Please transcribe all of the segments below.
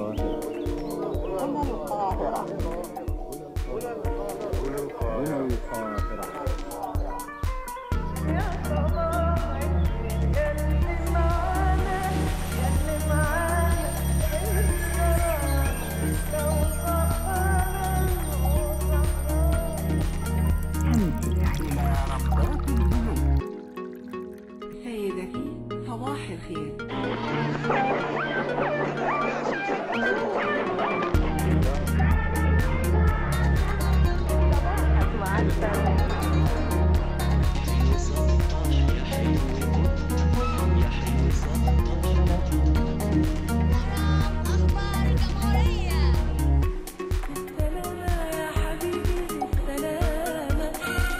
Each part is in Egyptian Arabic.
القاهرة هنا القاهرة هنا القاهرة سيدتي صباح الخير أخبار الجمهورية سلامة يا حبيبي سلامة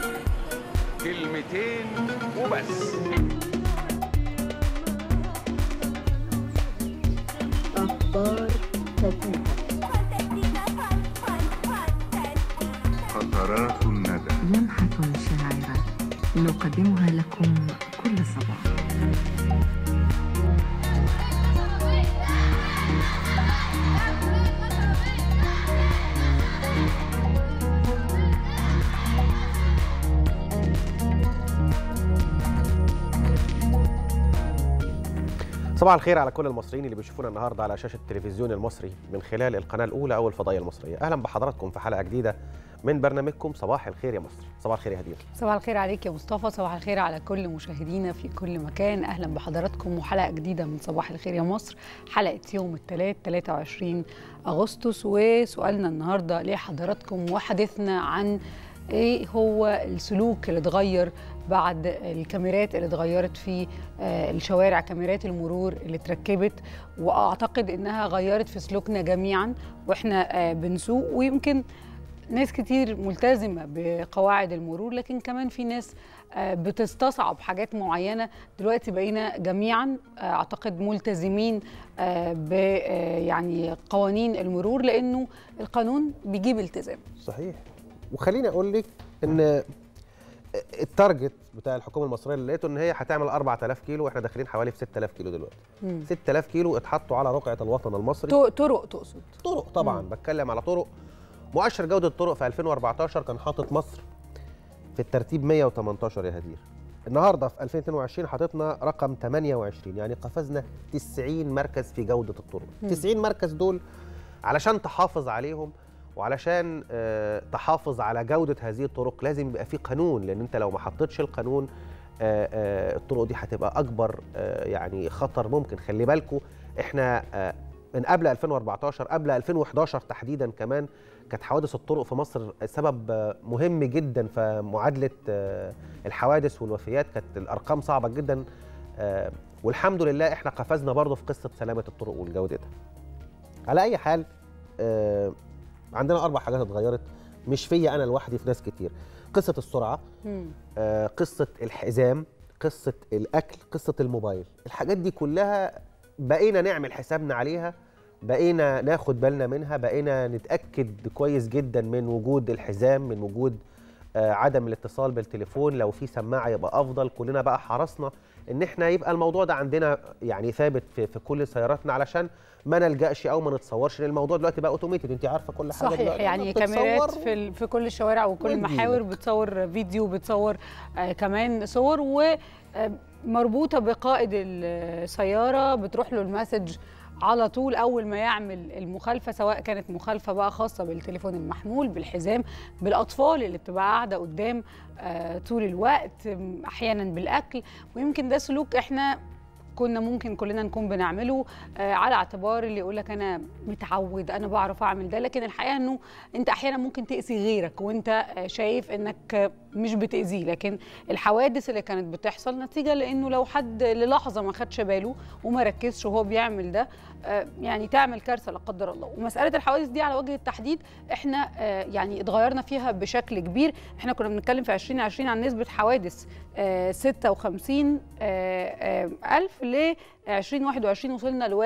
كلمتين وبس أخبار فتاة قطرات الندى لمحة شاعرة نقدمها لكم كل صباح صباح الخير على كل المصريين اللي بيشوفونا النهارده على شاشه التلفزيون المصري من خلال القناه الاولى او الفضائيه المصريه اهلا بحضراتكم في حلقه جديده من برنامجكم صباح الخير يا مصر صباح الخير يا هدير صباح الخير عليك يا مصطفى صباح الخير على كل مشاهدينا في كل مكان اهلا بحضراتكم وحلقه جديده من صباح الخير يا مصر حلقه يوم الثلاث 23 اغسطس وسؤالنا النهارده لحضراتكم وحديثنا عن ايه هو السلوك اللي اتغير بعد الكاميرات اللي اتغيرت في آه، الشوارع كاميرات المرور اللي اتركبت واعتقد انها غيرت في سلوكنا جميعا واحنا آه، بنسوق ويمكن ناس كتير ملتزمة بقواعد المرور لكن كمان في ناس آه، بتستصعب حاجات معينة دلوقتي بقينا جميعا آه، أعتقد ملتزمين آه، ب آه، يعني قوانين المرور لأنه القانون بيجيب التزام صحيح وخليني اقول لك ان التارجت بتاع الحكومه المصريه اللي لقيته ان هي هتعمل 4000 كيلو واحنا داخلين حوالي في 6000 كيلو دلوقتي مم. 6000 كيلو اتحطوا على رقعه الوطن المصري ط- طرق تقصد طرق طبعا مم. بتكلم على طرق مؤشر جوده الطرق في 2014 كان حاطط مصر في الترتيب 118 يا هدير النهارده في 2022 حاططنا رقم 28 يعني قفزنا 90 مركز في جوده الطرق مم. 90 مركز دول علشان تحافظ عليهم وعلشان آه، تحافظ على جوده هذه الطرق لازم يبقى في قانون لان انت لو ما حطيتش القانون آه، آه، الطرق دي هتبقى اكبر آه، يعني خطر ممكن خلي بالكم احنا آه، من قبل 2014 قبل 2011 تحديدا كمان كانت حوادث الطرق في مصر سبب آه، مهم جدا في معادله آه، الحوادث والوفيات كانت الارقام صعبه جدا آه، والحمد لله احنا قفزنا برضه في قصه سلامه الطرق وجودتها. على اي حال آه، عندنا اربع حاجات اتغيرت مش فيا انا لوحدي في ناس كتير قصه السرعه مم. آه، قصه الحزام قصه الاكل قصه الموبايل الحاجات دي كلها بقينا نعمل حسابنا عليها بقينا ناخد بالنا منها بقينا نتاكد كويس جدا من وجود الحزام من وجود آه، عدم الاتصال بالتليفون لو في سماعه يبقى افضل كلنا بقى حرصنا ان احنا يبقى الموضوع ده عندنا يعني ثابت في, في كل سياراتنا علشان ما نلجاش او ما نتصورش لان الموضوع دلوقتي بقى اوتوميتد انت عارفه كل حاجه صحيح دلوقتي يعني بتتصور كاميرات في ال- في كل الشوارع وكل وتجيلك. المحاور بتصور فيديو بتصور آه كمان صور ومربوطه بقائد السياره بتروح له المسج على طول اول ما يعمل المخالفه سواء كانت مخالفه بقى خاصه بالتليفون المحمول بالحزام بالاطفال اللي بتبقى قاعده قدام آه طول الوقت م- احيانا بالاكل ويمكن ده سلوك احنا كنا ممكن كلنا نكون بنعمله آه، على اعتبار اللي يقول لك انا متعود انا بعرف اعمل ده لكن الحقيقه انه انت احيانا ممكن تاذي غيرك وانت آه، شايف انك آه، مش بتاذيه لكن الحوادث اللي كانت بتحصل نتيجه لانه لو حد للحظه ما خدش باله وما ركزش وهو بيعمل ده آه، يعني تعمل كارثه لا قدر الله ومساله الحوادث دي على وجه التحديد احنا آه، يعني اتغيرنا فيها بشكل كبير احنا كنا بنتكلم في 2020 عن نسبه حوادث آه، 56 آه، آه، ألف ل 2021 وصلنا ل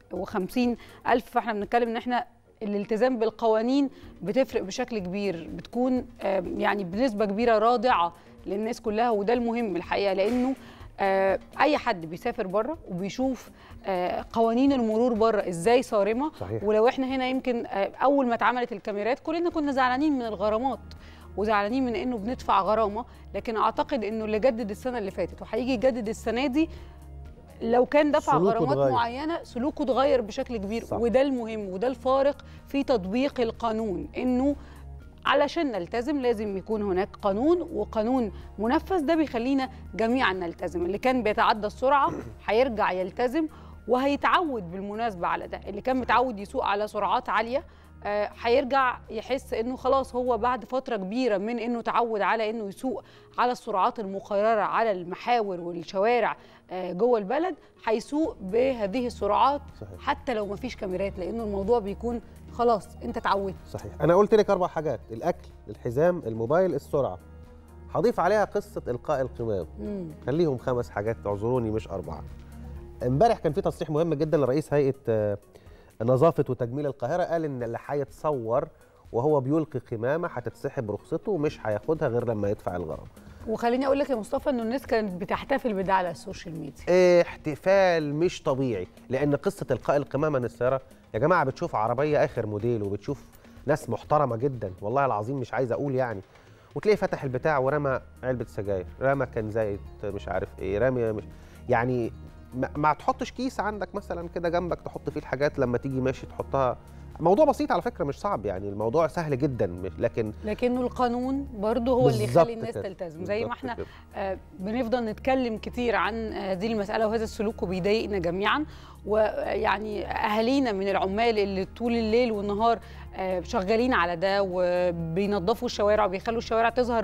51 ألف فاحنا بنتكلم ان احنا الالتزام بالقوانين بتفرق بشكل كبير بتكون آه، يعني بنسبه كبيره رادعه للناس كلها وده المهم الحقيقه لانه آه، اي حد بيسافر بره وبيشوف آه، قوانين المرور بره ازاي صارمه صحيح. ولو احنا هنا يمكن آه، اول ما اتعملت الكاميرات كلنا كنا زعلانين من الغرامات وزعلانين من انه بندفع غرامه لكن اعتقد انه اللي جدد السنه اللي فاتت وهيجي يجدد السنه دي لو كان دفع سلوكه غرامات اتغير. معينه سلوكه اتغير بشكل كبير صح. وده المهم وده الفارق في تطبيق القانون انه علشان نلتزم لازم يكون هناك قانون وقانون منفذ ده بيخلينا جميعا نلتزم اللي كان بيتعدى السرعه هيرجع يلتزم وهيتعود بالمناسبه على ده اللي كان متعود يسوق على سرعات عاليه آه، هيرجع يحس انه خلاص هو بعد فتره كبيره من انه تعود على انه يسوق على السرعات المقرره على المحاور والشوارع آه، جوه البلد هيسوق بهذه السرعات صحيح. حتى لو مفيش كاميرات لانه الموضوع بيكون خلاص انت اتعودت صحيح انا قلت لك اربع حاجات الاكل الحزام الموبايل السرعه هضيف عليها قصه القاء القمام مم. خليهم خمس حاجات اعذروني مش اربعه امبارح كان في تصريح مهم جدا لرئيس هيئه آه، نظافه وتجميل القاهره قال ان اللي هيتصور وهو بيلقي قمامه هتتسحب رخصته ومش هياخدها غير لما يدفع الغرامه وخليني اقول لك يا مصطفى انه الناس كانت بتحتفل بده على السوشيال ميديا احتفال مش طبيعي لان قصه القاء القمامه من السياره يا جماعه بتشوف عربيه اخر موديل وبتشوف ناس محترمه جدا والله العظيم مش عايز اقول يعني وتلاقيه فتح البتاع ورمى علبه سجاير رمى كان زيت مش عارف ايه رمي مش يعني ما, ما تحطش كيس عندك مثلا كده جنبك تحط فيه الحاجات لما تيجي ماشي تحطها موضوع بسيط على فكره مش صعب يعني الموضوع سهل جدا مش- لكن لكنه القانون برضه هو اللي بالظبط يخلي الناس كده. تلتزم زي ما بالظبط احنا كده. آه، بنفضل نتكلم كتير عن هذه المسألة وهذا السلوك وبيضايقنا جميعا ويعني أهالينا من العمال اللي طول الليل والنهار آه، شغالين على ده وبينظفوا الشوارع وبيخلوا الشوارع تظهر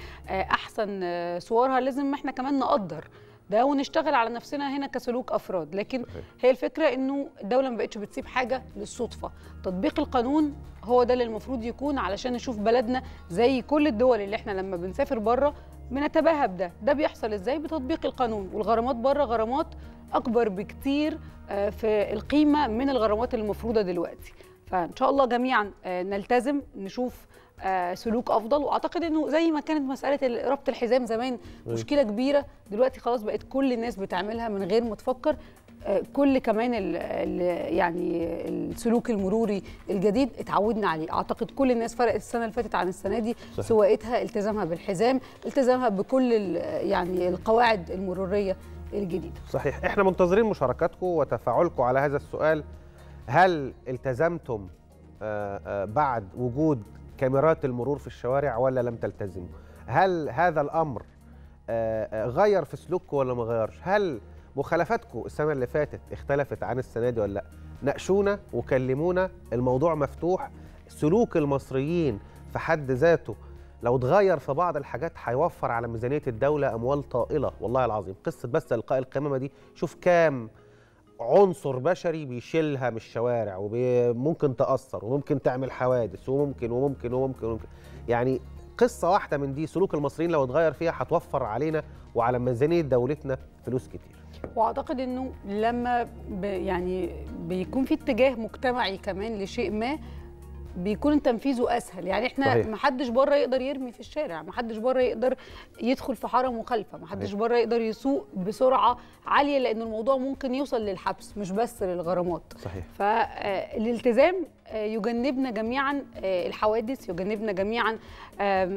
بأحسن آه، صورها لازم احنا كمان نقدر ده ونشتغل على نفسنا هنا كسلوك افراد لكن صحيح. هي الفكره انه الدوله ما بقتش بتسيب حاجه للصدفه تطبيق القانون هو ده اللي المفروض يكون علشان نشوف بلدنا زي كل الدول اللي احنا لما بنسافر بره بنتباهى بده ده بيحصل ازاي بتطبيق القانون والغرامات بره غرامات اكبر بكتير آه، في القيمه من الغرامات المفروضه دلوقتي فان شاء الله جميعا آه، نلتزم نشوف آه، سلوك افضل واعتقد انه زي ما كانت مساله ال- ربط الحزام زمان مشكله كبيره دلوقتي خلاص بقت كل الناس بتعملها من غير ما تفكر آه، كل كمان ال ال يعني السلوك المروري الجديد اتعودنا عليه اعتقد كل الناس فرقت السنه اللي فاتت عن السنه دي صحيح. سواقتها التزامها بالحزام التزامها بكل ال- يعني القواعد المروريه الجديده صحيح احنا منتظرين مشاركاتكم وتفاعلكم على هذا السؤال هل التزمتم آه، آه، بعد وجود كاميرات المرور في الشوارع ولا لم تلتزموا هل هذا الامر آه، آه، غير في سلوككم ولا ما غيرش هل مخالفاتكم السنه اللي فاتت اختلفت عن السنه دي ولا لا ناقشونا وكلمونا الموضوع مفتوح سلوك المصريين في حد ذاته لو اتغير في بعض الحاجات هيوفر على ميزانيه الدوله اموال طائله والله العظيم قصه بس القاء القمامه دي شوف كام عنصر بشري بيشيلها من الشوارع وممكن تاثر وممكن تعمل حوادث وممكن وممكن وممكن وممكن يعني قصه واحده من دي سلوك المصريين لو اتغير فيها هتوفر علينا وعلى ميزانيه دولتنا فلوس كتير واعتقد انه لما ب يعني بيكون في اتجاه مجتمعي كمان لشيء ما بيكون تنفيذه اسهل يعني احنا صحيح. ما حدش بره يقدر يرمي في الشارع ما حدش بره يقدر يدخل في حاره مخالفه ما حدش صحيح. بره يقدر يسوق بسرعه عاليه لان الموضوع ممكن يوصل للحبس مش بس للغرامات صحيح فالالتزام يجنبنا جميعا آه، الحوادث يجنبنا جميعا آم،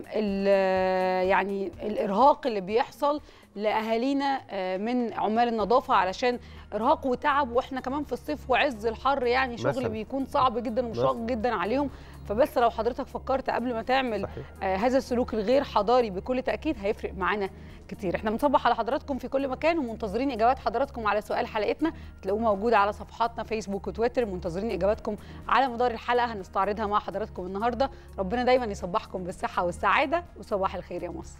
ال- يعني الارهاق اللي بيحصل لاهالينا آه، من عمال النظافه علشان ارهاق وتعب واحنا كمان في الصيف وعز الحر يعني شغل مثلاً. بيكون صعب جدا ومشاق مثلاً. جدا عليهم فبس لو حضرتك فكرت قبل ما تعمل صحيح آه، هذا السلوك الغير حضاري بكل تاكيد هيفرق معانا كتير احنا بنصبح على حضراتكم في كل مكان ومنتظرين اجابات حضراتكم على سؤال حلقتنا هتلاقوه موجود على صفحاتنا فيسبوك وتويتر منتظرين اجاباتكم على مدار الحلقه هنستعرضها مع حضراتكم النهارده ربنا دايما يصبحكم بالصحه والسعاده وصباح الخير يا مصر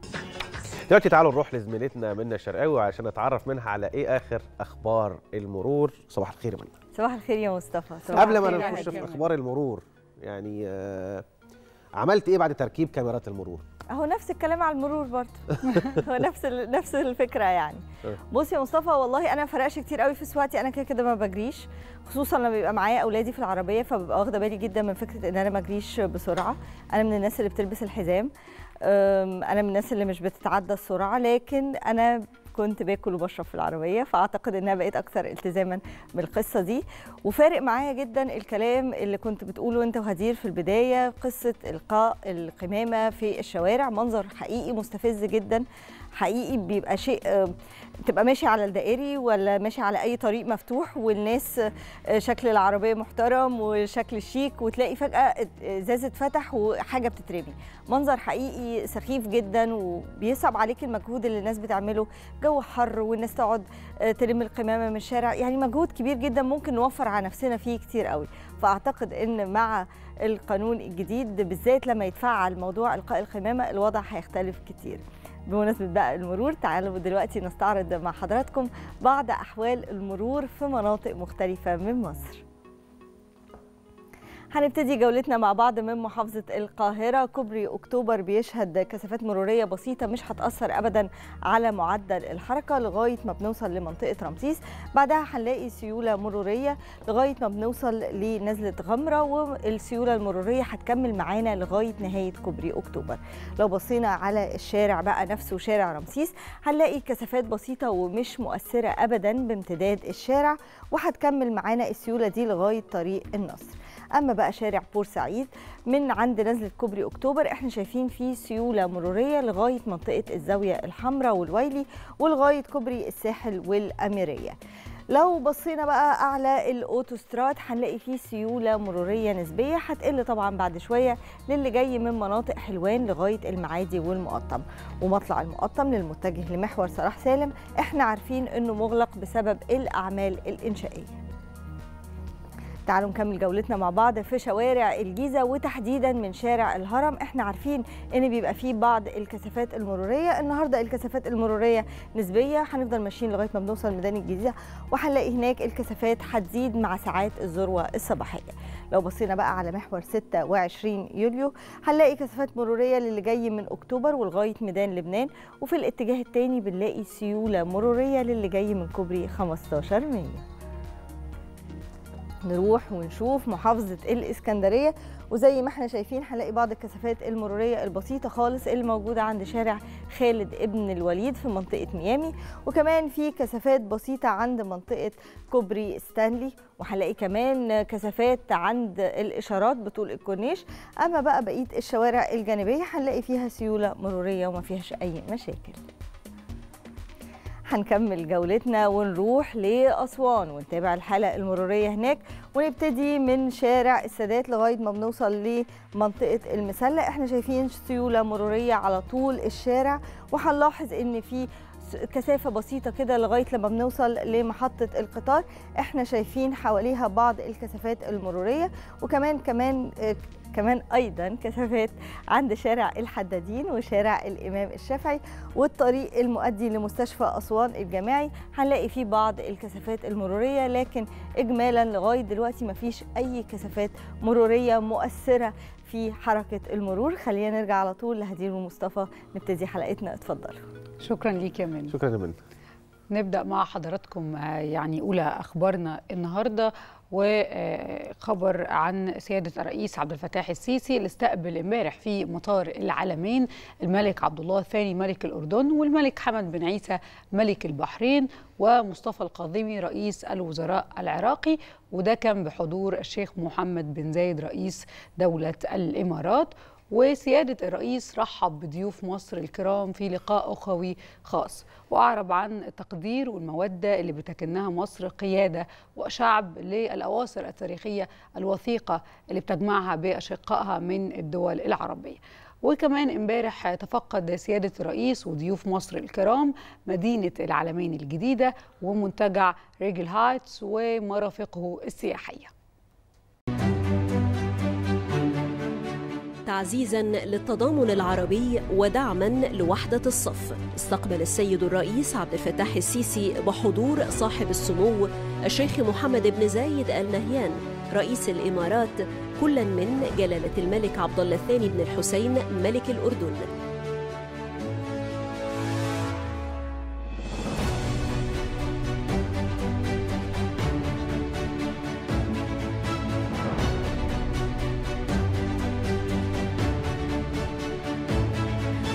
دلوقتي تعالوا نروح لزميلتنا منى شرقاوي عشان نتعرف منها على ايه اخر اخبار المرور صباح الخير يا منى صباح الخير يا مصطفى صباح قبل ما الخير يا نخش في هدية. اخبار المرور يعني آه عملت ايه بعد تركيب كاميرات المرور اهو نفس الكلام على المرور برضه هو نفس ال- نفس الفكره يعني أه. بص يا مصطفى والله انا فرقش كتير قوي في سواقتي انا كده كده ما بجريش خصوصا لما بيبقى معايا اولادي في العربيه فببقى واخده بالي جدا من فكره ان انا ما اجريش بسرعه انا من الناس اللي بتلبس الحزام أم، انا من الناس اللي مش بتتعدى السرعه لكن انا كنت باكل وبشرب في العربيه فاعتقد ان انا بقيت اكثر التزاما بالقصه دي وفارق معايا جدا الكلام اللي كنت بتقوله انت وهدير في البدايه قصه القاء القمامه في الشوارع منظر حقيقي مستفز جدا حقيقي بيبقى شيء آه، تبقى ماشي على الدائري ولا ماشي على اي طريق مفتوح والناس آه، شكل العربيه محترم وشكل الشيك وتلاقي فجاه ازازه فتح وحاجه بتترمي منظر حقيقي سخيف جدا وبيصعب عليك المجهود اللي الناس بتعمله جو حر والناس تقعد آه، تلم القمامه من الشارع يعني مجهود كبير جدا ممكن نوفر على نفسنا فيه كتير قوي فاعتقد ان مع القانون الجديد بالذات لما يتفعل موضوع القاء القمامه الوضع هيختلف كتير بمناسبة بقى المرور تعالوا دلوقتي نستعرض مع حضراتكم بعض أحوال المرور في مناطق مختلفة من مصر هنبتدي جولتنا مع بعض من محافظة القاهرة كوبري أكتوبر بيشهد كثافات مرورية بسيطة مش هتأثر أبدا على معدل الحركة لغاية ما بنوصل لمنطقة رمسيس بعدها هنلاقي سيولة مرورية لغاية ما بنوصل لنزلة غمرة والسيولة المرورية هتكمل معانا لغاية نهاية كوبري أكتوبر لو بصينا على الشارع بقى نفسه شارع رمسيس هنلاقي كثافات بسيطة ومش مؤثرة أبدا بامتداد الشارع وهتكمل معانا السيولة دي لغاية طريق النصر اما بقى شارع بورسعيد من عند نزله كوبري اكتوبر احنا شايفين فيه سيوله مروريه لغايه منطقه الزاويه الحمراء والويلي ولغايه كوبري الساحل والاميريه لو بصينا بقى اعلى الاوتوستراد هنلاقي فيه سيوله مروريه نسبيه هتقل طبعا بعد شويه للي جاي من مناطق حلوان لغايه المعادي والمقطم ومطلع المقطم للمتجه لمحور صلاح سالم احنا عارفين انه مغلق بسبب الاعمال الانشائيه تعالوا نكمل جولتنا مع بعض في شوارع الجيزه وتحديدا من شارع الهرم احنا عارفين ان بيبقى فيه بعض الكثافات المروريه النهارده الكثافات المروريه نسبيه هنفضل ماشيين لغايه ما بنوصل ميدان الجيزه وهنلاقي هناك الكثافات هتزيد مع ساعات الذروه الصباحيه لو بصينا بقى على محور 26 يوليو هنلاقي كثافات مروريه للي جاي من اكتوبر ولغايه ميدان لبنان وفي الاتجاه الثاني بنلاقي سيوله مروريه للي جاي من كوبري 15 مايو نروح ونشوف محافظة الإسكندرية وزي ما احنا شايفين هنلاقي بعض الكثافات المرورية البسيطة خالص اللي موجودة عند شارع خالد ابن الوليد في منطقة ميامي وكمان في كثافات بسيطة عند منطقة كوبري ستانلي وهنلاقي كمان كثافات عند الإشارات بطول الكورنيش أما بقى بقية الشوارع الجانبية هنلاقي فيها سيولة مرورية وما فيهاش أي مشاكل هنكمل جولتنا ونروح لأسوان ونتابع الحالة المرورية هناك ونبتدي من شارع السادات لغاية ما بنوصل لمنطقة المسلة احنا شايفين سيولة مرورية على طول الشارع وهنلاحظ ان في كثافة بسيطة كده لغاية لما بنوصل لمحطة القطار احنا شايفين حواليها بعض الكثافات المرورية وكمان كمان آه، كمان ايضا كثافات عند شارع الحدادين وشارع الامام الشافعي والطريق المؤدي لمستشفى اسوان الجامعي هنلاقي فيه بعض الكثافات المروريه لكن اجمالا لغايه دلوقتي مفيش اي كثافات مروريه مؤثره في حركه المرور خلينا نرجع على طول لهدير ومصطفى نبتدي حلقتنا اتفضلوا شكرا ليك يا منى شكرا يا منى نبدا مع حضراتكم آه، يعني اولى اخبارنا النهارده وخبر عن سياده الرئيس عبد الفتاح السيسي اللي استقبل امبارح في مطار العلمين الملك عبد الله الثاني ملك الاردن والملك حمد بن عيسى ملك البحرين ومصطفى القاضمي رئيس الوزراء العراقي وده كان بحضور الشيخ محمد بن زايد رئيس دوله الامارات وسيادة الرئيس رحب بضيوف مصر الكرام في لقاء أخوي خاص وأعرب عن التقدير والمودة اللي بتكنها مصر قيادة وشعب للأواصر التاريخية الوثيقة اللي بتجمعها بأشقائها من الدول العربية وكمان امبارح تفقد سيادة الرئيس وضيوف مصر الكرام مدينة العلمين الجديدة ومنتجع ريجل هايتس ومرافقه السياحيه تعزيزا للتضامن العربي ودعما لوحدة الصف استقبل السيد الرئيس عبد الفتاح السيسي بحضور صاحب السمو الشيخ محمد بن زايد آل نهيان رئيس الإمارات كلا من جلالة الملك عبد الله الثاني بن الحسين ملك الأردن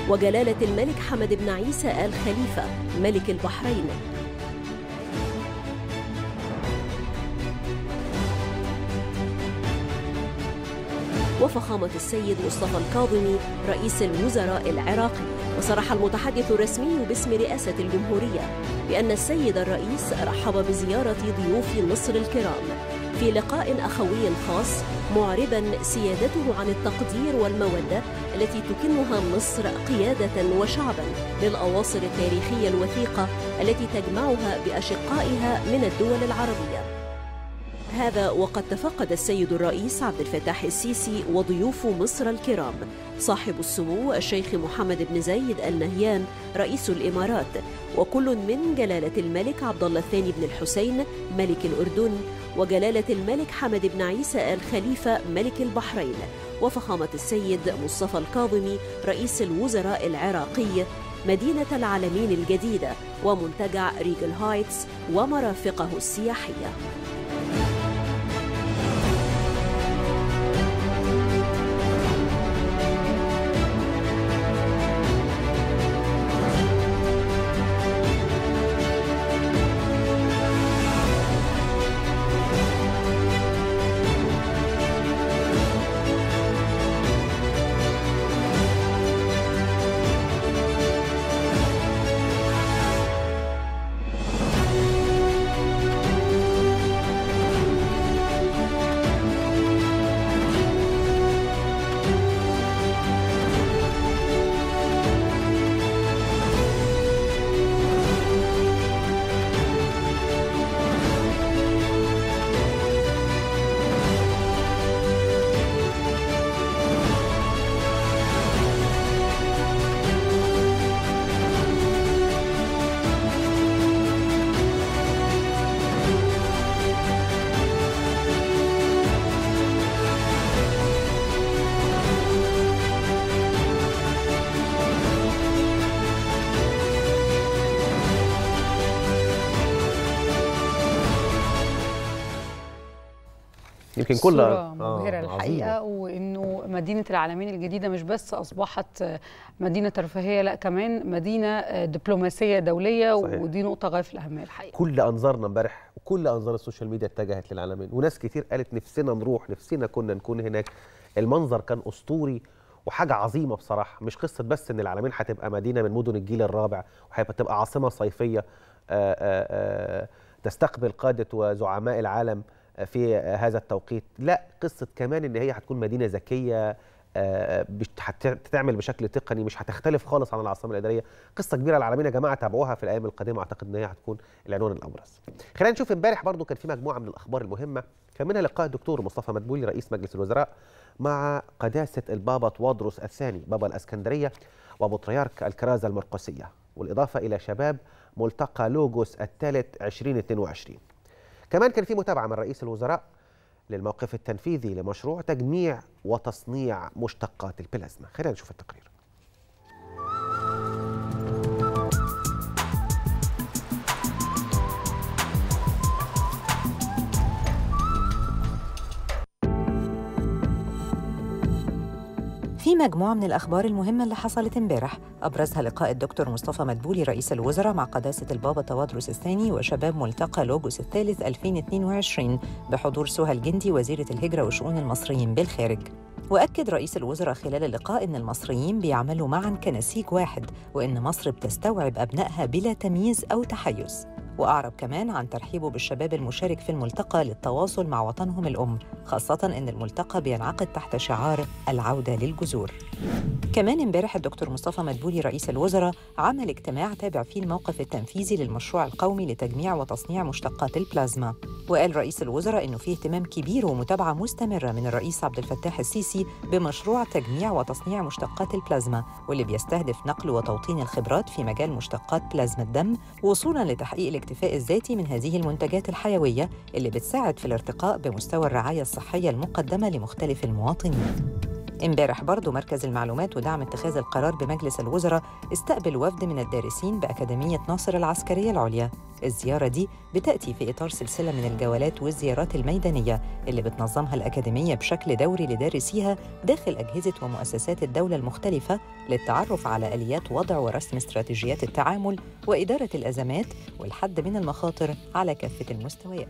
وجلالة الملك حمد بن عيسى آل خليفة ملك البحرين وفخامة السيد مصطفى الكاظمي رئيس الوزراء العراقي وصرح المتحدث الرسمي باسم رئاسة الجمهورية بأن السيد الرئيس رحب بزيارة ضيوف مصر الكرام في لقاء أخوي خاص معربا سيادته عن التقدير والمودة التي تكنها مصر قيادة وشعبا للأواصر التاريخية الوثيقة التي تجمعها بأشقائها من الدول العربية هذا وقد تفقد السيد الرئيس عبد الفتاح السيسي وضيوف مصر الكرام صاحب السمو الشيخ محمد بن زايد ال نهيان رئيس الامارات وكل من جلاله الملك عبد الله الثاني بن الحسين ملك الاردن وجلاله الملك حمد بن عيسى ال خليفه ملك البحرين وفخامه السيد مصطفى الكاظمي رئيس الوزراء العراقي مدينه العالمين الجديده ومنتجع ريجل هايتس ومرافقه السياحيه يمكن كل صورة آه، مبهرة عظيمة. الحقيقة وإنه مدينة العالمين الجديدة مش بس أصبحت مدينة ترفيهية لا كمان مدينة دبلوماسية دولية صحيح. ودي نقطة غاية في الأهمية الحقيقة كل انظارنا امبارح وكل انظار السوشيال ميديا اتجهت للعالمين وناس كتير قالت نفسنا نروح نفسنا كنا نكون هناك المنظر كان اسطوري وحاجه عظيمه بصراحه مش قصه بس ان العالمين هتبقى مدينه من مدن الجيل الرابع وهيبقى تبقى عاصمه صيفيه آه، آه، آه، تستقبل قاده وزعماء العالم آه، في آه، هذا التوقيت لا قصه كمان ان هي هتكون مدينه ذكيه آه، بت- هتتعمل بشكل تقني مش هتختلف خالص عن العاصمه الاداريه قصه كبيره العالمين يا جماعه تابعوها في الايام القادمه اعتقد ان هي هتكون العنوان الابرز خلينا نشوف امبارح برضو كان في مجموعه من الاخبار المهمه كان منها لقاء الدكتور مصطفى مدبولي رئيس مجلس الوزراء مع قداسه البابا توادرس الثاني بابا الاسكندريه وبطريرك الكرازه المرقسيه والاضافه الى شباب ملتقى لوجوس الثالث 2022 كمان كان في متابعه من رئيس الوزراء للموقف التنفيذي لمشروع تجميع وتصنيع مشتقات البلازما خلينا نشوف التقرير في مجموعة من الأخبار المهمة اللي حصلت امبارح أبرزها لقاء الدكتور مصطفى مدبولي رئيس الوزراء مع قداسة البابا توادرس الثاني وشباب ملتقى لوجوس الثالث 2022 بحضور سهى الجندي وزيرة الهجرة وشؤون المصريين بالخارج وأكد رئيس الوزراء خلال اللقاء إن المصريين بيعملوا معا كنسيج واحد وإن مصر بتستوعب أبنائها بلا تمييز أو تحيز وأعرب كمان عن ترحيبه بالشباب المشارك في الملتقى للتواصل مع وطنهم الأم خاصة إن الملتقى بينعقد تحت شعار العودة للجذور كمان امبارح الدكتور مصطفى مدبولي رئيس الوزراء عمل اجتماع تابع فيه الموقف التنفيذي للمشروع القومي لتجميع وتصنيع مشتقات البلازما وقال رئيس الوزراء انه فيه اهتمام كبير ومتابعه مستمره من الرئيس عبد الفتاح السيسي بمشروع تجميع وتصنيع مشتقات البلازما واللي بيستهدف نقل وتوطين الخبرات في مجال مشتقات بلازما الدم وصولا لتحقيق الاكتفاء الذاتي من هذه المنتجات الحيويه اللي بتساعد في الارتقاء بمستوى الرعايه الصحيه المقدمه لمختلف المواطنين امبارح برضو مركز المعلومات ودعم اتخاذ القرار بمجلس الوزراء استقبل وفد من الدارسين بأكاديمية ناصر العسكرية العليا الزيارة دي بتأتي في إطار سلسلة من الجولات والزيارات الميدانية اللي بتنظمها الأكاديمية بشكل دوري لدارسيها داخل أجهزة ومؤسسات الدولة المختلفة للتعرف على آليات وضع ورسم استراتيجيات التعامل وإدارة الأزمات والحد من المخاطر على كافة المستويات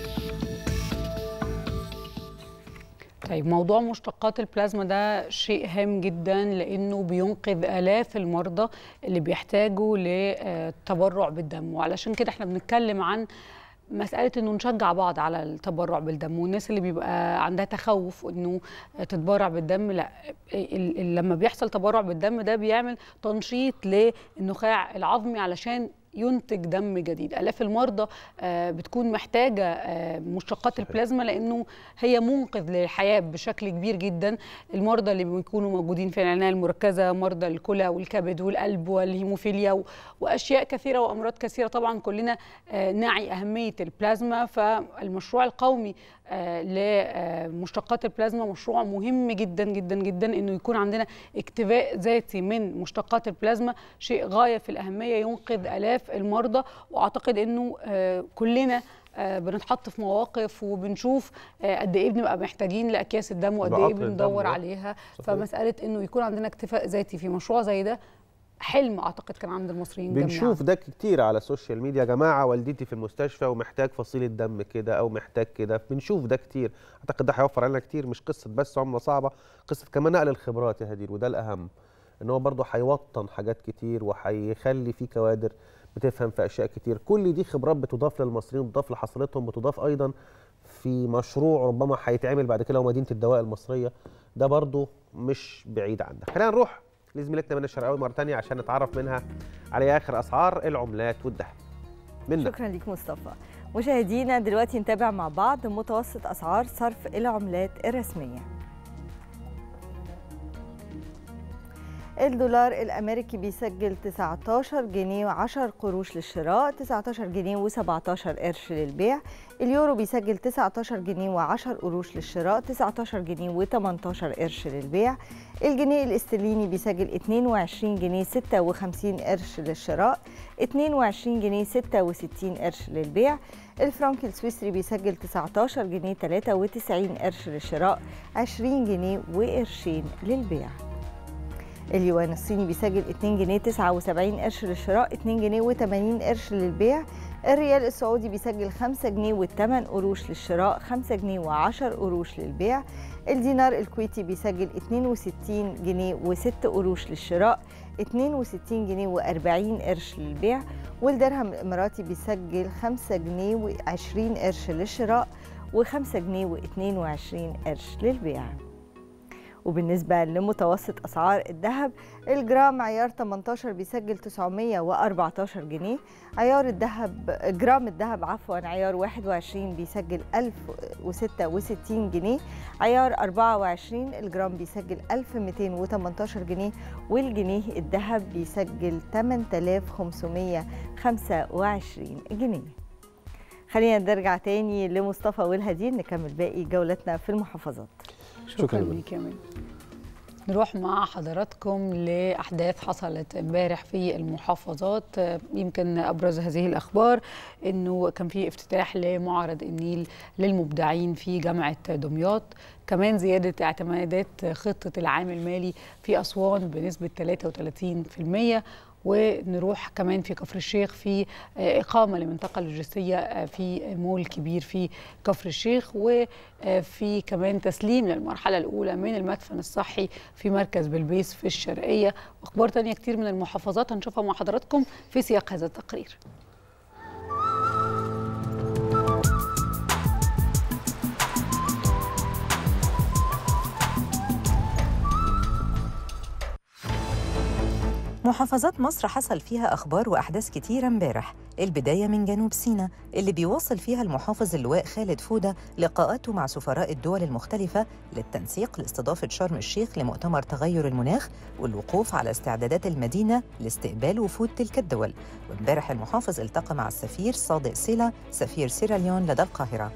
طيب موضوع مشتقات البلازما ده شيء هام جدا لانه بينقذ الاف المرضى اللي بيحتاجوا للتبرع بالدم وعلشان كده احنا بنتكلم عن مسألة إنه نشجع بعض على التبرع بالدم والناس اللي بيبقى عندها تخوف إنه تتبرع بالدم لا ال- ال- لما بيحصل تبرع بالدم ده بيعمل تنشيط للنخاع العظمي علشان ينتج دم جديد آلاف المرضى آه، بتكون محتاجة آه، مشتقات البلازما لأنه هي منقذ للحياة بشكل كبير جدا المرضى اللي بيكونوا موجودين في العناية المركزة مرضى الكلى والكبد والقلب والهيموفيليا و- وأشياء كثيرة وأمراض كثيرة طبعا كلنا آه، نعي أهمية البلازما فالمشروع القومي آه، لمشتقات البلازما مشروع مهم جدا جدا جدا انه يكون عندنا اكتفاء ذاتي من مشتقات البلازما شيء غايه في الاهميه ينقذ الاف المرضى واعتقد انه آه، كلنا آه، بنتحط في مواقف وبنشوف آه، قد ايه بنبقى محتاجين لاكياس الدم وقد ايه بقطر الدم، بندور آه. عليها صحيح. فمساله انه يكون عندنا اكتفاء ذاتي في مشروع زي ده حلم اعتقد كان عند المصريين جميعا بنشوف ده كتير على السوشيال ميديا يا جماعه والدتي في المستشفى ومحتاج فصيله دم كده او محتاج كده بنشوف ده كتير اعتقد ده هيوفر علينا كتير مش قصه بس عمله صعبه قصه كمان نقل الخبرات يا هدير وده الاهم ان هو برضه هيوطن حاجات كتير وهيخلي في كوادر بتفهم في اشياء كتير كل دي خبرات بتضاف للمصريين بتضاف لحصيلتهم بتضاف ايضا في مشروع ربما هيتعمل بعد كده ومدينه الدواء المصريه ده برضه مش بعيد عننا خلينا نروح لزميلتنا منى الشرقاوي مره ثانيه عشان نتعرف منها على اخر اسعار العملات والذهب منى شكرا ليك مصطفى مشاهدينا دلوقتي نتابع مع بعض متوسط اسعار صرف العملات الرسميه الدولار الامريكي بيسجل 19 جنيه و10 قروش للشراء 19 جنيه و17 قرش للبيع اليورو بيسجل 19 جنيه و10 قروش للشراء 19 جنيه و18 قرش للبيع الجنيه الاسترليني بيسجل 22 جنيه 56 قرش للشراء 22 جنيه 66 قرش للبيع الفرنك السويسري بيسجل 19 جنيه 93 قرش للشراء 20 جنيه وقرشين للبيع اليوان الصيني بيسجل 2 جنيه 79 قرش للشراء 2 جنيه و80 قرش للبيع الريال السعودي بيسجل 5 جنيه و8 قروش للشراء 5 جنيه و10 قروش للبيع الدينار الكويتي بيسجل 62 جنيه و6 قروش للشراء 62 جنيه و40 قرش للبيع والدرهم الاماراتي بيسجل 5 جنيه و20 قرش للشراء و5 جنيه و22 قرش للبيع وبالنسبة لمتوسط أسعار الذهب الجرام عيار 18 بيسجل 914 جنيه عيار الذهب جرام الذهب عفوا عيار 21 بيسجل 1066 جنيه عيار 24 الجرام بيسجل 1218 جنيه والجنيه الذهب بيسجل 8525 جنيه خلينا نرجع تاني لمصطفى والهدير نكمل باقي جولتنا في المحافظات شكرا ليك يا منى نروح مع حضراتكم لأحداث حصلت امبارح في المحافظات يمكن أبرز هذه الأخبار أنه كان في افتتاح لمعرض النيل للمبدعين في جامعة دمياط كمان زيادة اعتمادات خطة العام المالي في أسوان بنسبة 33% ونروح كمان في كفر الشيخ في إقامة لمنطقة لوجستية في مول كبير في كفر الشيخ وفي كمان تسليم للمرحلة الأولى من المدفن الصحي في مركز بلبيس في الشرقية وأخبار تانية كتير من المحافظات هنشوفها مع حضراتكم في سياق هذا التقرير محافظات مصر حصل فيها أخبار وأحداث كتيرة امبارح البداية من جنوب سيناء اللي بيواصل فيها المحافظ اللواء خالد فودة لقاءاته مع سفراء الدول المختلفة للتنسيق لاستضافة شرم الشيخ لمؤتمر تغير المناخ والوقوف على استعدادات المدينة لاستقبال وفود تلك الدول وامبارح المحافظ التقى مع السفير صادق سيلا سفير سيراليون لدى القاهرة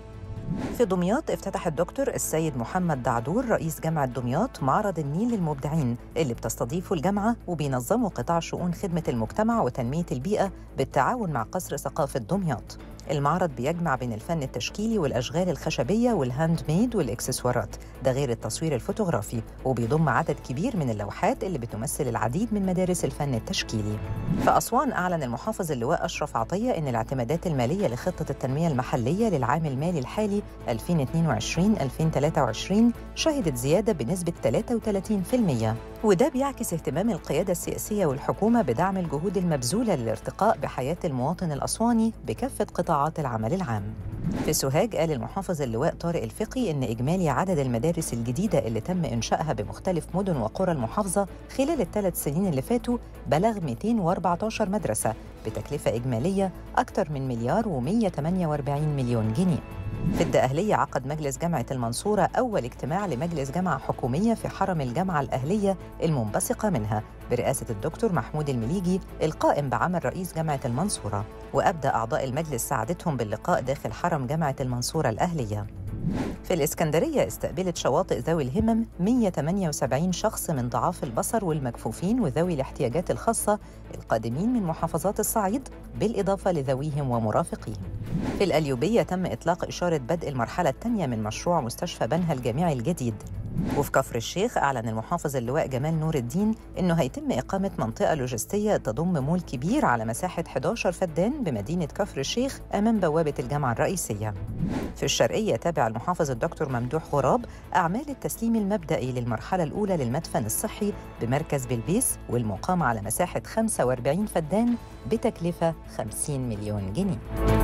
في دمياط افتتح الدكتور السيد محمد دعدور رئيس جامعة دمياط معرض النيل للمبدعين اللي بتستضيفه الجامعة وبينظمه قطاع شؤون خدمة المجتمع وتنمية البيئة بالتعاون مع قصر ثقافة دمياط المعرض بيجمع بين الفن التشكيلي والأشغال الخشبية والهاند ميد والإكسسوارات ده غير التصوير الفوتوغرافي وبيضم عدد كبير من اللوحات اللي بتمثل العديد من مدارس الفن التشكيلي في أسوان أعلن المحافظ اللواء أشرف عطية إن الاعتمادات المالية لخطة التنمية المحلية للعام المالي الحالي 2022-2023 شهدت زيادة بنسبة 33% وده بيعكس اهتمام القيادة السياسية والحكومة بدعم الجهود المبذولة للارتقاء بحياة المواطن الأسواني بكافة قطاعات العمل العام في سوهاج قال المحافظ اللواء طارق الفقي إن إجمالي عدد المدارس الجديدة اللي تم إنشائها بمختلف مدن وقرى المحافظة خلال الثلاث سنين اللي فاتوا بلغ 214 مدرسة بتكلفة إجمالية أكثر من مليار و148 مليون جنيه في الدقهلية عقد مجلس جامعة المنصورة أول اجتماع لمجلس جامعة حكومية في حرم الجامعة الأهلية المنبثقة منها برئاسة الدكتور محمود المليجي القائم بعمل رئيس جامعة المنصورة وأبدأ أعضاء المجلس سعادتهم باللقاء داخل حرم جامعة المنصورة الأهلية في الإسكندرية استقبلت شواطئ ذوي الهمم 178 شخص من ضعاف البصر والمكفوفين وذوي الاحتياجات الخاصة القادمين من محافظات الصعيد بالإضافة لذويهم ومرافقيهم في الأليوبية تم إطلاق إشارة بدء المرحلة الثانية من مشروع مستشفى بنها الجامعي الجديد وفي كفر الشيخ أعلن المحافظ اللواء جمال نور الدين إنه هيتم إقامة منطقة لوجستية تضم مول كبير على مساحة 11 فدان بمدينة كفر الشيخ أمام بوابة الجامعة الرئيسية في الشرقية تابع المحافظ الدكتور ممدوح غراب أعمال التسليم المبدئي للمرحلة الأولى للمدفن الصحي بمركز بلبيس والمقام على مساحة 45 فدان بتكلفة 50 مليون جنيه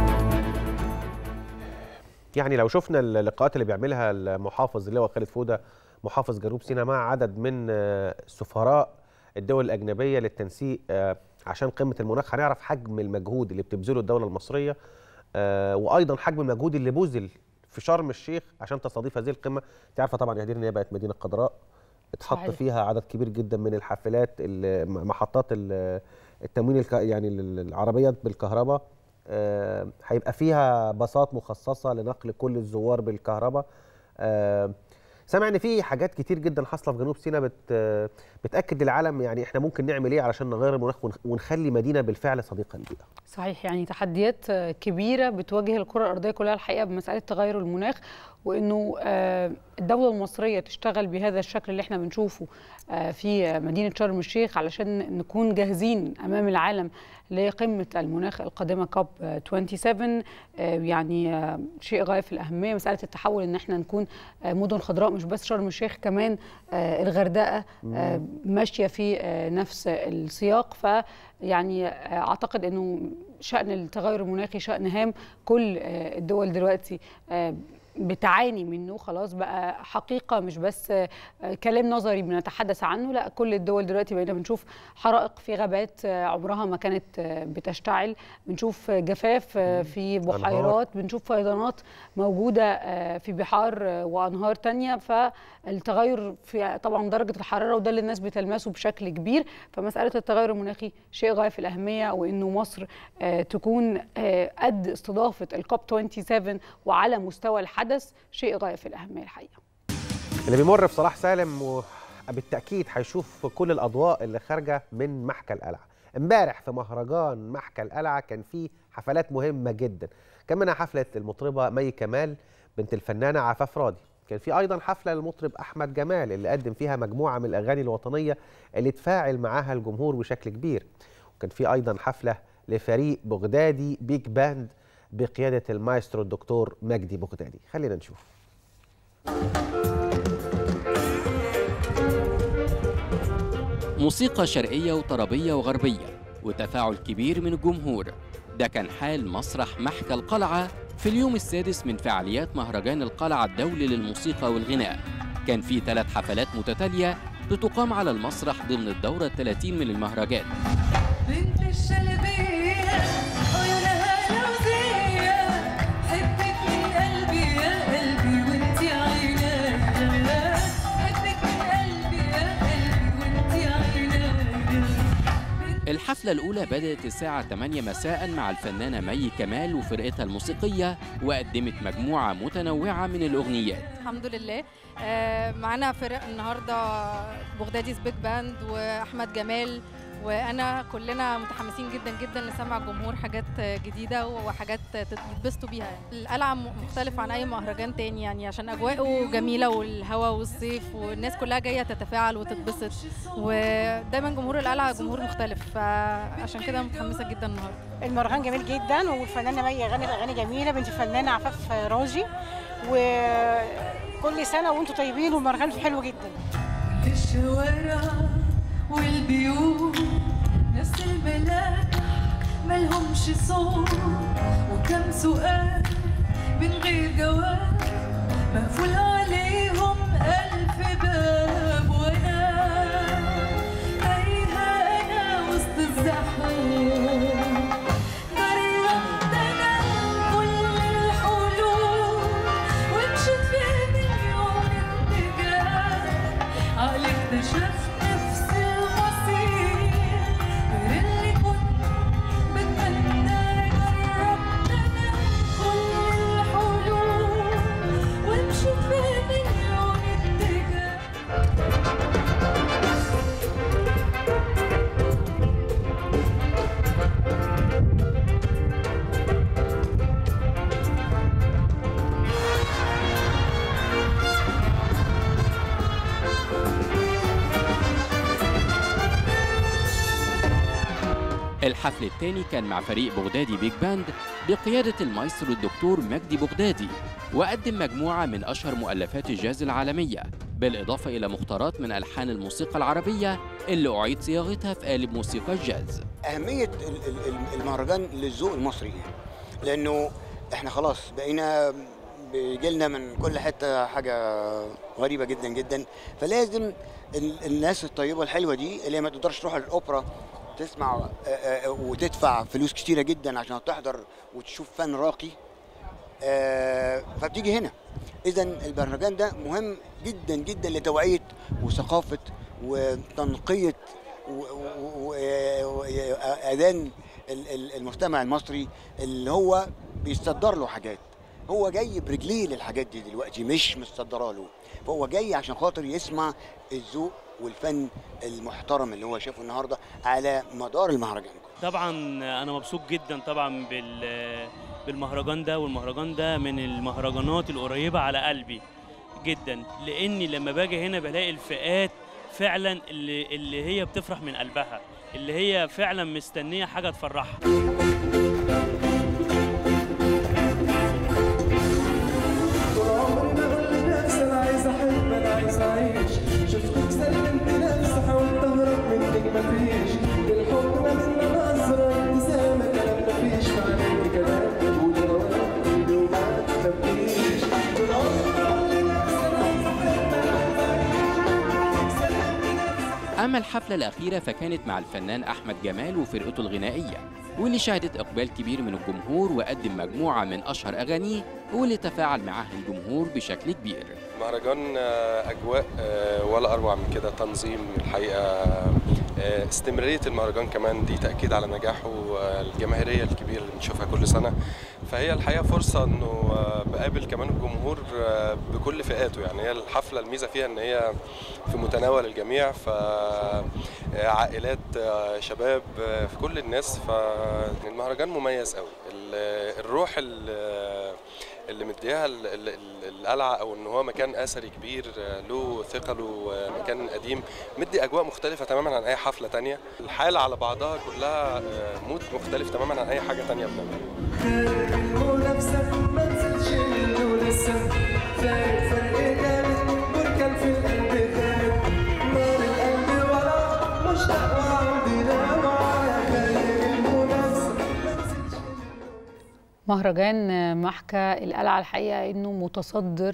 يعني لو شفنا اللقاءات اللي بيعملها المحافظ اللي هو خالد فوده محافظ جنوب سيناء مع عدد من آه، سفراء الدول الاجنبيه للتنسيق آه، عشان قمه المناخ هنعرف حجم المجهود اللي بتبذله الدوله المصريه آه، وايضا حجم المجهود اللي بذل في شرم الشيخ عشان تستضيف هذه القمه انت عارفه طبعا يا هدير ان هي بقت مدينه خضراء اتحط صحيح. فيها عدد كبير جدا من الحافلات ال- محطات ال- التموين الك... يعني ال- العربيات بالكهرباء آه، هيبقى فيها باصات مخصصه لنقل كل الزوار بالكهرباء آه، سامع ان في حاجات كتير جدا حاصله في جنوب سيناء بت بتاكد للعالم يعني احنا ممكن نعمل ايه علشان نغير المناخ ونخ- ونخلي مدينه بالفعل صديقه للبيئه صحيح يعني تحديات آه، كبيره بتواجه الكره الارضيه كلها الحقيقه بمساله تغير المناخ وانه آه، الدوله المصريه تشتغل بهذا الشكل اللي احنا بنشوفه آه، في آه، مدينه شرم الشيخ علشان نكون جاهزين امام العالم لقمه المناخ القادمه كوب 27 آه، يعني آه، شيء غايه في الاهميه مساله التحول ان احنا نكون آه، مدن خضراء مش بس شرم الشيخ كمان آه، الغردقه آه، ماشيه في آه، نفس السياق ف يعني آه، اعتقد انه شان التغير المناخي شان هام كل آه، الدول دلوقتي آه، بتعاني منه خلاص بقى حقيقة مش بس آه، كلام نظري بنتحدث عنه لا كل الدول دلوقتي بقينا بنشوف حرائق في غابات آه، عمرها ما كانت آه، بتشتعل بنشوف جفاف آه، في بحيرات بنشوف فيضانات موجودة آه، في بحار آه، وأنهار تانية فالتغير في طبعا درجة الحرارة وده اللي الناس بتلمسه بشكل كبير فمسألة التغير المناخي شيء غاية في الأهمية وإنه مصر آه، تكون آه، قد استضافة الكوب 27 وعلى مستوى الحدث شيء غاية في الأهمية الحقيقة اللي بيمر في صلاح سالم و- بالتاكيد هيشوف كل الاضواء اللي خارجه من محكى القلعه امبارح في مهرجان محكى القلعه كان في حفلات مهمه جدا كان منها حفله المطربه مي كمال بنت الفنانه عفاف راضي كان في ايضا حفله للمطرب احمد جمال اللي قدم فيها مجموعه من الاغاني الوطنيه اللي تفاعل معاها الجمهور بشكل كبير وكان في ايضا حفله لفريق بغدادي بيج باند بقياده المايسترو الدكتور مجدي بغدادي خلينا نشوف موسيقى شرقية وطربية وغربية وتفاعل كبير من الجمهور ده كان حال مسرح محكى القلعة في اليوم السادس من فعاليات مهرجان القلعة الدولي للموسيقى والغناء كان في ثلاث حفلات متتالية بتقام على المسرح ضمن الدورة الثلاثين من المهرجان بنت الشلبية عيونها لوزية حبك من قلبي يا قلبي وانتي عينيا حبك من قلبي يا قلبي وانتي عينيا الحفلة الحفلة الأولى بدأت الساعة 8 مساء مع الفنانة مي كمال وفرقتها الموسيقية وقدمت مجموعة متنوعة من الأغنيات الحمد لله آه، معانا فرق النهارده بغدادي سبيك باند واحمد جمال وانا كلنا متحمسين جدا جدا نسمع الجمهور حاجات جديده وحاجات يتبسطوا بيها يعني. القلعه م- مختلف عن اي مهرجان تاني يعني عشان اجواءه جميله والهواء والصيف والناس كلها جايه تتفاعل وتتبسط ودايما جمهور القلعه جمهور مختلف فعشان كده متحمسه جدا النهارده المهرجان جميل جدا والفنانه مي غنت اغاني جميله بنت الفنانه عفاف راجي وكل سنه وانتم طيبين والمهرجان حلو جدا الشوارع والبيوت نفس الملاك ملهمش صوت وكم سؤال من غير جواب مقفول عليهم ألف باب وأنا تايهة أنا وسط الزحمة جربت أنا كل الحلول ومشيت في مليون اتجاه عقلي اكتشفت نفس المصير غير اللي كنت بتمنى جربت انا كل الحلول ومشيت في مليون اتجاه الحفل الثاني كان مع فريق بغدادي بيج باند بقيادة المايسترو الدكتور مجدي بغدادي وقدم مجموعة من أشهر مؤلفات الجاز العالمية بالإضافة إلى مختارات من ألحان الموسيقى العربية اللي أعيد صياغتها في قالب موسيقى الجاز أهمية ال- ال- ال- المهرجان للذوق المصري لأنه إحنا خلاص بقينا بيجيلنا من كل حتة حاجة غريبة جدا جدا فلازم ال- الناس الطيبة الحلوة دي اللي هي ما تقدرش تروح الأوبرا تسمع آه، آه، وتدفع فلوس كتيرة جدا عشان تحضر وتشوف فن راقي آه، فبتيجي هنا اذا المهرجان ده مهم جدا جدا لتوعيه وثقافه وتنقيه واذان المجتمع المصري اللي هو بيصدر له حاجات هو جاي برجليه للحاجات دي دلوقتي مش متصدره له فهو جاي عشان خاطر يسمع الذوق والفن المحترم اللي هو شافه النهارده على مدار المهرجان طبعا انا مبسوط جدا طبعا بال بالمهرجان ده والمهرجان ده من المهرجانات القريبه على قلبي جدا لاني لما باجي هنا بلاقي الفئات فعلا اللي اللي هي بتفرح من قلبها اللي هي فعلا مستنيه حاجه تفرحها طول عمري بقول لنفسي انا عايز احب انا عايز اعيش شفتك سلمت نفسي حاولت اهرب منك مفيش بالحب ما بينا نظرة ابتسامة كلام مفيش معنى كلام وجواب ايدي وما تبكيش طول عمري بقول لنفسي انا عايز احب انا عايز اعيش أما الحفلة الأخيرة فكانت مع الفنان أحمد جمال وفرقته الغنائية واللي شهدت إقبال كبير من الجمهور وقدم مجموعة من أشهر أغانيه واللي تفاعل معاه الجمهور بشكل كبير مهرجان آه، اجواء آه، ولا اروع من كده تنظيم الحقيقه آه، استمراريه المهرجان كمان دي تاكيد على نجاحه آه، الجماهيريه الكبيره اللي بنشوفها كل سنه فهي الحقيقه فرصه انه آه، بقابل كمان الجمهور آه، بكل فئاته يعني هي الحفله الميزه فيها ان هي في متناول الجميع ف آه، عائلات آه، شباب آه، في كل الناس فالمهرجان مميز قوي ال- الروح ال- اللي مديها ال- ال- ال- القلعه او ان هو مكان اثري كبير آه، له ثقه له آه، مكان قديم مدي اجواء مختلفه تماما عن اي حفله تانية الحاله على بعضها كلها آه، مود مختلف تماما عن اي حاجه تانية بنعملها المنافسة ما نزلش اللي ولسه فارق فرق جامد بركان في القلب ثابت نار القلب ورا مشتاق وعندنا معايا خلي المنافسة مهرجان محكى القلعة الحقيقة إنه متصدر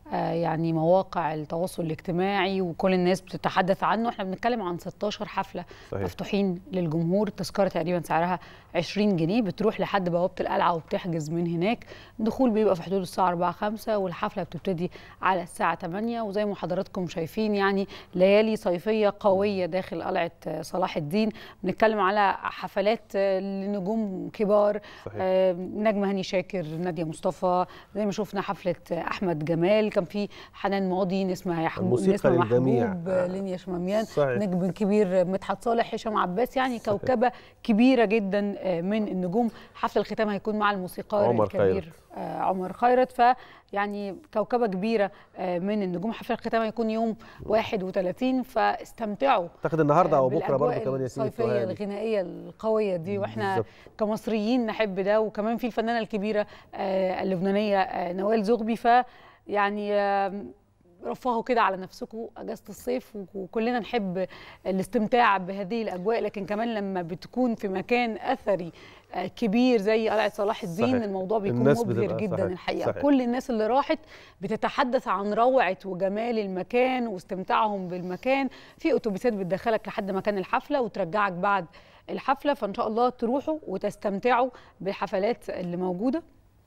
آه، يعني مواقع التواصل الاجتماعي وكل الناس بتتحدث عنه احنا بنتكلم عن 16 حفله صحيح. مفتوحين للجمهور التذكره تقريبا سعرها 20 جنيه بتروح لحد بوابه القلعه وبتحجز من هناك الدخول بيبقى في حدود الساعه 4 5 والحفله بتبتدي على الساعه 8 وزي ما حضراتكم شايفين يعني ليالي صيفيه قويه داخل قلعه آه، صلاح الدين بنتكلم على حفلات آه، لنجوم كبار صحيح. آه، نجمه هاني شاكر ناديه مصطفى زي ما شفنا حفله آه، احمد جمال كان في حنان ماضي نسمه يحبوب الموسيقى نسمه للجميع. محبوب آه، لينيا شماميان صحيح. نجم كبير مدحت صالح هشام عباس يعني كوكبه كبيره جدا آه، من النجوم حفل الختام هيكون مع الموسيقار عمر الكبير خيرت. آه، عمر خيرت فيعني كوكبه كبيره آه، من النجوم حفل الختام هيكون يوم 31 فاستمتعوا اعتقد النهارده او بكره بالأجواء برضه كمان ياسين الصيفيه التهامي الغنائيه القويه دي واحنا بالظبط. كمصريين نحب ده وكمان في الفنانه الكبيره آه، اللبنانيه آه، نوال زغبي ف يعني آه، رفهوا كده على نفسكم اجازه الصيف وكلنا نحب الاستمتاع بهذه الاجواء لكن كمان لما بتكون في مكان اثري آه، كبير زي قلعه صلاح الدين صحيح. الموضوع بيكون الناس مبهر بتبقى- جدا صحيح. الحقيقه صحيح. كل الناس اللي راحت بتتحدث عن روعه وجمال المكان واستمتاعهم بالمكان في اتوبيسات بتدخلك لحد مكان الحفله وترجعك بعد الحفله فان شاء الله تروحوا وتستمتعوا بالحفلات اللي موجوده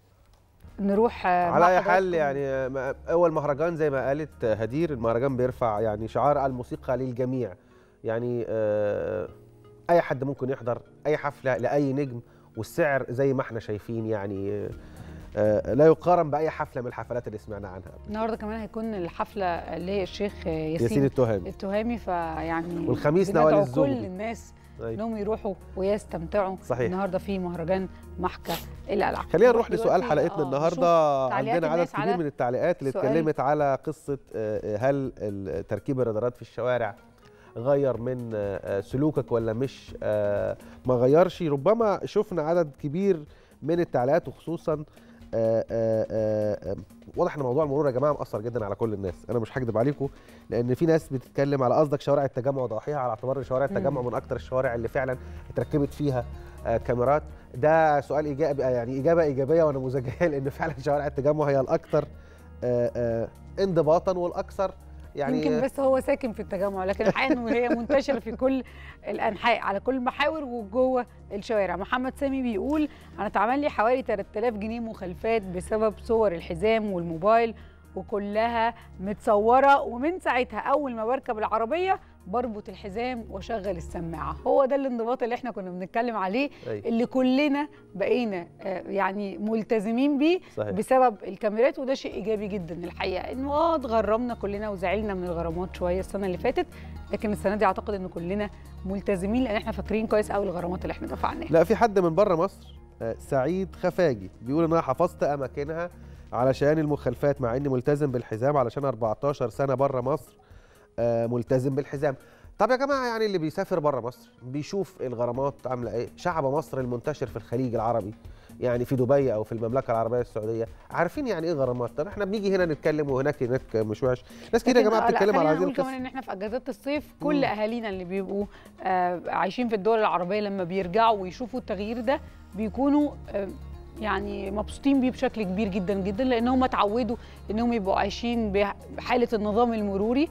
نروح آه، مع على اي حال حضراتكم. يعني ما- اول مهرجان زي ما قالت هدير المهرجان بيرفع يعني شعار الموسيقى للجميع يعني آه، اي حد ممكن يحضر اي حفله لاي نجم والسعر زي ما احنا شايفين يعني آه، آه، لا يقارن باي حفله من الحفلات اللي سمعنا عنها النهارده كمان هيكون الحفله اللي هي الشيخ ياسين, ياسين التهامي. التهامي فيعني والخميس بندعو نوال كل الزغبي. الناس أيوة. انهم يروحوا ويستمتعوا صحيح. النهارده في مهرجان محكى القلعه خلينا نروح لسؤال دلوقتي، حلقتنا آه، النهارده نشوف تعليقات عندنا عدد الناس كبير على من التعليقات اللي سؤال. اتكلمت على قصه آه، هل ال- تركيب الرادارات في الشوارع غير من آه، سلوكك ولا مش آه، ما غيرش ربما شفنا عدد كبير من التعليقات وخصوصا آه، آه، آه، آه، واضح ان موضوع المرور يا جماعه مأثر جدا على كل الناس انا مش هكدب عليكم لان في ناس بتتكلم على قصدك شوارع التجمع وضواحيها على اعتبار ان شوارع التجمع مم. من اكتر الشوارع اللي فعلا اتركبت فيها آه، كاميرات ده سؤال ايجابي يعني اجابه ايجابيه ونموذجيه لان فعلا شوارع التجمع هي الاكثر آه، آه، انضباطا والاكثر يعني يمكن بس هو ساكن في التجمع لكن الحقيقه انه هي منتشره في كل الانحاء على كل المحاور وجوه الشوارع محمد سامي بيقول انا اتعمل لي حوالي 3000 جنيه مخالفات بسبب صور الحزام والموبايل وكلها متصوره ومن ساعتها اول ما بركب العربيه بربط الحزام واشغل السماعه هو ده الانضباط اللي احنا كنا بنتكلم عليه أيوة. اللي كلنا بقينا آه، يعني ملتزمين بيه صحيح. بسبب الكاميرات وده شيء ايجابي جدا الحقيقه انه اه اتغرمنا كلنا وزعلنا من الغرامات شويه السنه اللي فاتت لكن السنه دي اعتقد ان كلنا ملتزمين لان احنا فاكرين كويس قوي الغرامات اللي احنا دفعناها لا في حد من بره مصر آه، سعيد خفاجي بيقول ان انا حفظت اماكنها علشان المخالفات مع اني ملتزم بالحزام علشان 14 سنه بره مصر آه، ملتزم بالحزام طب يا جماعه يعني اللي بيسافر بره مصر بيشوف الغرامات عامله ايه شعب مصر المنتشر في الخليج العربي يعني في دبي او في المملكه العربيه السعوديه عارفين يعني ايه غرامات طب احنا بنيجي هنا نتكلم وهناك هناك مش وحش ناس كتير يا لكن جماعه آه، لا، بتتكلم على خلينا هذه نقول كمان القصه ان احنا في اجازات الصيف كل اهالينا اللي بيبقوا آه، عايشين في الدول العربيه لما بيرجعوا ويشوفوا التغيير ده بيكونوا آه، يعني مبسوطين بيه بشكل كبير جدا جدا لان هم اتعودوا انهم يبقوا عايشين بحاله النظام المروري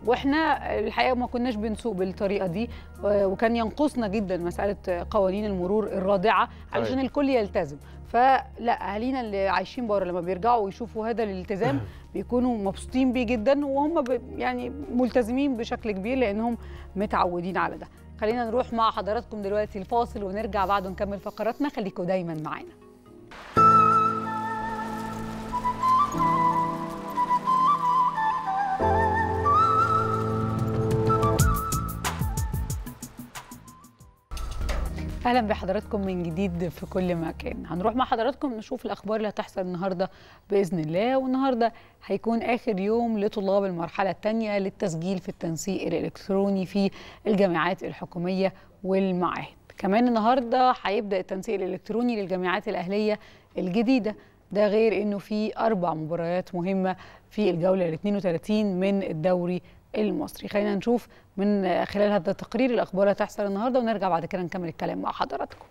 واحنا الحقيقه ما كناش بنسوق بالطريقه دي آه، وكان ينقصنا جدا مساله قوانين المرور الرادعه علشان أيوة. الكل يلتزم فلا اهالينا اللي عايشين بره لما بيرجعوا ويشوفوا هذا الالتزام بيكونوا مبسوطين بيه جدا وهم ب- يعني ملتزمين بشكل كبير لانهم متعودين على ده خلينا نروح مع حضراتكم دلوقتي الفاصل ونرجع بعده نكمل فقراتنا خليكم دايما معانا اهلا بحضراتكم من جديد في كل مكان هنروح مع حضراتكم نشوف الاخبار اللي هتحصل النهارده باذن الله والنهارده هيكون اخر يوم لطلاب المرحله الثانيه للتسجيل في التنسيق الالكتروني في الجامعات الحكوميه والمعاهد كمان النهارده هيبدا التنسيق الالكتروني للجامعات الاهليه الجديده ده غير انه في اربع مباريات مهمه في الجوله ال 32 من الدوري المصري خلينا نشوف من خلال هذا التقرير الاخبار اللي هتحصل النهارده ونرجع بعد كده نكمل الكلام مع حضراتكم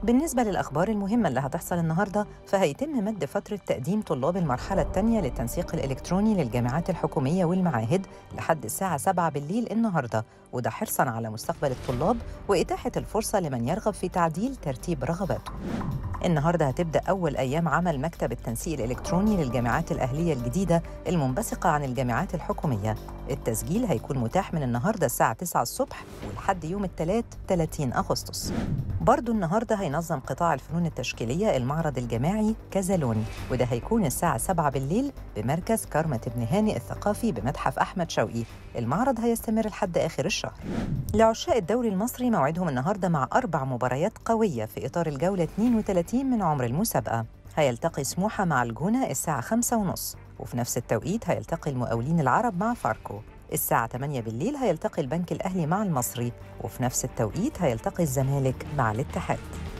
بالنسبة للأخبار المهمة اللي هتحصل النهاردة فهيتم مد فترة تقديم طلاب المرحلة الثانية للتنسيق الإلكتروني للجامعات الحكومية والمعاهد لحد الساعة 7 بالليل النهاردة وده حرصاً على مستقبل الطلاب وإتاحة الفرصة لمن يرغب في تعديل ترتيب رغباته النهارده هتبدا اول ايام عمل مكتب التنسيق الالكتروني للجامعات الاهليه الجديده المنبثقه عن الجامعات الحكوميه التسجيل هيكون متاح من النهارده الساعه 9 الصبح ولحد يوم الثلاث 30 اغسطس برضو النهارده هينظم قطاع الفنون التشكيليه المعرض الجماعي كازالوني وده هيكون الساعه 7 بالليل بمركز كرمة بن هانئ الثقافي بمتحف احمد شوقي المعرض هيستمر لحد اخر الشهر لعشاق الدوري المصري موعدهم النهارده مع اربع مباريات قويه في اطار الجوله 32 من عمر المسابقه هيلتقي سموحه مع الجونه الساعه 5 ونص وفي نفس التوقيت هيلتقي المقاولين العرب مع فاركو الساعة 8 بالليل هيلتقي البنك الأهلي مع المصري وفي نفس التوقيت هيلتقي الزمالك مع الاتحاد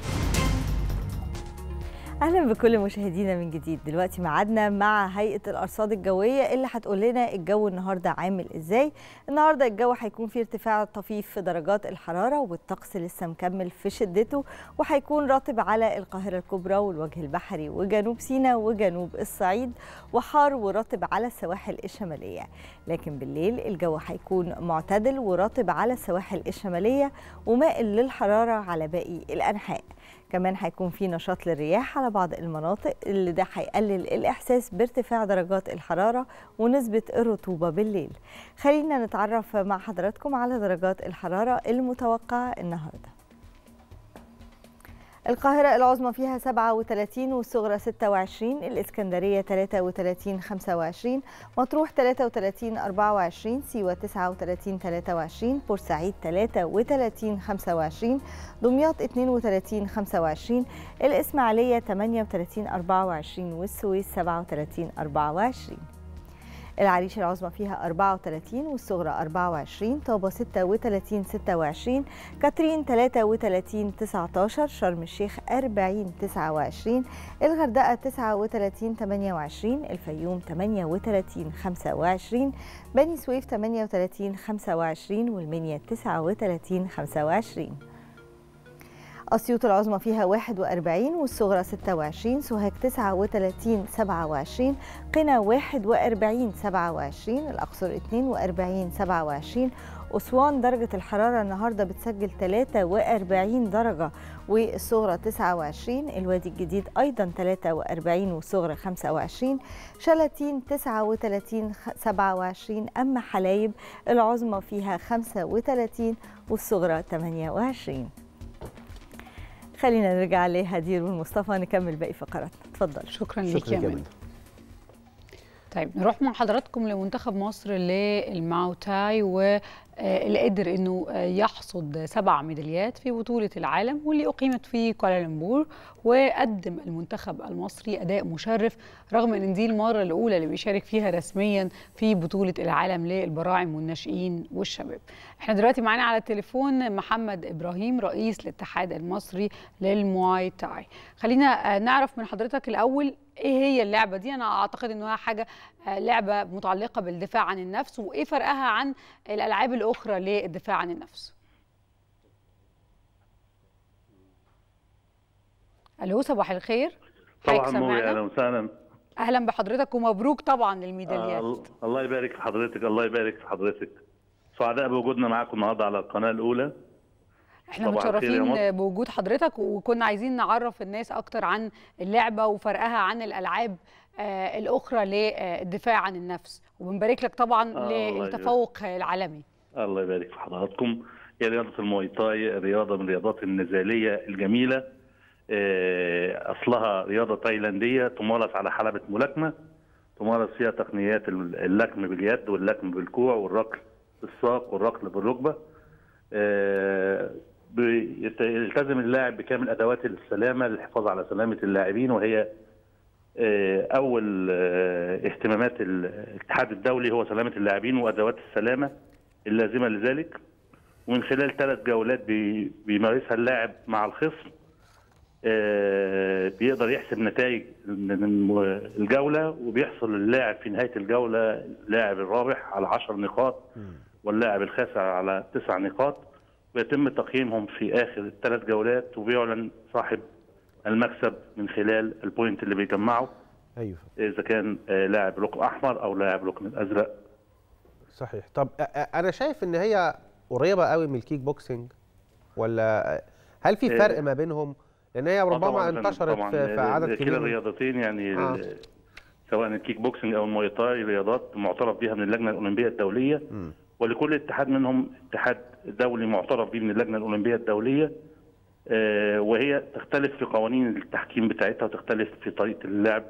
اهلا بكل مشاهدينا من جديد دلوقتي ميعادنا مع هيئه الارصاد الجويه اللي هتقول لنا الجو النهارده عامل ازاي النهارده الجو هيكون فيه ارتفاع طفيف في درجات الحراره والطقس لسه مكمل في شدته وهيكون رطب على القاهره الكبرى والوجه البحري وجنوب سيناء وجنوب الصعيد وحار ورطب على السواحل الشماليه لكن بالليل الجو هيكون معتدل ورطب على السواحل الشماليه ومائل للحراره على باقي الانحاء كمان هيكون في نشاط للرياح على بعض المناطق اللي ده هيقلل الإحساس بارتفاع درجات الحرارة ونسبة الرطوبة بالليل خلينا نتعرف مع حضراتكم على درجات الحرارة المتوقعة النهارده القاهرة العظمى فيها 37 والصغرى 26 الإسكندرية 33 25 مطروح 33 24 سيوة 39 23 بورسعيد 33 25 دمياط 32 25 الإسماعيلية 38 24 والسويس 37 24 العريش العظمى فيها 34 والصغرى 24 طابة 36 26 كاترين 33 19 شرم الشيخ 40 29 الغردقة 39 28 الفيوم 38 25 بني سويف 38 25 والمنيا 39 25 أسيوط العظمى فيها 41 والصغرى 26 سوهاج 39 27 قنا 41 27 الأقصر 42 27 أسوان درجة الحرارة النهاردة بتسجل 43 درجة والصغرى 29 الوادي الجديد أيضا 43 والصغرى 25 شلاتين 39 27 أما حلايب العظمى فيها 35 والصغرى 28 خلينا نرجع لهدير والمصطفى نكمل باقي فقراتنا اتفضل شكرا ليك يا مان طيب نروح مع حضراتكم لمنتخب مصر للماوتاي واللي قدر انه يحصد سبع ميداليات في بطوله العالم واللي اقيمت في كوالالمبور وقدم المنتخب المصري اداء مشرف رغم ان دي المره الاولى اللي بيشارك فيها رسميا في بطوله العالم للبراعم والناشئين والشباب. احنا دلوقتي معانا على التليفون محمد ابراهيم رئيس الاتحاد المصري للمواي تاي. خلينا نعرف من حضرتك الاول ايه هي اللعبه دي انا اعتقد انها حاجه لعبه متعلقه بالدفاع عن النفس وايه فرقها عن الالعاب الاخرى للدفاع عن النفس الو صباح الخير طبعا نوري اهلا وسهلا اهلا بحضرتك ومبروك طبعا للميداليات آه الله يبارك في حضرتك الله يبارك في حضرتك سعداء بوجودنا معاكم النهارده على القناه الاولى احنا متشرفين بوجود حضرتك وكنا عايزين نعرف الناس اكتر عن اللعبه وفرقها عن الالعاب آه الاخرى للدفاع عن النفس وبنبارك لك طبعا آه للتفوق العالمي الله يبارك في حضراتكم هي رياضه المواي تاي رياضه من الرياضات النزاليه الجميله آه اصلها رياضه تايلانديه تمارس على حلبه ملاكمه تمارس فيها تقنيات اللكم باليد واللكم بالكوع والركل بالساق والركل بالركبه يلتزم اللاعب بكامل ادوات السلامه للحفاظ على سلامه اللاعبين وهي اول اهتمامات الاتحاد الدولي هو سلامه اللاعبين وادوات السلامه اللازمه لذلك ومن خلال ثلاث جولات بيمارسها اللاعب مع الخصم بيقدر يحسب نتائج الجوله وبيحصل اللاعب في نهايه الجوله اللاعب الرابح على 10 نقاط واللاعب الخاسر على تسع نقاط ويتم تقييمهم في اخر الثلاث جولات وبيعلن صاحب المكسب من خلال البوينت اللي بيجمعه ايوه اذا كان آه، لاعب ركن احمر او لاعب ركن ازرق صحيح طب أ- أ- انا شايف ان هي قريبه قوي من الكيك بوكسنج ولا هل في آه. فرق ما بينهم لان هي آه ربما طبعاً يا فندم، انتشرت طبعاً. في, في عدد كلا كبير من- الرياضتين يعني آه. ال- سواء الكيك بوكسنج او المواي تاي رياضات معترف بها من اللجنه الاولمبيه الدوليه مم. ولكل اتحاد منهم اتحاد دولي معترف به من اللجنه الاولمبيه الدوليه آه، وهي تختلف في قوانين التحكيم بتاعتها وتختلف في طريقه اللعب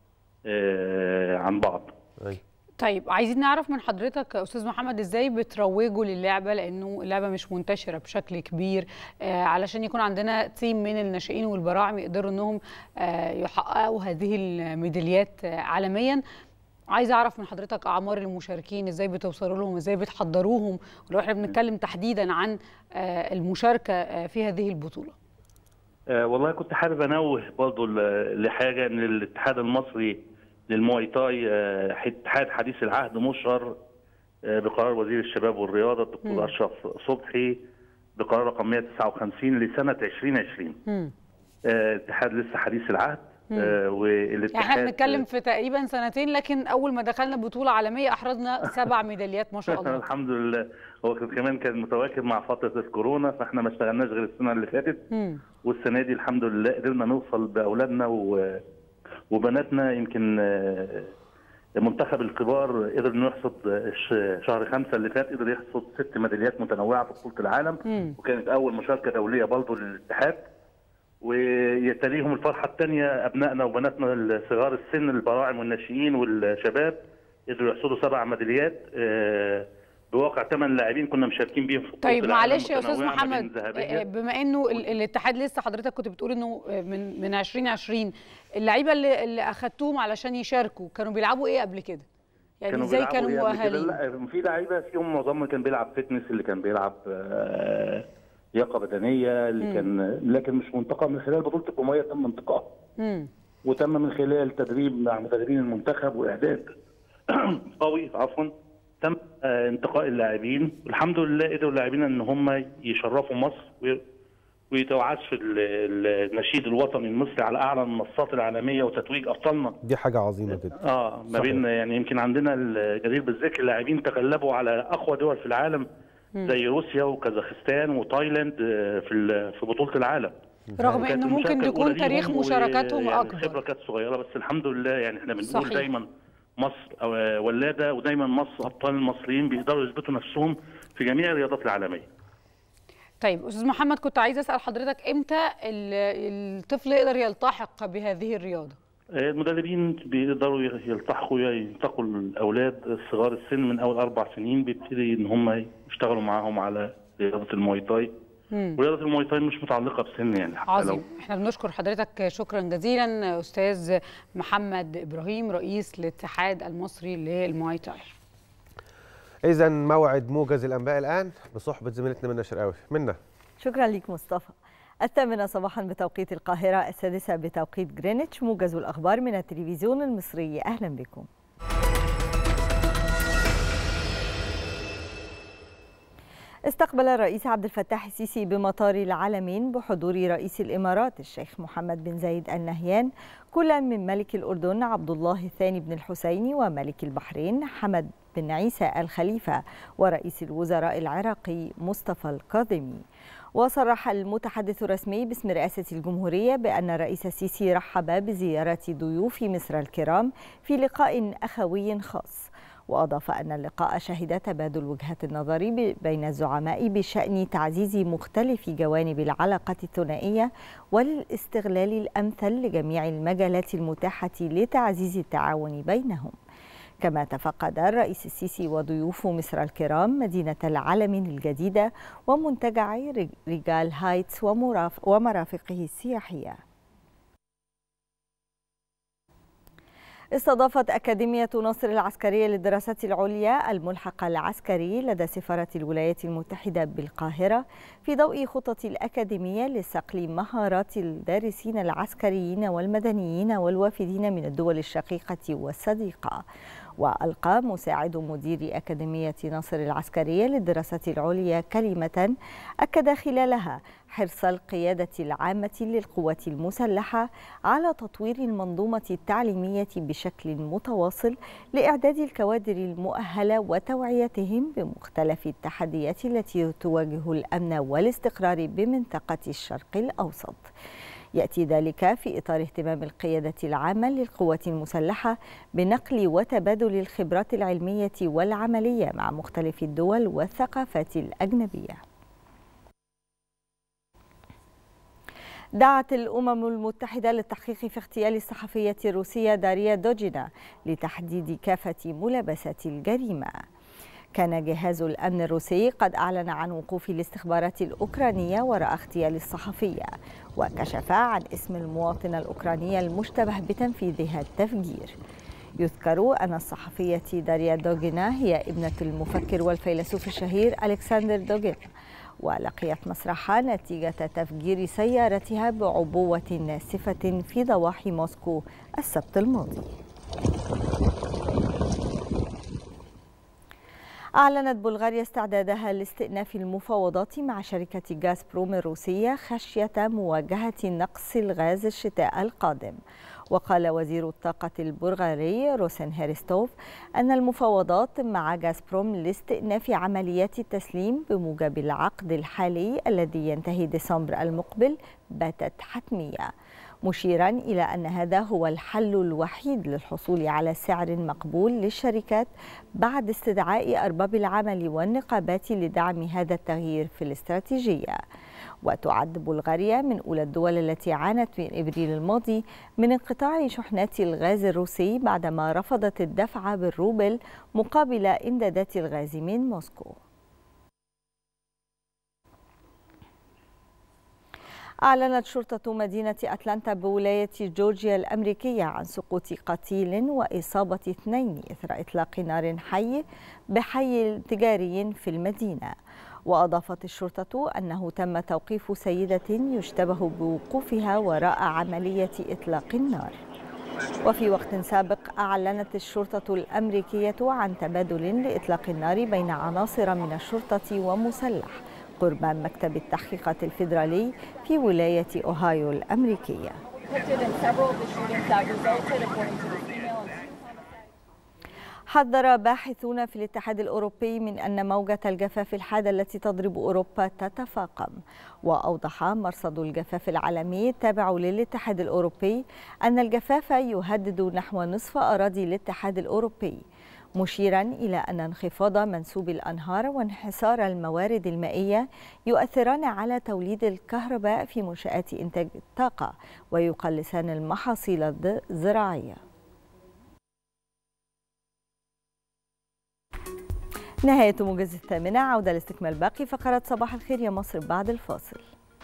آه، عن بعض طيب عايزين نعرف من حضرتك يا استاذ محمد ازاي بتروجوا للعبه لانه اللعبه مش منتشره بشكل كبير آه علشان يكون عندنا تيم من الناشئين والبراعم يقدروا انهم آه يحققوا هذه الميداليات آه عالميا عايزه اعرف من حضرتك اعمار المشاركين ازاي بتوصلوا لهم ازاي بتحضروهم ولو احنا بنتكلم تحديدا عن آه المشاركه آه في هذه البطوله آه، والله كنت حابب انوه برضه ل- لحاجه ان الاتحاد المصري للمواي تاي آه، اتحاد حديث العهد مشهر آه، بقرار وزير الشباب والرياضه مم. الدكتور اشرف صبحي بقرار رقم 159 لسنه 2020 مم. آه، اتحاد لسه حديث العهد مم. آه، يعني والاتحاد احنا بنتكلم في تقريبا سنتين لكن اول ما دخلنا بطوله عالميه احرزنا سبع ميداليات ما شاء الله الحمد لله هو كان- كمان كان متواكب مع فتره الكورونا فاحنا ما اشتغلناش غير السنه اللي فاتت مم. والسنه دي الحمد لله قدرنا نوصل باولادنا و... وبناتنا يمكن آه، منتخب الكبار قدر انه يحصد آه، ش- شهر خمسة اللي فات قدر يحصد ست ميداليات متنوعه في بطوله العالم مم. وكانت اول مشاركه دوليه برضه للاتحاد ويتليهم الفرحه الثانيه ابنائنا وبناتنا صغار السن البراعم والناشئين والشباب قدروا يحصدوا سبع ميداليات آه، بواقع ثمان لاعبين كنا مشاركين بيهم في بطوله طيب العالم معلش يا استاذ متنوعة ما بين محمد ذهبية. آه، بما انه ال- الاتحاد لسه حضرتك كنت بتقول انه آه، من من 2020 اللعيبه اللي اللي اخدتوهم علشان يشاركوا كانوا بيلعبوا ايه قبل كده؟ يعني ازاي بيلعبوا كانوا إيه قبل كده؟ مؤهلين؟ لا في لعيبه فيهم معظمهم كان بيلعب فتنس اللي كان بيلعب آه، لياقه بدنيه اللي مم. كان لكن مش منتقى من خلال بطوله الجمهوريه تم انتقائه مم. وتم من خلال تدريب مع مدربين المنتخب واعداد قوي عفوا تم آه، انتقاء اللاعبين والحمد لله قدروا اللاعبين ان هم يشرفوا مصر وي- ويتوعدوا في ال- ال- النشيد الوطني المصري على اعلى المنصات العالميه وتتويج ابطالنا دي حاجه عظيمه جدا اه ما صحيح. بين يعني يمكن عندنا الجدير بالذكر اللاعبين تغلبوا على اقوى دول في العالم مم. زي روسيا وكازاخستان وتايلاند آه، في ال- في بطوله العالم رغم كانت انه ممكن المشاركة تكون الأولى تاريخ ليهم مشاركاتهم ويعني اكبر الخبره كانت صغيره بس الحمد لله يعني احنا بنقول صحيح. دايما مصر آه، ولاده ودايما مصر ابطال المصريين بيقدروا يثبتوا نفسهم في جميع الرياضات العالميه طيب استاذ محمد كنت عايزه اسال حضرتك امتى ال- الطفل يقدر يلتحق بهذه الرياضه؟ آه، المدربين بيقدروا يلتحقوا ينتقوا الاولاد صغار السن من اول اربع سنين بيبتدي ان هم يشتغلوا معاهم على رياضه المواي تاي مم. ورياضه المواي تاي مش متعلقه بسن يعني حتى عظيم لو احنا بنشكر حضرتك شكرا جزيلا استاذ محمد ابراهيم رئيس الاتحاد المصري للمواي تاي اذا موعد موجز الانباء الان بصحبه زميلتنا منى شرقاوي منى شكرا لك مصطفى الثامنة صباحا بتوقيت القاهرة السادسة بتوقيت جرينتش موجز الأخبار من التلفزيون المصري أهلا بكم استقبل الرئيس عبد الفتاح السيسي بمطار العالمين بحضور رئيس الإمارات الشيخ محمد بن زايد النهيان كل من ملك الأردن عبد الله الثاني بن الحسين وملك البحرين حمد بن عيسى الخليفة ورئيس الوزراء العراقي مصطفى الكاظمي وصرح المتحدث الرسمي باسم رئاسة الجمهورية بأن الرئيس السيسي رحب بزيارة ضيوف مصر الكرام في لقاء أخوي خاص وأضاف أن اللقاء شهد تبادل وجهات النظر ب- بين الزعماء بشأن تعزيز مختلف جوانب العلاقة الثنائية والاستغلال الأمثل لجميع المجالات المتاحة لتعزيز التعاون بينهم كما تفقد الرئيس السيسي وضيوف مصر الكرام مدينة العالمين الجديدة ومنتجع رج- رجال هايتس ومراف- ومرافقه السياحية استضافت أكاديمية ناصر العسكرية للدراسات العليا الملحق العسكري لدى سفارة الولايات المتحدة بالقاهرة في ضوء خطط الأكاديمية لصقل مهارات الدارسين العسكريين والمدنيين والوافدين من الدول الشقيقة والصديقة وألقى مساعد مدير أكاديمية ناصر العسكرية للدراسات العليا كلمة أكد خلالها حرص القيادة العامة للقوات المسلحة على تطوير المنظومة التعليمية بشكل متواصل لإعداد الكوادر المؤهلة وتوعيتهم بمختلف التحديات التي تواجه الأمن والاستقرار بمنطقة الشرق الأوسط. يأتي ذلك في إطار اهتمام القيادة العامة للقوات المسلحة بنقل وتبادل الخبرات العلمية والعملية مع مختلف الدول والثقافات الأجنبية. دعت الأمم المتحدة للتحقيق في اغتيال الصحفية الروسية داريا دوجينا لتحديد كافة ملابسات الجريمة. كان جهاز الأمن الروسي قد أعلن عن وقوف الاستخبارات الأوكرانية وراء اغتيال الصحفية وكشف عن اسم المواطنة الأوكرانية المشتبه بتنفيذ التفجير يذكر أن الصحفية داريا دوغينا هي ابنة المفكر والفيلسوف الشهير ألكسندر دوغينا ولقيت مسرحها نتيجة تفجير سيارتها بعبوة ناسفة في ضواحي موسكو السبت الماضي أعلنت بلغاريا استعدادها لاستئناف المفاوضات مع شركة غازبروم الروسية خشية مواجهة نقص الغاز الشتاء القادم وقال وزير الطاقة البلغاري روسن هيرستوف أن المفاوضات مع غازبروم لاستئناف عمليات التسليم بموجب العقد الحالي الذي ينتهي ديسمبر المقبل باتت حتمية مشيرا إلى أن هذا هو الحل الوحيد للحصول على سعر مقبول للشركات بعد استدعاء أرباب العمل والنقابات لدعم هذا التغيير في الاستراتيجية وتعد بلغاريا من أولى الدول التي عانت من إبريل الماضي من انقطاع شحنات الغاز الروسي بعدما رفضت الدفع بالروبل مقابل إمدادات الغاز من موسكو أعلنت شرطة مدينة أتلانتا بولاية جورجيا الأمريكية عن سقوط قتيل وإصابة اثنين إثر إطلاق نار حي بحي تجاري في المدينة وأضافت الشرطة أنه تم توقيف سيدة يشتبه بوقوفها وراء عملية إطلاق النار وفي وقت سابق أعلنت الشرطة الأمريكية عن تبادل لإطلاق النار بين عناصر من الشرطة ومسلح قرب مكتب التحقيقات الفيدرالي في ولاية أوهايو الأمريكية حذر باحثون في الاتحاد الأوروبي من أن موجة الجفاف الحادة التي تضرب أوروبا تتفاقم وأوضح مرصد الجفاف العالمي التابع للاتحاد الأوروبي أن الجفاف يهدد نحو نصف أراضي الاتحاد الأوروبي مشيرا إلى أن انخفاض منسوب الأنهار وانحسار الموارد المائية يؤثران على توليد الكهرباء في منشآت إنتاج الطاقة ويقلصان المحاصيل الزراعية نهاية موجز الثامنة عودة لاستكمال باقي فقرات صباح الخير يا مصر بعد الفاصل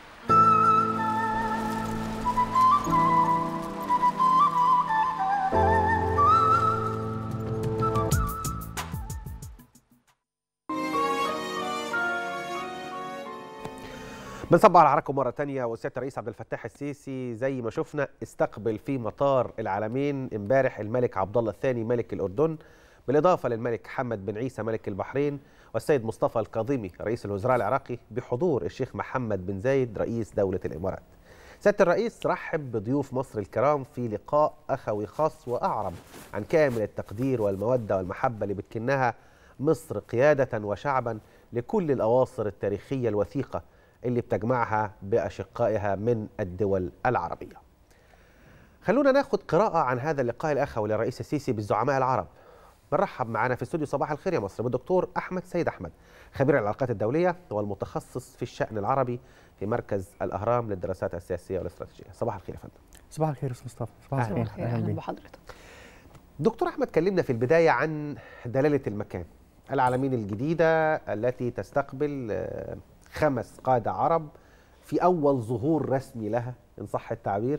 بنصبح على حضراتكم مره تانية وسياده الرئيس عبد الفتاح السيسي زي ما شفنا استقبل في مطار العالمين امبارح الملك عبد الله الثاني ملك الاردن بالاضافه للملك حمد بن عيسى ملك البحرين والسيد مصطفى الكاظمي رئيس الوزراء العراقي بحضور الشيخ محمد بن زايد رئيس دوله الامارات. سياده الرئيس رحب بضيوف مصر الكرام في لقاء اخوي خاص واعرب عن كامل التقدير والموده والمحبه اللي بتكنها مصر قياده وشعبا لكل الاواصر التاريخيه الوثيقه اللي بتجمعها بأشقائها من الدول العربية خلونا ناخد قراءة عن هذا اللقاء الأخوي للرئيس السيسي بالزعماء العرب بنرحب معنا في استوديو صباح الخير يا مصر بالدكتور أحمد سيد أحمد خبير العلاقات الدولية والمتخصص في الشأن العربي في مركز الأهرام للدراسات السياسية والاستراتيجية صباح الخير يا فندم صباح الخير استاذ مصطفى صباح الخير اهلا بحضرتك دكتور أحمد كلمنا في البداية عن دلالة المكان العالمين الجديدة التي تستقبل خمس قادة عرب في أول ظهور رسمي لها إن صح التعبير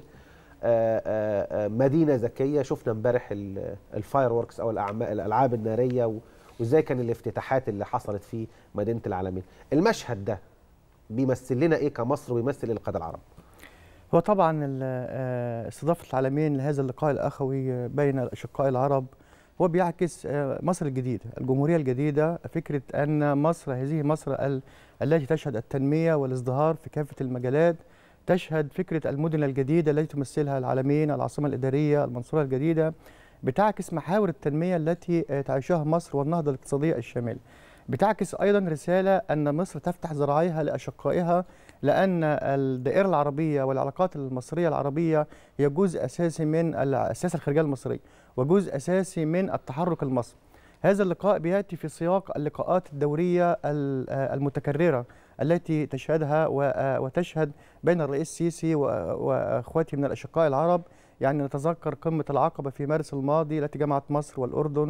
مدينة ذكية شفنا امبارح الفاير ووركس أو الألعاب النارية وإزاي كان الافتتاحات اللي حصلت في مدينة العالمين المشهد ده بيمثل لنا إيه كمصر وبيمثل إيه القادة العرب هو طبعا استضافة العالمين لهذا اللقاء الأخوي بين الأشقاء العرب هو بيعكس آه، مصر الجديدة الجمهورية الجديدة فكرة أن مصر هذه مصر ال- التي تشهد التنمية والازدهار في كافة المجالات تشهد فكرة المدن الجديدة التي تمثلها العالمين العاصمة الإدارية المنصورة الجديدة بتعكس محاور التنمية التي آه، تعيشها مصر والنهضة الاقتصادية الشاملة بتعكس أيضا رسالة أن مصر تفتح ذراعيها لأشقائها لأن الدائرة العربية والعلاقات المصرية العربية هي جزء أساسي من السياسة الخارجية المصرية وجزء أساسي من التحرك المصري هذا اللقاء بياتي في سياق اللقاءات الدوريه ال- آه المتكرره التي تشهدها و- آه وتشهد بين الرئيس السيسي و- واخواته من الاشقاء العرب يعني نتذكر قمه العقبه في مارس الماضي التي جمعت مصر والاردن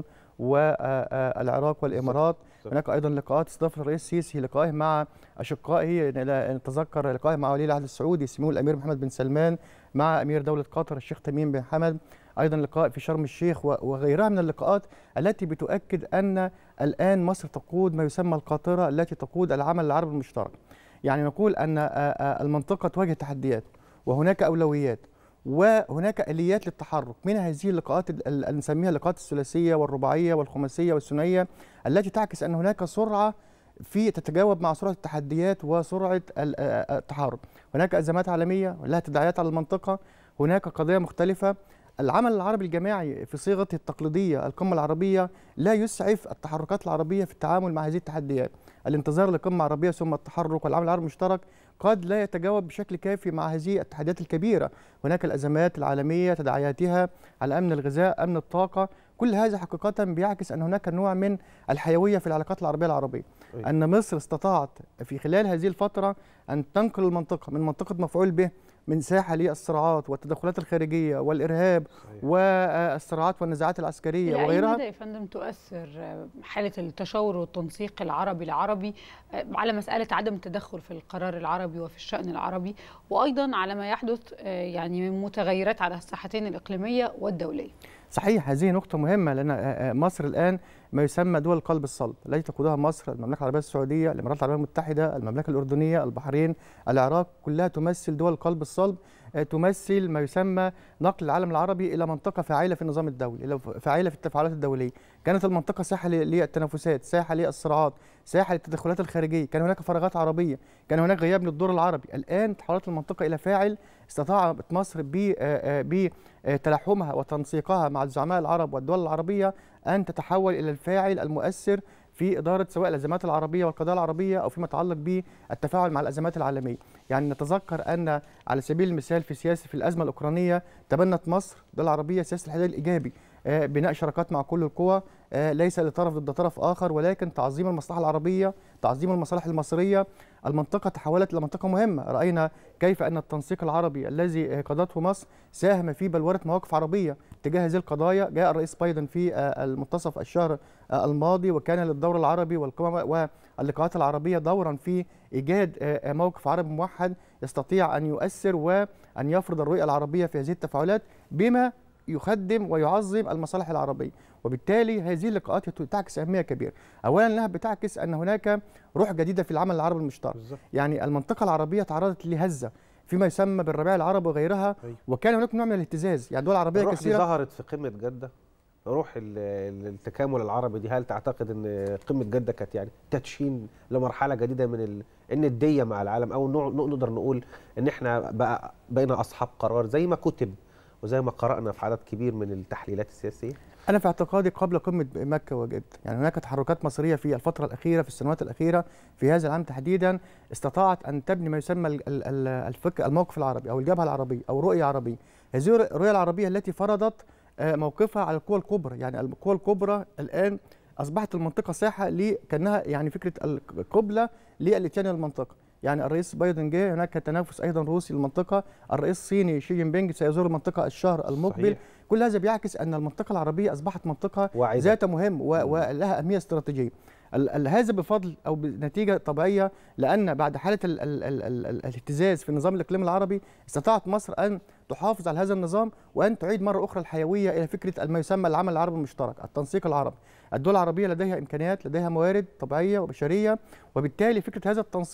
والعراق والامارات هناك ايضا لقاءات استضافه الرئيس السيسي لقائه مع اشقائه نتذكر لقائه مع ولي العهد السعودي سمو الامير محمد بن سلمان مع امير دوله قطر الشيخ تميم بن حمد ايضا لقاء في شرم الشيخ و- وغيرها من اللقاءات التي بتؤكد ان الان مصر تقود ما يسمى القاطره التي تقود العمل العربي المشترك. يعني نقول ان آه، آه، المنطقه تواجه تحديات وهناك اولويات وهناك اليات للتحرك من هذه اللقاءات ال- ال- اللي نسميها اللقاءات الثلاثيه والرباعيه والخماسيه والثنائيه التي تعكس ان هناك سرعه في تتجاوب مع سرعه التحديات وسرعه ال- آه، التحرك هناك ازمات عالميه لها تداعيات على المنطقه هناك قضيه مختلفه العمل العربي الجماعي في صيغته التقليديه القمه العربيه لا يسعف التحركات العربيه في التعامل مع هذه التحديات الانتظار لقمه عربيه ثم التحرك والعمل العربي المشترك قد لا يتجاوب بشكل كافي مع هذه التحديات الكبيره هناك الازمات العالميه تداعياتها على امن الغذاء امن الطاقه كل هذا حقيقه بيعكس ان هناك نوع من الحيويه في العلاقات العربيه العربية أيوة. ان مصر استطاعت في خلال هذه الفتره ان تنقل المنطقه من منطقه مفعول به من ساحه للصراعات والتدخلات الخارجيه والارهاب والصراعات والنزاعات العسكريه إلى أي وغيرها مدى يا فندم تؤثر آه، حالة التشاور والتنسيق العربي العربي آه، على مسألة عدم التدخل في القرار العربي وفي الشأن العربي وأيضا على ما يحدث آه، يعني من متغيرات على الساحتين الإقليمية والدولية صحيح هذه نقطة مهمة لأن آه، آه، مصر الآن ما يسمى دول القلب الصلب التي تقودها مصر المملكة العربية السعودية الإمارات العربية المتحدة المملكة الأردنية البحرين العراق كلها تمثل دول القلب الصلب آه، تمثل ما يسمى نقل العالم العربي إلى منطقة فاعلة في النظام الدولي إلى فاعلة في التفاعلات الدولية كانت المنطقة ساحة ل- للتنافسات ساحة للصراعات ساحة للتدخلات الخارجية كان هناك فراغات عربية كان هناك غياب للدور العربي الآن تحولت المنطقة إلى فاعل استطاعت مصر ب- آه، آه، بتلاحمها وتنسيقها مع الزعماء العرب والدول العربية أن تتحول إلى الفاعل المؤثر في إدارة سواء الأزمات العربية والقضايا العربية أو فيما يتعلق بالتفاعل مع الأزمات العالمية يعني نتذكر أن على سبيل المثال في سياسة في الأزمة الأوكرانية تبنت مصر الدول العربية سياسة الحداد الإيجابي آه، بناء شراكات مع كل القوى آه، ليس لطرف ضد طرف آخر ولكن تعظيم المصلحة العربية تعظيم المصالح المصرية المنطقة تحولت إلى منطقة مهمة رأينا كيف أن التنسيق العربي الذي قادته مصر ساهم في بلورة مواقف عربية تجاه هذه القضايا جاء الرئيس بايدن في آه، المنتصف الشهر آه، الماضي وكان للدور العربي والقمم واللقاءات العربية دورا في إيجاد آه، آه، موقف عربي موحد يستطيع أن يؤثر وأن يفرض الرؤية العربية في هذه التفاعلات بما يخدم ويعظم المصالح العربية وبالتالي هذه اللقاءات يت- تعكس أهمية كبيرة أولا أنها بتعكس أن هناك روح جديدة في العمل العربي المشترك يعني المنطقة العربية تعرضت لهزة فيما يسمى بالربيع العربي وغيرها أيوة. وكان هناك نوع من الاهتزاز يعني دول عربية الروح دي كثيرة ظهرت في قمه جده روح ال- ال- التكامل العربي دي هل تعتقد ان قمه جده كانت يعني تدشين لمرحله جديده من ال- النديه مع العالم او نوع- نقدر نقول ان احنا بقى بقينا اصحاب قرار زي ما كتب وزي ما قرانا في عدد كبير من التحليلات السياسيه أنا في اعتقادي قبل قمة مكة وجدة يعني هناك تحركات مصرية في الفترة الأخيرة في السنوات الأخيرة في هذا العام تحديدا استطاعت أن تبني ما يسمى ال- ال- ال- الفكر الموقف العربي أو الجبهة العربية أو رؤية عربية هذه الرؤية العربية التي فرضت آه، موقفها على القوى الكبرى يعني القوى الكبرى الآن أصبحت المنطقة ساحة ل- كأنها يعني فكرة القبلة للإتيان المنطقة يعني الرئيس بايدن جه هناك تنافس ايضا روسي للمنطقه الرئيس الصيني شي جين بينج سيزور المنطقه الشهر المقبل صحيح. كل هذا بيعكس ان المنطقه العربيه اصبحت منطقه واعدة. ذات مهم و- ولها اهميه استراتيجيه ال- ال- هذا بفضل او بنتيجه طبيعيه لان بعد حاله ال ال ال ال ال الاهتزاز في النظام الاقليمي العربي استطاعت مصر ان تحافظ على هذا النظام وان تعيد مره اخرى الحيويه الى فكره ما يسمى العمل العربي المشترك التنسيق العربي الدول العربيه لديها امكانيات لديها موارد طبيعيه وبشريه وبالتالي فكره هذا التنسيق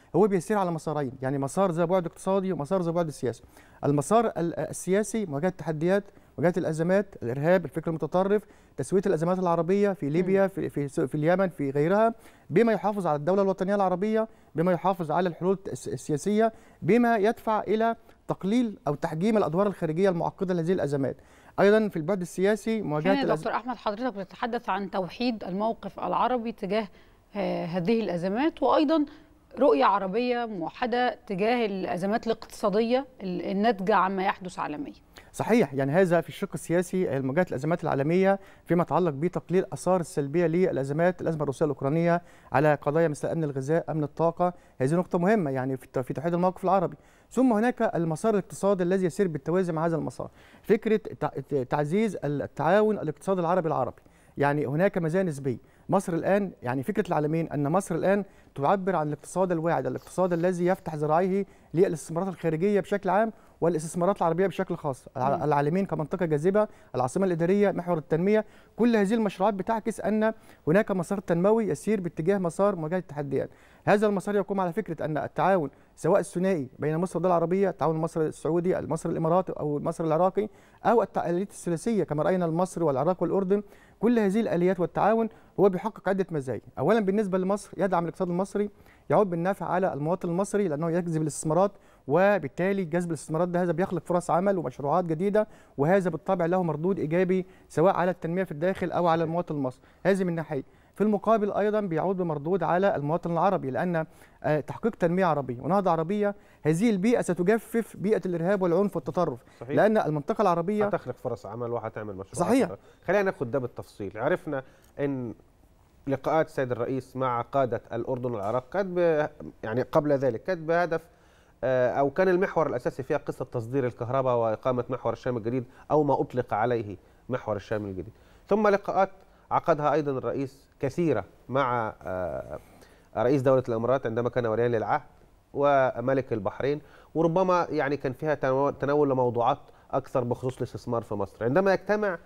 هو بيسير على مسارين يعني مسار ذا بعد اقتصادي ومسار ذا بعد سياسي المسار ال- السياسي مواجهه التحديات مواجهه الازمات الارهاب الفكر المتطرف تسويه الازمات العربيه في ليبيا في في, في اليمن في غيرها بما يحافظ على الدوله الوطنيه العربيه بما يحافظ على الحلول الس- السياسيه بما يدفع الى تقليل او تحجيم الادوار الخارجيه المعقده لهذه الازمات ايضا في البعد السياسي مواجهه كان يا الأز- دكتور احمد حضرتك بتتحدث عن توحيد الموقف العربي تجاه آه، هذه الازمات وايضا رؤيه عربيه موحده تجاه الازمات الاقتصاديه ال- الناتجه عما يحدث عالميا صحيح يعني هذا في الشق السياسي مواجهه الازمات العالميه فيما يتعلق بتقليل اثار السلبيه للازمات الازمه الروسيه الاوكرانيه على قضايا مثل امن الغذاء امن الطاقه هذه نقطه مهمه يعني في الت- في توحيد الموقف العربي ثم هناك المسار الاقتصادي الذي يسير بالتوازي مع هذا المسار فكره تع- تعزيز التعاون الاقتصادي العربي العربي يعني هناك مزايا نسبيه مصر الان يعني فكره العالمين ان مصر الان تعبر عن الاقتصاد الواعد الاقتصاد الذي يفتح ذراعيه للاستثمارات الخارجيه بشكل عام والاستثمارات العربيه بشكل خاص الع- مم. العالمين كمنطقه جاذبه العاصمه الاداريه محور التنميه كل هذه المشروعات بتعكس ان هناك مسار تنموي يسير باتجاه مسار مواجهه التحديات هذا المسار يقوم على فكره ان التعاون سواء الثنائي بين مصر والدول العربيه التعاون المصري السعودي المصري الاماراتي او المصري العراقي او الاليات الثلاثيه كما راينا المصري والعراق والاردن كل هذه الاليات والتعاون هو بيحقق عده مزايا اولا بالنسبه لمصر يدعم الاقتصاد المصري يعود بالنفع على المواطن المصري لانه يجذب الاستثمارات وبالتالي جذب الاستثمارات ده هذا بيخلق فرص عمل ومشروعات جديده وهذا بالطبع له مردود ايجابي سواء على التنميه في الداخل او على المواطن المصري هذه من ناحيه في المقابل ايضا بيعود بمردود على المواطن العربي لان آه، تحقيق تنميه عربيه ونهضه عربيه هذه البيئه ستجفف بيئه الارهاب والعنف والتطرف صحيح. لان المنطقه العربيه هتخلق فرص عمل وهتعمل مشروعات صحيح. خلينا ناخد ده بالتفصيل عرفنا ان لقاءات السيد الرئيس مع قاده الاردن والعراق كانت ب- يعني قبل ذلك كانت بهدف آه، او كان المحور الاساسي فيها قصه تصدير الكهرباء واقامه محور الشام الجديد او ما اطلق عليه محور الشام الجديد ثم لقاءات عقدها ايضا الرئيس كثيره مع آه، رئيس دوله الامارات عندما كان وليا للعهد وملك البحرين وربما يعني كان فيها تناول- تناول لموضوعات اكثر بخصوص الاستثمار في مصر عندما يجتمع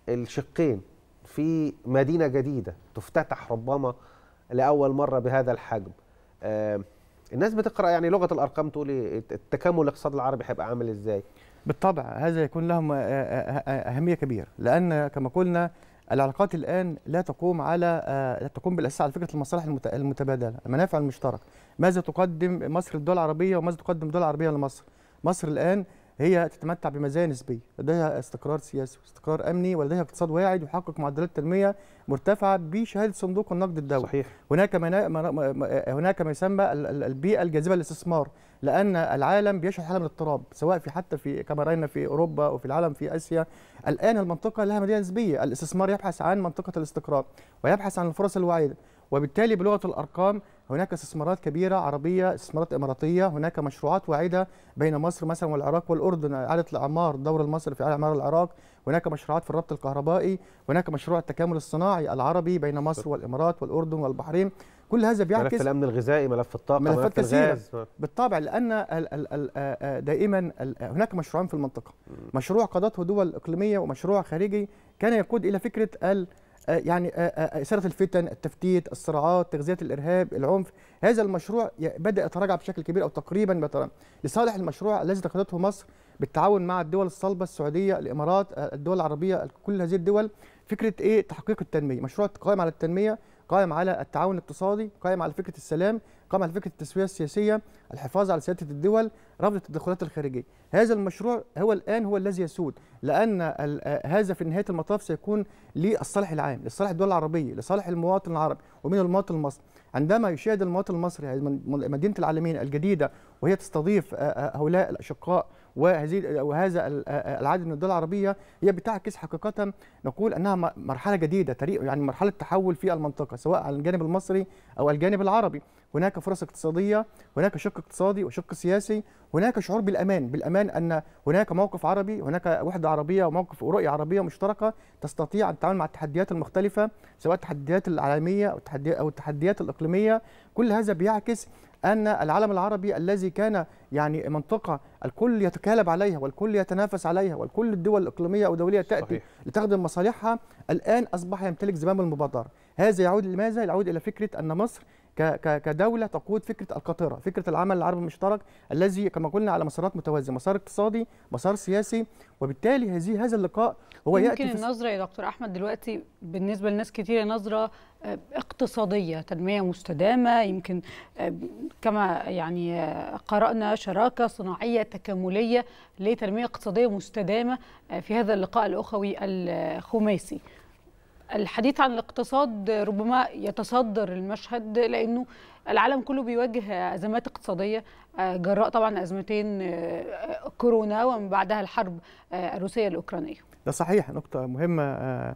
الشقين في مدينه جديده تفتتح ربما لاول مره بهذا الحجم آه، الناس بتقرا يعني لغه الارقام تقول إيه التكامل الاقتصادي العربي هيبقى عامل ازاي بالطبع هذا يكون لهم آه، آه، آه، أهمية كبيرة لأن كما قلنا العلاقات الآن لا تقوم على آه، لا تقوم بالأساس على فكرة المصالح المت- المتبادلة المنافع المشتركة ماذا تقدم مصر للدول العربية وماذا تقدم الدول العربية لمصر مصر الآن هي تتمتع بمزايا نسبية لديها استقرار سياسي واستقرار أمني ولديها اقتصاد واعد يحقق معدلات تنمية مرتفعة بشهادة صندوق النقد الدولي صحيح هناك منا... منا- م- م- هناك ما يسمى ال- ال- البيئه الجاذبه للاستثمار لان العالم بيشهد حاله من الاضطراب سواء في حتى في كما راينا في اوروبا وفي العالم في اسيا الان المنطقه لها مدينه نسبيه الاستثمار يبحث عن منطقه الاستقرار ويبحث عن الفرص الواعده وبالتالي بلغه الارقام هناك استثمارات كبيره عربيه استثمارات اماراتيه هناك مشروعات واعده بين مصر مثلا والعراق والاردن اعاده الاعمار الدور المصري في اعمار العراق هناك مشروعات في الربط الكهربائي هناك مشروع التكامل الصناعي العربي بين مصر والامارات والاردن والبحرين كل هذا بيعكس ملف الامن الغذائي ملف الطاقه ملفات ملف كثيرة الغاز بالطبع لأن ال ال ال آه، آه، دائما ال- آه، هناك مشروعين في المنطقة مشروع قادته دول إقليمية ومشروع خارجي كان يقود إلى فكرة ال آه، يعني آه، آه، إثارة الفتن التفتيت الصراعات تغذية الإرهاب العنف هذا المشروع ي- بدأ يتراجع بشكل كبير أو تقريبا بيتراجع لصالح المشروع الذي اتخذته مصر بالتعاون مع الدول الصلبة السعودية الإمارات آه، الدول العربية كل هذه الدول فكرة إيه تحقيق التنمية مشروع قائم على التنمية قائم على التعاون الاقتصادي قائم على فكره السلام قائم على فكره التسويه السياسيه الحفاظ على سياده الدول رفض التدخلات الخارجيه هذا المشروع هو الان هو الذي يسود لان ال- آه، هذا في نهايه المطاف سيكون للصالح العام لصالح الدول العربيه لصالح المواطن العربي ومن المواطن المصري عندما يشاهد المواطن المصري هذه من- من- مدينه العالمين الجديده وهي تستضيف آه، آه، هؤلاء الاشقاء وهذه وهذا ال- آه، العدد من الدول العربيه هي بتعكس حقيقه نقول انها م- مرحله جديده طريق يعني مرحله تحول في المنطقه سواء على الجانب المصري او الجانب العربي هناك فرص اقتصاديه هناك شق اقتصادي وشق سياسي هناك شعور بالامان بالامان ان هناك موقف عربي هناك وحده عربيه وموقف ورؤيه عربيه مشتركه تستطيع ان تتعامل مع التحديات المختلفه سواء التحديات العالميه او التحديات او التحديات الاقليميه كل هذا بيعكس ان العالم العربي الذي كان يعني منطقه الكل يتكالب عليها والكل يتنافس عليها والكل الدول الاقليميه او الدوليه تاتي صحيح. لتخدم مصالحها الان اصبح يمتلك زمام المبادره هذا يعود لماذا يعود الى فكره ان مصر ك- ك- كدوله تقود فكره القاطره فكره العمل العربي المشترك الذي كما قلنا على مسارات متوازيه مسار اقتصادي مسار سياسي وبالتالي هذه هذا اللقاء هو يمكن ياتي في النظرة يا دكتور أحمد دلوقتي بالنسبة لناس كتير نظرة آه، اقتصادية تنمية مستدامة يمكن آه، كما يعني آه، قرأنا شراكة صناعية تكاملية لتنمية اقتصادية مستدامة آه، في هذا اللقاء الأخوي الخماسي الحديث عن الاقتصاد ربما يتصدر المشهد لأنه العالم كله بيواجه أزمات اقتصادية آه، جراء طبعا أزمتين آه، كورونا ومن بعدها الحرب آه، الروسية الأوكرانية ده صحيح نقطة مهمة آه، آه،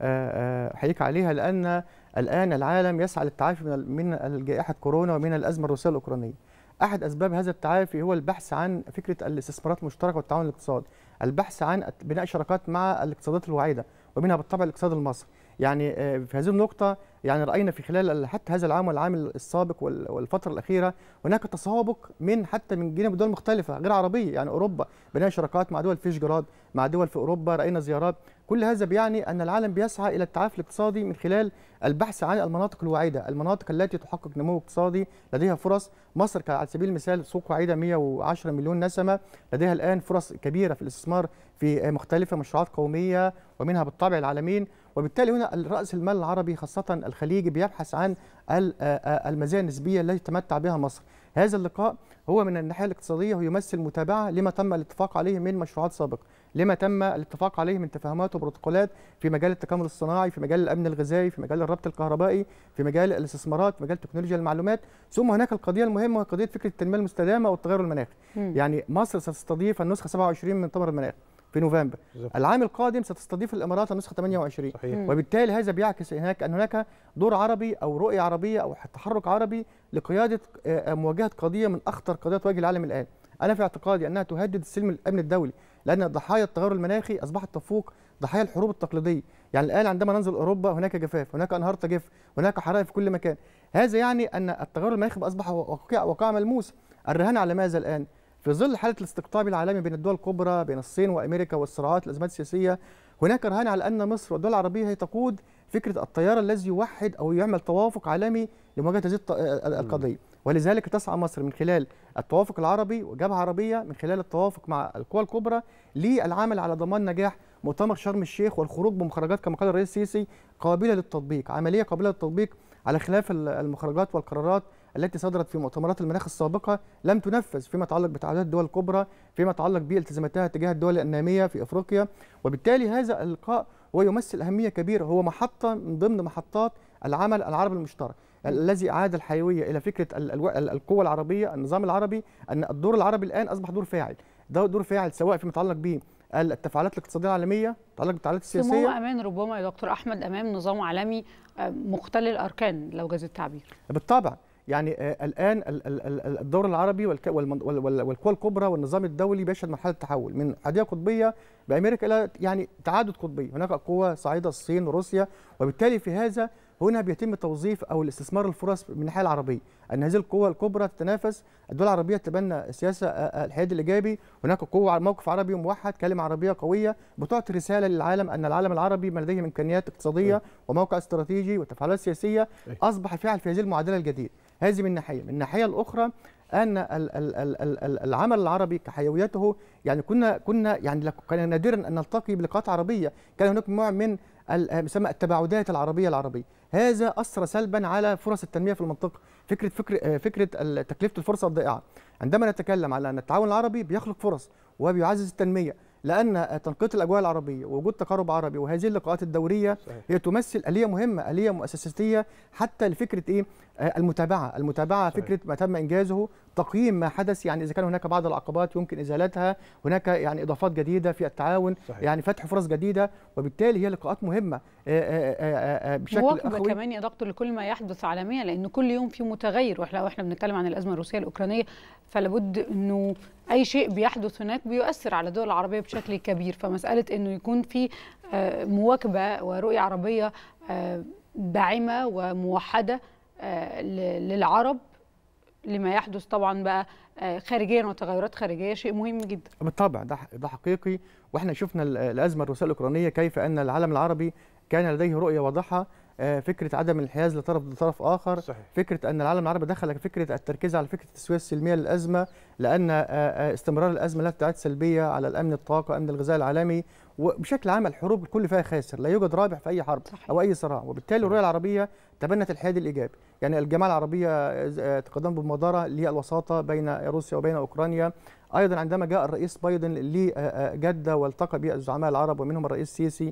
آه، أحييك عليها لأن الآن العالم يسعى للتعافي من ال- من الجائحة كورونا ومن الأزمة الروسية الأوكرانية. أحد أسباب هذا التعافي هو البحث عن فكرة الاستثمارات المشتركة والتعاون الاقتصادي، البحث عن الت- بناء شراكات مع الاقتصادات الواعدة ومنها بالطبع الاقتصاد المصري. يعني آه، في هذه النقطة يعني رأينا في خلال ال- حتى هذا العام والعام السابق وال- والفترة الأخيرة هناك تسابق من حتى من جانب دول مختلفة غير عربية يعني أوروبا بناء شراكات مع دول فيشجراد مع دول في أوروبا رأينا زيارات كل هذا بيعني أن العالم بيسعى إلى التعافي الاقتصادي من خلال البحث عن المناطق الواعدة المناطق التي تحقق نمو اقتصادي لديها فرص مصر ك- على سبيل المثال سوق واعدة 110 مليون نسمة لديها الآن فرص كبيرة في الاستثمار في مختلفة مشروعات قومية ومنها بالطبع العالمين وبالتالي هنا رأس المال العربي خاصة الخليجي بيبحث عن ال- آه، آه، المزايا النسبية التي تمتع بها مصر هذا اللقاء هو من الناحية الاقتصادية هو يمثل متابعة لما تم الاتفاق عليه من مشروعات سابقة لما تم الاتفاق عليه من تفاهمات وبروتوكولات في مجال التكامل الصناعي في مجال الأمن الغذائي في مجال الربط الكهربائي في مجال الاستثمارات في مجال تكنولوجيا المعلومات ثم هناك القضية المهمة وهي قضية فكرة التنمية المستدامة والتغير المناخي مم. يعني مصر ستستضيف النسخة 27 من مؤتمر المناخ في نوفمبر بالظبط. العام القادم ستستضيف الامارات النسخه 28 صحيح. مم. وبالتالي هذا بيعكس هناك ان هناك دور عربي او رؤيه عربيه او تحرك عربي لقياده آه، مواجهه قضيه من اخطر قضايا تواجه العالم الان انا في اعتقادي انها تهدد السلم الامن الدولي لان ضحايا التغير المناخي اصبحت تفوق ضحايا الحروب التقليديه يعني الان عندما ننزل اوروبا هناك جفاف هناك انهار تجف هناك حرائق في كل مكان هذا يعني ان التغير المناخي اصبح واقع واقع ملموس الرهان على ماذا الان في ظل حاله الاستقطاب العالمي بين الدول الكبرى بين الصين وامريكا والصراعات الازمات السياسيه هناك رهان على ان مصر والدول العربيه هي تقود فكره التيار الذي يوحد او يعمل توافق عالمي لمواجهه هذه الط- القضيه ولذلك تسعى مصر من خلال التوافق العربي وجبهه عربيه من خلال التوافق مع القوى الكبرى للعمل على ضمان نجاح مؤتمر شرم الشيخ والخروج بمخرجات كما قال الرئيس السيسي قابله للتطبيق عمليه قابله للتطبيق على خلاف ال- المخرجات والقرارات التي صدرت في مؤتمرات المناخ السابقه لم تنفذ فيما يتعلق بتعهدات الدول الكبرى فيما يتعلق بالتزاماتها تجاه الدول الناميه في افريقيا وبالتالي هذا اللقاء هو يمثل اهميه كبيره هو محطه من ضمن محطات العمل العربي المشترك الذي اعاد الحيويه الى فكره ال- الو- ال- القوه العربيه النظام العربي ان الدور العربي الان اصبح دور فاعل ده دور فاعل سواء فيما يتعلق به التفاعلات الاقتصاديه العالميه يتعلق بالتفاعلات سمو السياسيه امان ربما يا دكتور احمد امام نظام عالمي آه، مختل الاركان لو جاز التعبير بالطبع يعني آه، الان ال- ال- ال- الدور العربي والك- والمن- وال- وال- والقوى الكبرى والنظام الدولي بيشهد مرحله تحول من احاديه قطبيه بامريكا الى يعني تعادد قطبي هناك قوى صاعده الصين وروسيا وبالتالي في هذا هنا بيتم توظيف او الاستثمار الفرص من الناحيه العربيه ان هذه القوى الكبرى تتنافس الدول العربيه تتبنى سياسه آه، آه، الحياد الايجابي هناك قوه موقف عربي موحد كلمه عربيه قويه بتعطي رساله للعالم ان العالم العربي ما لديه من امكانيات اقتصاديه وموقع استراتيجي وتفاعلات سياسيه اصبح فاعل في هذه المعادله الجديده هذه من ناحيه من الناحيه الاخرى ان ال- ال- ال- ال- ال- العمل العربي كحيويته يعني كنا كنا يعني لك- كان نادرا ان نلتقي بلقاءات عربيه كان هناك نوع من ال- يسمى التباعدات العربيه العربيه هذا اثر سلبا على فرص التنميه في المنطقه فكره فكره آه، فكره ال- تكلفه الفرصه الضائعه عندما نتكلم على ان التعاون العربي بيخلق فرص وبيعزز التنميه لان تنقيه الاجواء العربيه ووجود تقارب عربي وهذه اللقاءات الدوريه صحيح. هي تمثل اليه مهمه اليه مؤسساتيه حتى لفكره ايه آه، المتابعه المتابعه صحيح. فكره ما تم انجازه تقييم ما حدث يعني اذا كان هناك بعض العقبات يمكن ازالتها هناك يعني اضافات جديده في التعاون صحيح. يعني فتح فرص جديده وبالتالي هي لقاءات مهمه آه، آه، آه، آه، بشكل مواكبه اخوي كمان يا دكتور لكل ما يحدث عالميا لان كل يوم في متغير واحنا واحنا بنتكلم عن الازمه الروسيه الاوكرانيه فلابد انه اي شيء بيحدث هناك بيؤثر على الدول العربيه بشكل كبير فمساله انه يكون في آه، مواكبه ورؤيه عربيه آه، داعمه وموحده آه، ل- للعرب لما يحدث طبعا بقى آه، خارجيا وتغيرات خارجيه شيء مهم جدا بالطبع ده ده حقيقي واحنا شفنا ال- الازمه الروسيه الاوكرانيه كيف ان العالم العربي كان لديه رؤيه واضحه آه، فكره عدم الانحياز لطرف لطرف اخر صحيح. فكره ان العالم العربي دخل فكره التركيز على فكره التسويه السلميه للازمه لان آه، آه، استمرار الازمه لها تبعات سلبيه على الامن الطاقه امن الغذاء العالمي وبشكل عام الحروب الكل فيها خاسر لا يوجد رابح في اي حرب صحيح. او اي صراع وبالتالي الرؤيه العربيه تبنت الحياد الايجابي يعني الجماعه العربيه آه، تقدمت بمبادره للوساطه بين روسيا وبين اوكرانيا ايضا عندما جاء الرئيس بايدن لجده والتقى بالزعماء العرب ومنهم الرئيس السيسي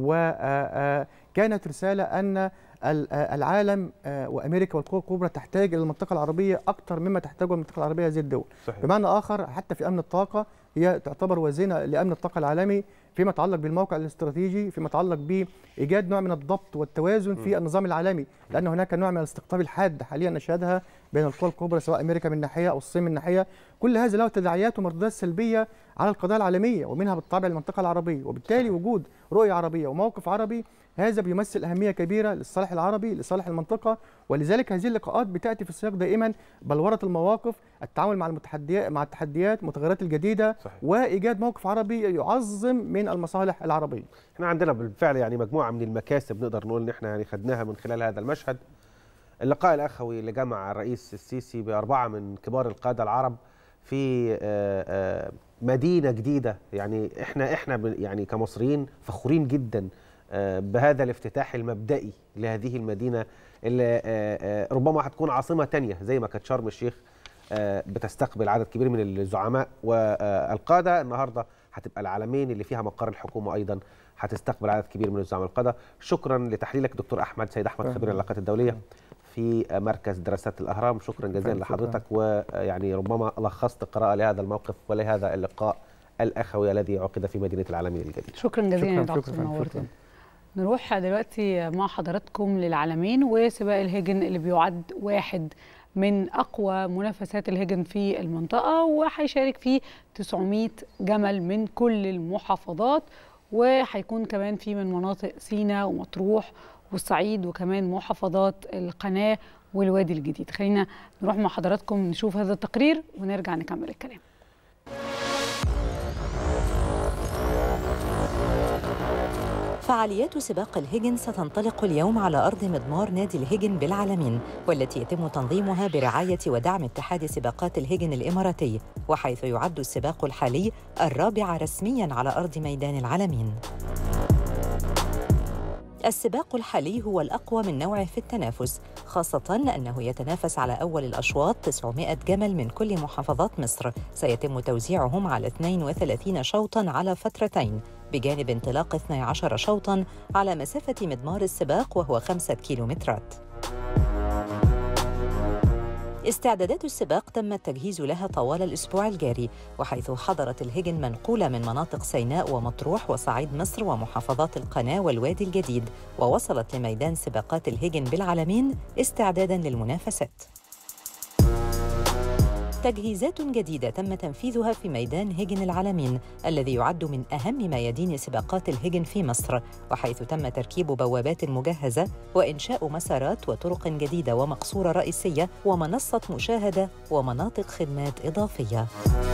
وكانت رساله ان ال- آه، العالم آه، وامريكا والقوى الكبرى تحتاج الى المنطقه العربيه اكثر مما تحتاجه المنطقه العربيه هذه الدول صحيح. بمعنى اخر حتى في امن الطاقه هي تعتبر وازنه لامن الطاقه العالمي فيما يتعلق بالموقع الاستراتيجي فيما يتعلق بايجاد نوع من الضبط والتوازن في النظام العالمي لان هناك نوع من الاستقطاب الحاد حاليا نشهدها بين القوى الكبرى سواء امريكا من ناحيه او الصين من ناحيه كل هذا له تداعيات ومردودات سلبيه على القضايا العالميه ومنها بالطبع المنطقه العربيه وبالتالي وجود رؤيه عربيه وموقف عربي هذا بيمثل اهميه كبيره للصالح العربي لصالح المنطقه ولذلك هذه اللقاءات بتاتي في السياق دائما بلوره المواقف التعامل مع المتحديات مع التحديات المتغيرات الجديده صحيح. وايجاد موقف عربي يعظم من المصالح العربيه احنا عندنا بالفعل يعني مجموعه من المكاسب نقدر نقول ان احنا يعني خدناها من خلال هذا المشهد اللقاء الاخوي اللي جمع الرئيس السيسي باربعه من كبار القاده العرب في آه، آه، مدينه جديده يعني احنا احنا ب- يعني كمصريين فخورين جدا آه، بهذا الافتتاح المبدئي لهذه المدينه اللي آه، آه، ربما هتكون عاصمه تانية زي ما كانت شرم الشيخ آه، بتستقبل عدد كبير من الزعماء والقاده النهارده هتبقى العالمين اللي فيها مقر الحكومه ايضا هتستقبل عدد كبير من الزعماء القاده شكرا لتحليلك دكتور احمد سيد احمد خبير العلاقات الدوليه في مركز دراسات الاهرام شكرا جزيلا شكراً. لحضرتك ويعني ربما لخصت قراءه لهذا الموقف ولهذا اللقاء الاخوي الذي عقد في مدينه العالمين الجديد شكرا جزيلا يا شكراً، دكتور شكراً، نورتنا شكراً. نروح دلوقتي مع حضراتكم للعالمين وسباق الهجن اللي بيعد واحد من اقوى منافسات الهجن في المنطقه وهيشارك فيه 900 جمل من كل المحافظات وهيكون كمان في من مناطق سيناء ومطروح والصعيد وكمان محافظات القناه والوادي الجديد خلينا نروح مع حضراتكم نشوف هذا التقرير ونرجع نكمل الكلام فعاليات سباق الهجن ستنطلق اليوم على أرض مضمار نادي الهجن بالعلمين والتي يتم تنظيمها برعاية ودعم اتحاد سباقات الهجن الإماراتي وحيث يعد السباق الحالي الرابع رسمياً على أرض ميدان العلمين السباق الحالي هو الأقوى من نوعه في التنافس خاصة أنه يتنافس على أول الأشواط 900 جمل من كل محافظات مصر سيتم توزيعهم على 32 شوطاً على فترتين بجانب انطلاق 12 شوطاً على مسافة مضمار السباق وهو خمسة كيلومترات استعدادات السباق تم التجهيز لها طوال الأسبوع الجاري وحيث حضرت الهجن منقولة من مناطق سيناء ومطروح وصعيد مصر ومحافظات القناة والوادي الجديد ووصلت لميدان سباقات الهجن بالعلمين استعداداً للمنافسات تجهيزات جديدة تم تنفيذها في ميدان هجن العالمين الذي يعد من أهم ميادين سباقات الهجن في مصر وحيث تم تركيب بوابات مجهزة وإنشاء مسارات وطرق جديدة ومقصورة رئيسية ومنصة مشاهدة ومناطق خدمات إضافية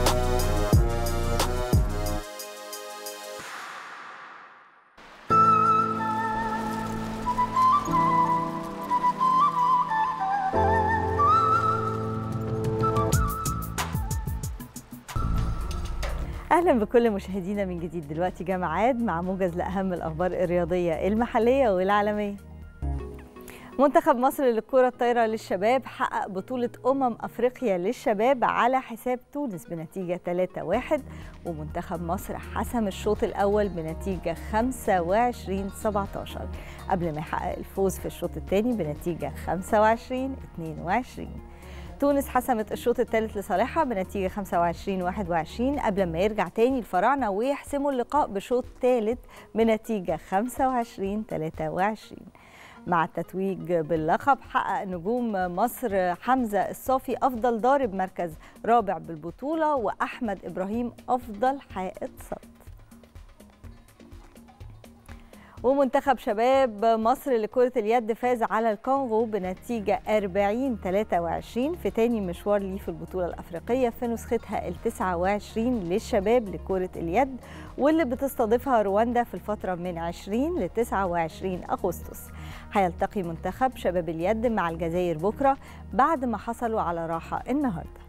اهلا بكل مشاهدينا من جديد دلوقتي جه ميعاد مع موجز لاهم الاخبار الرياضيه المحليه والعالميه منتخب مصر للكرة الطايرة للشباب حقق بطولة أمم أفريقيا للشباب على حساب تونس بنتيجة 3-1 ومنتخب مصر حسم الشوط الأول بنتيجة 25-17 قبل ما يحقق الفوز في الشوط الثاني بنتيجة 25-22 تونس حسمت الشوط الثالث لصالحها بنتيجة 25 21 قبل ما يرجع تاني الفراعنة ويحسموا اللقاء بشوط ثالث بنتيجة 25 23 مع التتويج باللقب حقق نجوم مصر حمزة الصافي أفضل ضارب مركز رابع بالبطولة وأحمد إبراهيم أفضل حائط صد ومنتخب شباب مصر لكرة اليد فاز على الكونغو بنتيجة 40 23 في تاني مشوار ليه في البطولة الأفريقية في نسختها ال 29 للشباب لكرة اليد واللي بتستضيفها رواندا في الفترة من 20 ل 29 أغسطس هيلتقي منتخب شباب اليد مع الجزائر بكرة بعد ما حصلوا على راحة النهارده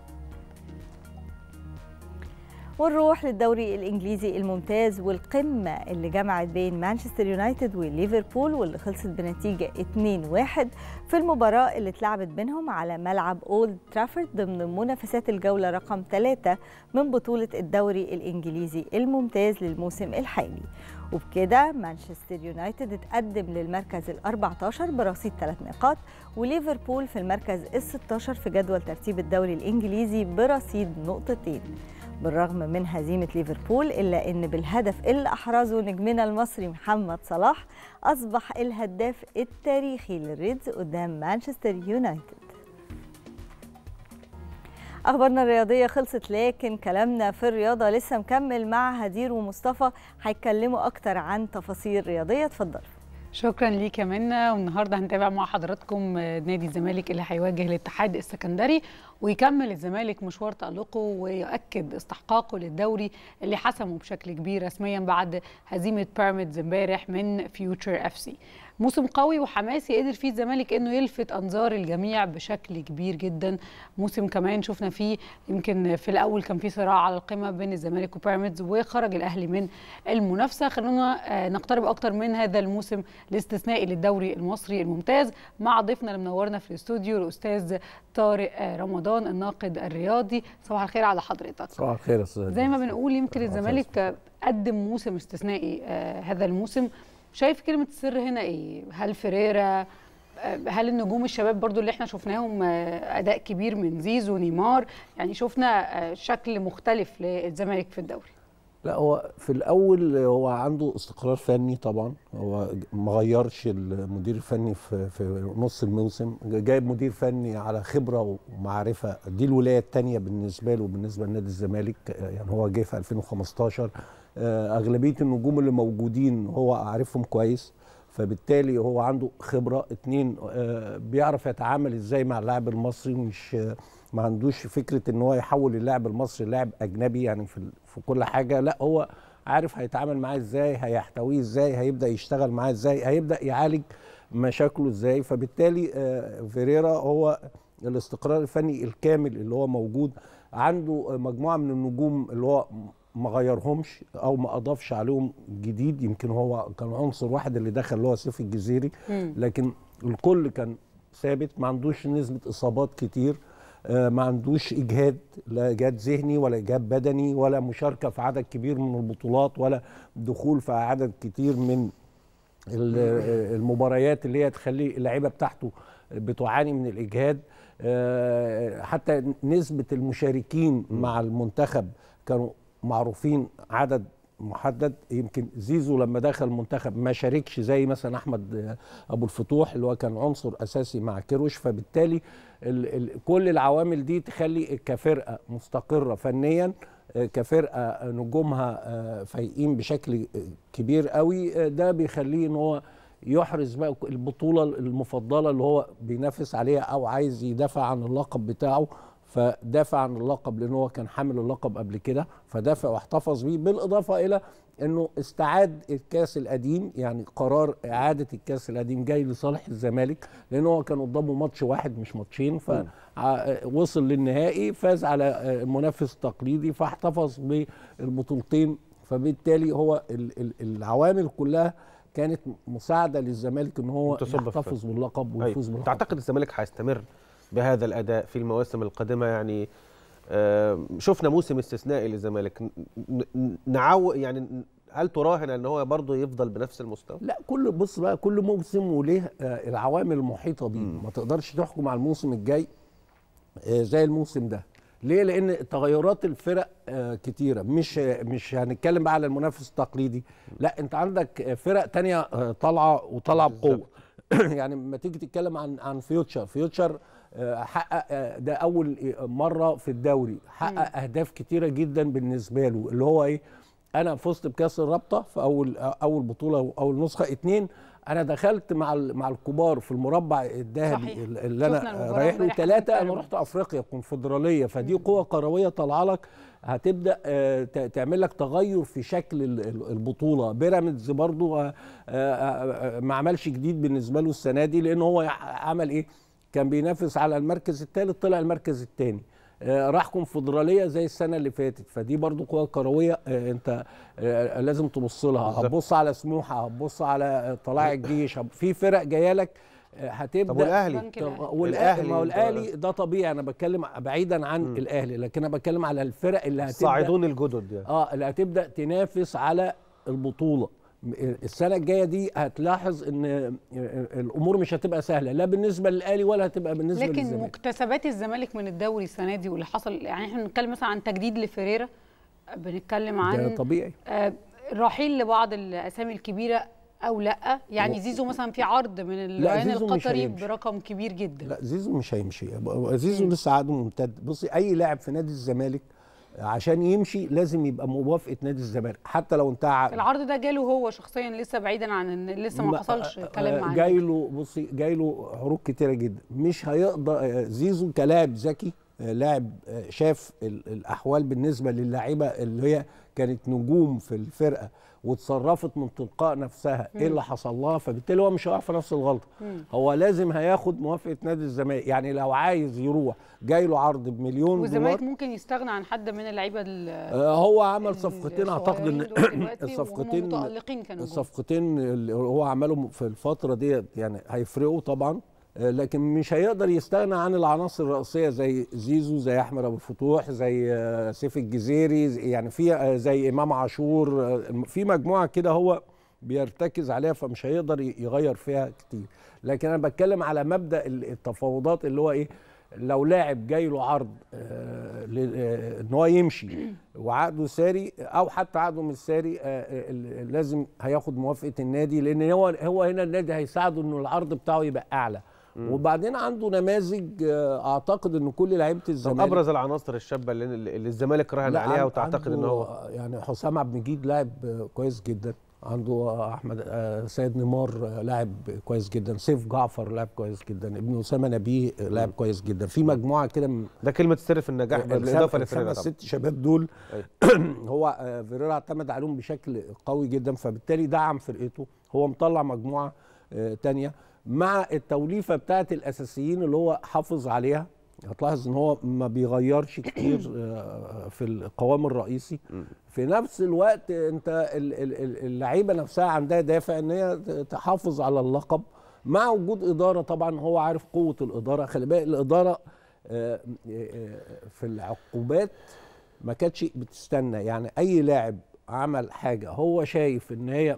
ونروح للدوري الانجليزي الممتاز والقمه اللي جمعت بين مانشستر يونايتد وليفربول واللي خلصت بنتيجه 2-1 في المباراه اللي اتلعبت بينهم على ملعب اولد ترافورد ضمن منافسات الجوله رقم 3 من بطوله الدوري الانجليزي الممتاز للموسم الحالي وبكده مانشستر يونايتد اتقدم للمركز ال 14 برصيد 3 نقاط وليفربول في المركز ال 16 في جدول ترتيب الدوري الانجليزي برصيد نقطتين بالرغم من هزيمة ليفربول إلا أن بالهدف اللي أحرزه نجمنا المصري محمد صلاح أصبح الهداف التاريخي للريدز قدام مانشستر يونايتد أخبارنا الرياضية خلصت لكن كلامنا في الرياضة لسه مكمل مع هدير ومصطفى هيتكلموا أكتر عن تفاصيل رياضية اتفضل شكرا ليك يا منى والنهارده هنتابع مع حضراتكم نادي الزمالك اللي هيواجه الاتحاد السكندري ويكمل الزمالك مشوار تألقه ويؤكد استحقاقه للدوري اللي حسمه بشكل كبير رسميا بعد هزيمه بيراميدز امبارح من فيوتشر اف سي موسم قوي وحماسي قدر فيه الزمالك انه يلفت انظار الجميع بشكل كبير جدا موسم كمان شفنا فيه يمكن في الاول كان في صراع على القمه بين الزمالك وبيراميدز وخرج الاهلي من المنافسه خلونا نقترب اكتر من هذا الموسم الاستثنائي للدوري المصري الممتاز مع ضيفنا اللي منورنا في الاستوديو الاستاذ طارق رمضان الناقد الرياضي صباح الخير على حضرتك صباح الخير يا استاذ زي ما بنقول يمكن الزمالك قدم موسم استثنائي هذا الموسم شايف كلمة السر هنا ايه؟ هل فريرا هل النجوم الشباب برضو اللي احنا شفناهم اداء كبير من زيزو نيمار يعني شفنا شكل مختلف للزمالك في الدوري لا هو في الاول هو عنده استقرار فني طبعا هو ما غيرش المدير الفني في, في نص الموسم جايب مدير فني على خبره ومعرفه دي الولايه الثانيه بالنسبه له بالنسبه لنادي الزمالك يعني هو جه في 2015 اغلبيه النجوم اللي موجودين هو عارفهم كويس فبالتالي هو عنده خبره اتنين بيعرف يتعامل ازاي مع اللاعب المصري مش ما عندوش فكره ان هو يحول اللاعب المصري لاعب اجنبي يعني في في كل حاجه لا هو عارف هيتعامل معاه ازاي هيحتويه ازاي هيبدا يشتغل معاه ازاي هيبدا يعالج مشاكله ازاي فبالتالي فيريرا هو الاستقرار الفني الكامل اللي هو موجود عنده مجموعه من النجوم اللي هو ما غيرهمش او ما اضافش عليهم جديد يمكن هو كان عنصر واحد اللي دخل اللي هو سيف الجزيري لكن الكل كان ثابت ما عندوش نسبه اصابات كتير ما عندوش اجهاد لا اجهاد ذهني ولا اجهاد بدني ولا مشاركه في عدد كبير من البطولات ولا دخول في عدد كتير من المباريات اللي هي تخلي اللعيبه بتاعته بتعاني من الاجهاد حتى نسبه المشاركين مع المنتخب كانوا معروفين عدد محدد يمكن زيزو لما دخل المنتخب ما شاركش زي مثلا احمد ابو الفتوح اللي هو كان عنصر اساسي مع كيروش فبالتالي ال ال كل العوامل دي تخلي كفرقه مستقره فنيا كفرقه نجومها فايقين بشكل كبير قوي ده بيخليه ان هو يحرز بقى البطوله المفضله اللي هو بينافس عليها او عايز يدافع عن اللقب بتاعه فدافع عن اللقب لان هو كان حامل اللقب قبل كده فدافع واحتفظ بيه بالاضافه الى انه استعاد الكاس القديم يعني قرار اعاده الكاس القديم جاي لصالح الزمالك لان هو كان قدامه ماتش واحد مش ماتشين فوصل للنهائي فاز على المنافس التقليدي فاحتفظ بالبطولتين فبالتالي هو العوامل كلها كانت مساعده للزمالك ان هو يحتفظ باللقب ويفوز باللقب تعتقد الزمالك هيستمر بهذا الاداء في المواسم القادمه يعني شفنا موسم استثنائي للزمالك نعو يعني هل تراهن ان هو برضه يفضل بنفس المستوى؟ لا كل بص بقى كل موسم وليه العوامل المحيطه بيه ما تقدرش تحكم على الموسم الجاي زي الموسم ده ليه؟ لان تغيرات الفرق كتيره مش مش هنتكلم بقى على المنافس التقليدي لا انت عندك فرق تانية طالعه وطالعه بقوه يعني لما تيجي تتكلم عن عن فيوتشر فيوتشر حقق ده اول مره في الدوري حقق اهداف كتيره جدا بالنسبه له اللي هو ايه انا فزت بكاس الرابطه في اول اول بطوله واول نسخه اتنين انا دخلت مع ال- مع الكبار في المربع الذهبي صحيح. اللي شفنا انا المباراة رايح له امبارح ثلاثه انا كانت رحت افريقيا الكونفدراليه فدي قوه كرويه طالعه لك هتبدا آه، ت- تعمل لك تغير في شكل ال- ال- البطوله بيراميدز برضو آه، آه، آه، ما عملش جديد بالنسبه له السنه دي لان هو عمل ايه كان بينافس على المركز الثالث طلع المركز الثاني راح كونفدراليه زي السنه اللي فاتت فدي برضو قوه كرويه آه، انت آه، لازم تبص لها بالظبط. هتبص على سموحه هتبص على آه، طلائع الجيش هت- في فرق جايه لك آه، هتبدا طب والأهلي؟ طب- الأهلي. والاهلي ما هو الأهلي الاهلي ده طبيعي انا بتكلم بعيدا عن الاهلي لكن انا بتكلم على الفرق اللي هتبدا الصاعدون الجدد يعني. اه اللي هتبدا تنافس على البطوله م- السنه الجايه دي هتلاحظ ان الامور مش هتبقى سهله لا بالنسبه للاهلي ولا هتبقى بالنسبه لكن للزمالك مكتسبات الزمالك من الدوري السنه دي واللي حصل يعني احنا بنتكلم مثلا عن تجديد لفريرا بنتكلم عن ده طبيعي آه، رحيل لبعض الاسامي الكبيره او لا يعني و- زيزو مثلا في عرض من الريان زيزو مش القطري هيمشي. برقم كبير جدا لا زيزو مش هيمشي زيزو لسه عقده ممتد بصي اي لاعب في نادي الزمالك عشان يمشي لازم يبقى موافقه نادي الزمالك حتى لو انتهى عقده العرض ده جاله هو شخصيا لسه بعيدا عن ان لسه ما حصلش كلام معاه جاي له بصي جاي له عروض كتيره جدا مش هيقدر آه، زيزو كلاعب ذكي آه، لاعب آه، شاف ال- الاحوال بالنسبه للاعيبه اللي هي كانت نجوم في الفرقه وتصرفت من تلقاء نفسها ايه مم. اللي حصل لها فبالتالي هو مش هيقع في نفس الغلطه مم. هو لازم هياخد موافقه نادي الزمالك يعني لو عايز يروح جاي له عرض بمليون دولار والزمالك ممكن يستغنى عن حد من اللعيبه ال- آه، هو عمل صفقتين اعتقد ان الصغيرين دول دلوقتي وهم الصفقتين متألقين كانوا جوه. الصفقتين اللي هو عملهم في الفتره دي يعني هيفرقوا طبعا آه، لكن مش هيقدر يستغنى عن العناصر الرئيسيه زي زيزو زي احمد ابو الفتوح زي آه، سيف الجزيري زي- يعني في آه، زي امام عاشور آه، في مجموعه كده هو بيرتكز عليها فمش هيقدر ي- يغير فيها كتير لكن انا بتكلم على مبدا ال- التفاوضات اللي هو ايه لو لاعب جاي له عرض آه، ل- آه، ان هو يمشي وعقده ساري او حتى عقده مش ساري آه، آه، ال- لازم هياخد موافقه النادي لان هو هو هنا النادي هيساعده انه العرض بتاعه يبقى اعلى وبعدين عنده نماذج آه، اعتقد ان كل لعيبه طب الزمالك ابرز العناصر الشابه اللي, اللي الزمالك راهن لا، عليها عن- وتعتقد ان عنده، هو آه، يعني حسام عبد المجيد لاعب آه، كويس جدا عنده آه، احمد آه، سيد نيمار آه، لاعب كويس جدا سيف جعفر لاعب كويس جدا ابن اسامه نبيه آه، لاعب كويس جدا في مجموعه كده من- ده كلمه السر في النجاح الخم- بالاضافه لفريرا الخمس طبعا ست شباب دول هو آه، فيريرا اعتمد عليهم بشكل قوي جدا فبالتالي دعم فرقته هو مطلع مجموعه آه، تانية مع التوليفه بتاعت الاساسيين اللي هو حافظ عليها هتلاحظ ان هو ما بيغيرش كتير آه، في القوام الرئيسي في نفس الوقت انت ال- ال- ال- اللعيبه نفسها عندها دافع ان هي ت- تحافظ على اللقب مع وجود اداره طبعا هو عارف قوه الاداره خلي بالك الاداره آه، آه، في العقوبات ما كانتش بتستنى يعني اي لاعب عمل حاجه هو شايف ان هي م-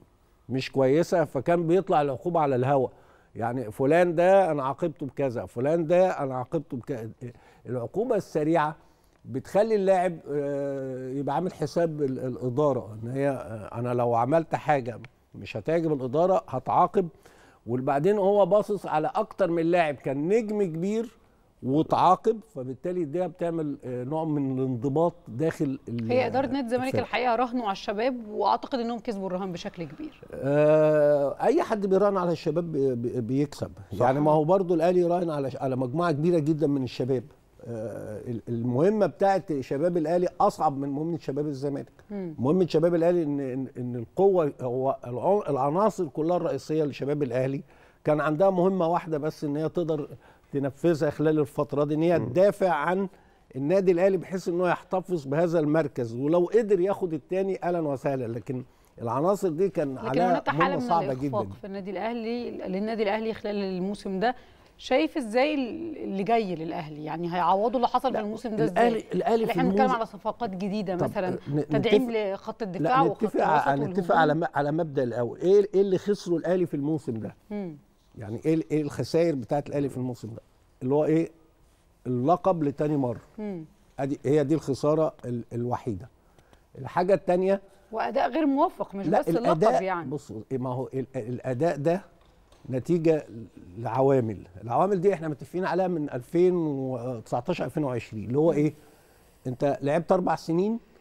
مش كويسه فكان بيطلع العقوبه على الهوا يعني فلان ده انا عاقبته بكذا فلان ده انا عاقبته بكذا العقوبه السريعه بتخلي اللاعب آه، يبقى عامل حساب ال- الاداره ان هي آه، انا لو عملت حاجه مش هتعجب الاداره هتعاقب وبعدين هو باصص على اكتر من لاعب كان نجم كبير وتعاقب فبالتالي ده بتعمل آه، نوع من الانضباط داخل ال- هي اداره نادي الزمالك الفرقة. الحقيقه راهنوا على الشباب واعتقد انهم كسبوا الرهان بشكل كبير آه اي حد بيراهن على الشباب بي- بي- بيكسب صح. يعني ما هو برضو الاهلي راهن على على مجموعه كبيره جدا من الشباب آه ال- المهمه بتاعت شباب الاهلي اصعب من مهمه شباب الزمالك مم. مهمه شباب الاهلي ان ان, إن القوه هو الع- العناصر كلها الرئيسيه لشباب الاهلي كان عندها مهمه واحده بس ان هي تقدر تنفذها خلال الفتره دي ان هي تدافع عن النادي الاهلي بحيث انه يحتفظ بهذا المركز ولو قدر ياخد الثاني اهلا وسهلا لكن العناصر دي كان لكن عليها هناك حاله مهمه من صعبه الاخفاق جدا في النادي الاهلي للنادي الاهلي خلال الموسم ده شايف ازاي اللي جاي للاهلي يعني هيعوضوا اللي حصل في الموسم ده ازاي الأهلي- الأهلي في احنا بنتكلم الموسم- على صفقات جديده طب مثلا ن- تدعيم نتفق- لخط الدفاع لا وخط نتفق الوسط ع- نتفق والهجوم. على م- على مبدا الاول ايه ايه اللي خسره الاهلي في الموسم ده مم. يعني ايه ايه الخسائر بتاعت الاهلي في الموسم ده اللي هو ايه اللقب لتاني مره مم. ادي هي دي الخساره ال- الوحيده الحاجه الثانيه واداء غير موفق مش لا بس الاداء اللقب يعني بصوا ما هو ال- الاداء ده نتيجه لعوامل العوامل دي احنا متفقين عليها من 2019 2020 اللي هو ايه انت لعبت اربع سنين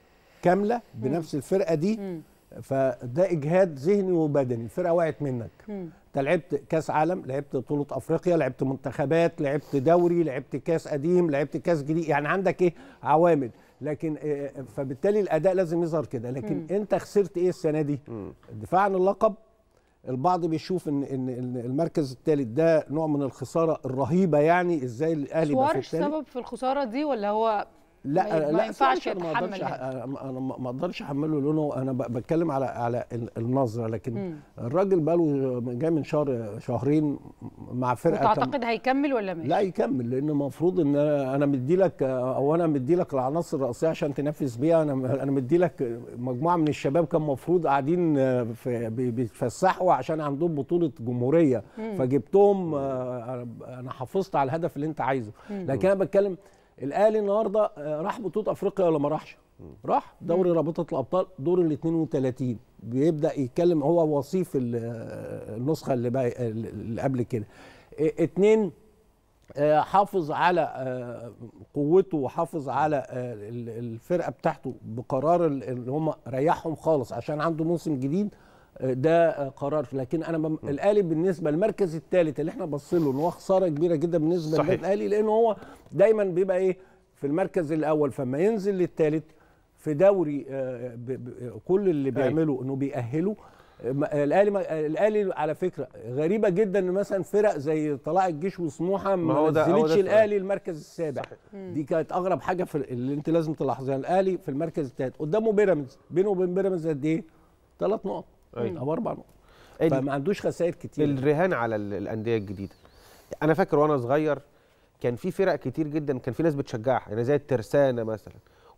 كامله بنفس الفرقه دي فده اجهاد ذهني وبدني الفرقه وقعت منك انت لعبت كاس عالم لعبت بطوله افريقيا لعبت منتخبات لعبت دوري لعبت كاس قديم لعبت كاس جديد يعني عندك ايه عوامل لكن آه، فبالتالي الاداء لازم يظهر كده لكن مم. انت خسرت ايه السنه دي الدفاع عن اللقب البعض بيشوف ان ان إن المركز الثالث ده نوع من الخساره الرهيبه يعني ازاي الاهلي يبقى في سوارش الثالث سبب في الخساره دي ولا هو لا ما- ما لا ينفعش سوارش أنا ما اقدرش يتحمل أح- انا ما ما اقدرش احمله لونه انا ب- بتكلم على على ال- النظره لكن مم. الراجل بقاله جاي من شهر شهرين مع فرقه كان- وتعتقد هيكمل ولا مش لا يكمل لان المفروض ان انا أنا مدي لك او انا مدي لك العناصر الرئيسيه عشان تنافس بيها انا انا مدي لك مجموعه من الشباب كان المفروض قاعدين في بي- بيتفسحوا عشان عندهم بطوله جمهوريه مم. فجبتهم آه، انا حافظت على الهدف اللي انت عايزه مم. لكن انا بتكلم الاهلي النهارده آه، راح بطوله افريقيا ولا ما راحش؟ راح دوري رابطه الابطال دور ال 32 بيبدا يتكلم هو وصيف ال- النسخه اللي بقى اللي قبل كده آه، اتنين آه، حافظ على آه، قوته وحافظ على آه، ال- الفرقه بتاعته بقرار ال- اللي هم ريحهم خالص عشان عنده موسم جديد آه، ده آه، قرار لكن انا بم... الاهلي بالنسبه للمركز الثالث اللي احنا باصين له ان هو خساره كبيره جدا بالنسبه صحيح. للنادي الاهلي لان هو دايما بيبقى ايه في المركز الاول فما ينزل للثالث في دوري آه، ب... ب... كل اللي أيوة. بيعمله انه بيأهله آه، ما- الاهلي ما- الاهلي على فكره غريبه جدا ان مثلا فرق زي طلائع الجيش وسموحه ما ما هو ده- هو ده نزلتش السؤال. الاهلي المركز السابع دي كانت اغرب حاجه في اللي انت لازم تلاحظها الاهلي في المركز الثالث قدامه بيراميدز بينه وبين بيراميدز قد ايه؟ ثلاث نقط أيوة. او اربع نقط ال- فما عندوش خسائر كتير الرهان على ال- الانديه الجديده انا فاكر وانا صغير كان في فرق كتير جدا كان في ناس بتشجعها يعني زي الترسانه مثلا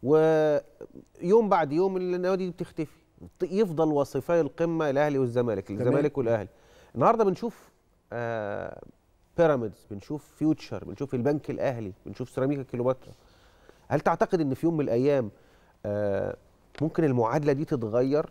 ويوم بعد يوم النوادي دي بتختفي يفضل وصفي القمه الاهلي والزمالك تمام. الزمالك والاهلي النهارده بنشوف آه بيراميدز بنشوف فيوتشر بنشوف البنك الاهلي بنشوف سيراميكا كيلوباترا هل تعتقد ان في يوم من الايام آه ممكن المعادله دي تتغير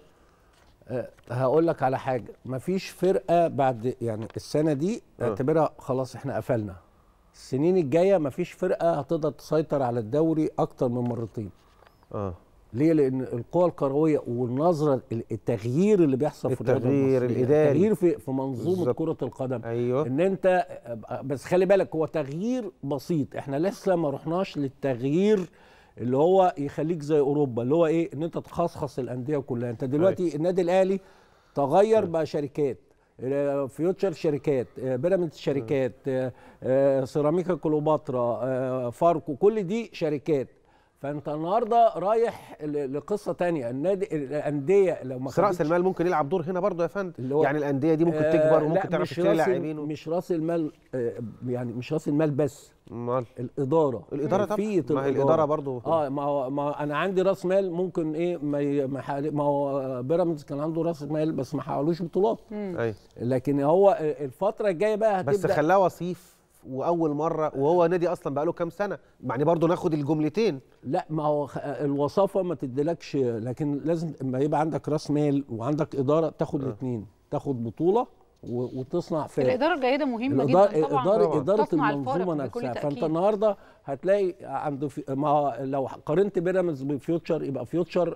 أه هقول لك على حاجه مفيش فرقه بعد يعني السنه دي آه. اعتبرها خلاص احنا قفلنا السنين الجايه مفيش فرقه هتقدر تسيطر على الدوري اكتر من مرتين اه ليه لان القوى الكرويه والنظره التغيير اللي بيحصل في الرياضه التغيير المصرية، الإداري. التغيير في في منظومه بالظبط. كره القدم ايوه ان انت بس خلي بالك هو تغيير بسيط احنا لسه ما رحناش للتغيير اللي هو يخليك زي اوروبا اللي هو ايه ان انت تخصخص الانديه كلها انت دلوقتي النادي الاهلي تغير بقى شركات آه، فيوتشر شركات آه، بيراميدز شركات آه، آه، سيراميكا كليوباترا آه، فاركو كل دي شركات فانت النهارده رايح ل- لقصه تانية النادي الانديه لو ما بس راس خدتش- المال ممكن يلعب دور هنا برضه يا فندم هو- يعني الانديه دي ممكن آه، تكبر لا، وممكن تعرف مش تشتري راس- لاعبين و- مش راس المال آه، يعني مش راس المال بس امال الاداره الإدارة طبعاً. كيفية ما هي الإدارة برضو. اه ما هو ما هو انا عندي راس مال ممكن ايه ما ي- ما, حال- ما هو بيراميدز كان عنده راس مال بس ما حققلوش بطولات ايوه لكن هو الفتره الجايه بقى هتبدا بس خلاه وصيف واول مره وهو نادي اصلا بقاله كام سنه يعني برضه ناخد الجملتين لا ما هو خ- الوصافه ما تديلكش لكن لازم اما يبقى عندك راس مال وعندك اداره تاخد الاثنين تاخد بطوله و- وتصنع فرق الاداره الجيده مهمه الإدارة جدا طبعا إدارة, إدارة تصنع الفارق المنظومة بكل نفسها تأكيد. فأنت النهاردة هتلاقي عنده في ما هو لو قارنت بيراميدز بفيوتشر يبقى فيوتشر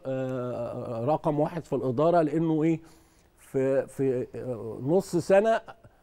آه، رقم واحد في الإدارة لأنه إيه في في آه، نص سنة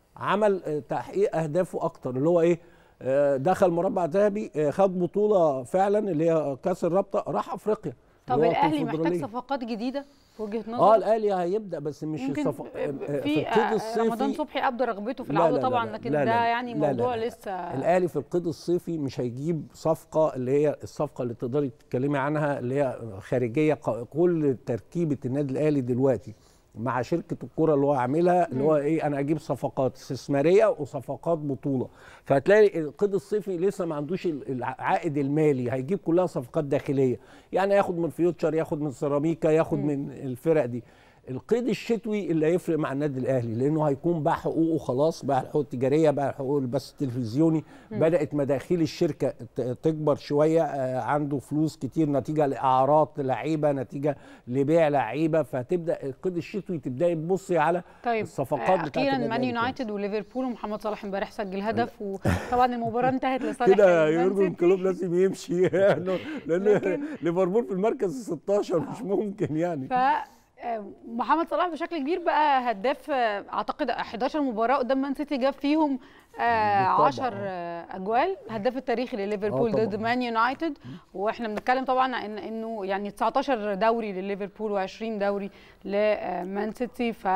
عمل آه، تحقيق أهدافه أكتر اللي هو إيه آه، دخل مربع ذهبي آه، خد بطولة فعلا اللي هي كأس الرابطة راح أفريقيا طب اللي هو الاهلي محتاج الكونفدرالية. صفقات جديده في وجهه نظرك اه الاهلي هيبدا بس مش ممكن الصف... آه، في القيد آه، الصيفي رمضان صبحي ابدى رغبته في لا العوده لا لا طبعا لا لكن لا ده لا يعني لا لا موضوع لا. لسه الاهلي في القيد الصيفي مش هيجيب صفقه اللي هي الصفقه اللي تقدري تتكلمي عنها اللي هي خارجيه ق- كل تركيبه النادي الاهلي دلوقتي مع شركه الكره اللي هو عاملها اللي هو ايه انا اجيب صفقات استثماريه وصفقات بطوله فهتلاقي القيد الصيفي لسه ما عندوش ال- العائد المالي هيجيب كلها صفقات داخليه يعني ياخد من فيوتشر ياخد من سيراميكا ياخد من الفرق دي القيد الشتوي اللي هيفرق مع النادي الاهلي لانه هيكون باع حقوقه خلاص باع الحقوق التجاريه باع حقوق البث التلفزيوني مم. بدات مداخيل الشركه ت- تكبر شويه آه، عنده فلوس كتير نتيجه لاعراض لعيبه نتيجه لبيع لعيبه فتبدا القيد الشتوي تبداي تبصي على طيب الصفقات آه، بتاعت اخيرا النادي مان الأهلي. يونايتد وليفربول ومحمد صلاح امبارح سجل هدف وطبعا المباراه انتهت لصالح كده المان يورجن سيتي. كلوب لازم يمشي يعني لان لكن- ليفربول في المركز ال 16 مش ممكن يعني ف آه، محمد صلاح بشكل كبير بقى هداف آه، اعتقد 11 مباراه قدام مان سيتي جاب فيهم بالطبع. 10 اجوال هداف التاريخي لليفربول آه طبعاً. ضد مان يونايتد واحنا بنتكلم طبعا عن انه يعني 19 دوري لليفربول و20 دوري لمان سيتي ف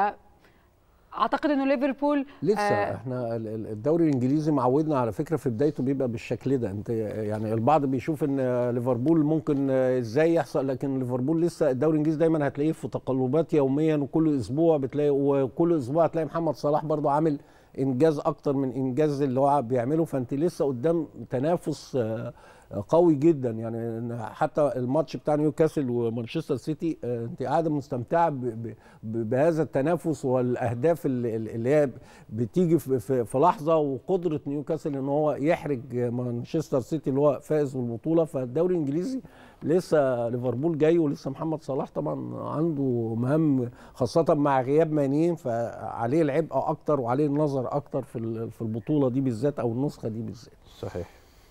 اعتقد انه ليفربول لسه آه، احنا ال- ال- الدوري الانجليزي معودنا على فكره في بدايته بيبقى بالشكل ده انت يعني البعض بيشوف ان ليفربول ممكن ازاي يحصل لكن ليفربول لسه الدوري الانجليزي دايما هتلاقيه في تقلبات يوميا وكل اسبوع بتلاقي وكل اسبوع هتلاقي محمد صلاح برضو عامل انجاز اكتر من انجاز اللي هو بيعمله فانت لسه قدام تنافس آه، قوي جدا يعني إن حتى الماتش بتاع نيوكاسل ومانشستر سيتي آه، انت قاعده مستمتعه ب- ب- ب- بهذا التنافس والاهداف اللي اللي هي بتيجي في- في في لحظه وقدره نيوكاسل ان هو يحرج مانشستر سيتي اللي هو فائز بالبطوله فالدوري الانجليزي لسه ليفربول جاي ولسه محمد صلاح طبعا عنده مهام خاصه مع غياب مانين فعليه العبء اكتر وعليه النظر اكتر في ال- في البطوله دي بالذات او النسخه دي بالذات صحيح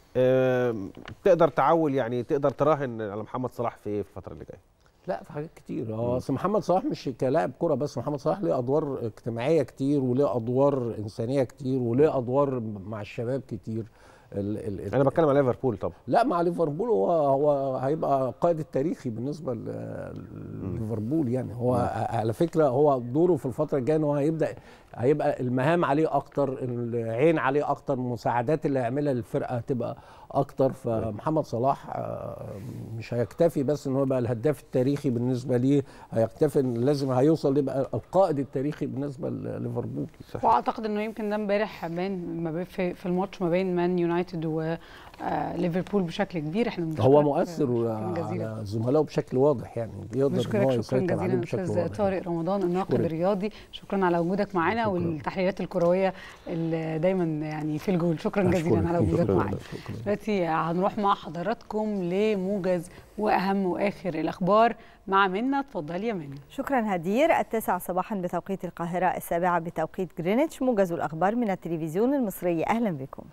آم، تقدر تعول يعني تقدر تراهن على محمد صلاح في ايه في الفتره اللي جايه لا في حاجات كتير هو اصل محمد صلاح مش كلاعب كرة بس محمد صلاح ليه ادوار اجتماعيه كتير وليه ادوار انسانيه كتير وليه ادوار مع الشباب كتير ال ال انا بتكلم على ليفربول طبعا لا مع ليفربول هو هو هيبقى القائد التاريخي بالنسبه ل- لليفربول يعني هو على فكره هو دوره في الفتره الجايه ان هو هيبدا هيبقى المهام عليه اكتر العين عليه اكتر المساعدات اللي هيعملها للفرقه هتبقى اكتر فمحمد صلاح آه، مش هيكتفي بس ان هو يبقى الهداف التاريخي بالنسبه ليه هيكتفي ان لازم هيوصل يبقى القائد التاريخي بالنسبه لليفربول واعتقد انه يمكن ده امبارح بان ما بين- في, في الماتش ما بين مان يونايتد وليفربول بشكل كبير احنا بنشكرك هو مؤثر شكراً جزيلاً. على زملائه بشكل واضح يعني بيقدر ان هو بشكرك شكرا يسيطر عليه جزيلا بشكل استاذ واضح طارق رمضان الناقد شكراً. الرياضي شكرا على وجودك معانا والتحليلات الكرويه اللي دايما يعني في الجول شكرا جزيلا أشكرك. على وجودك شكراً. معانا دلوقتي هنروح مع حضراتكم لموجز واهم واخر الاخبار مع منى اتفضلي يا منى شكرا هدير التاسعة صباحا بتوقيت القاهرة السابعة بتوقيت جرينتش موجز الأخبار من التلفزيون المصري أهلا بكم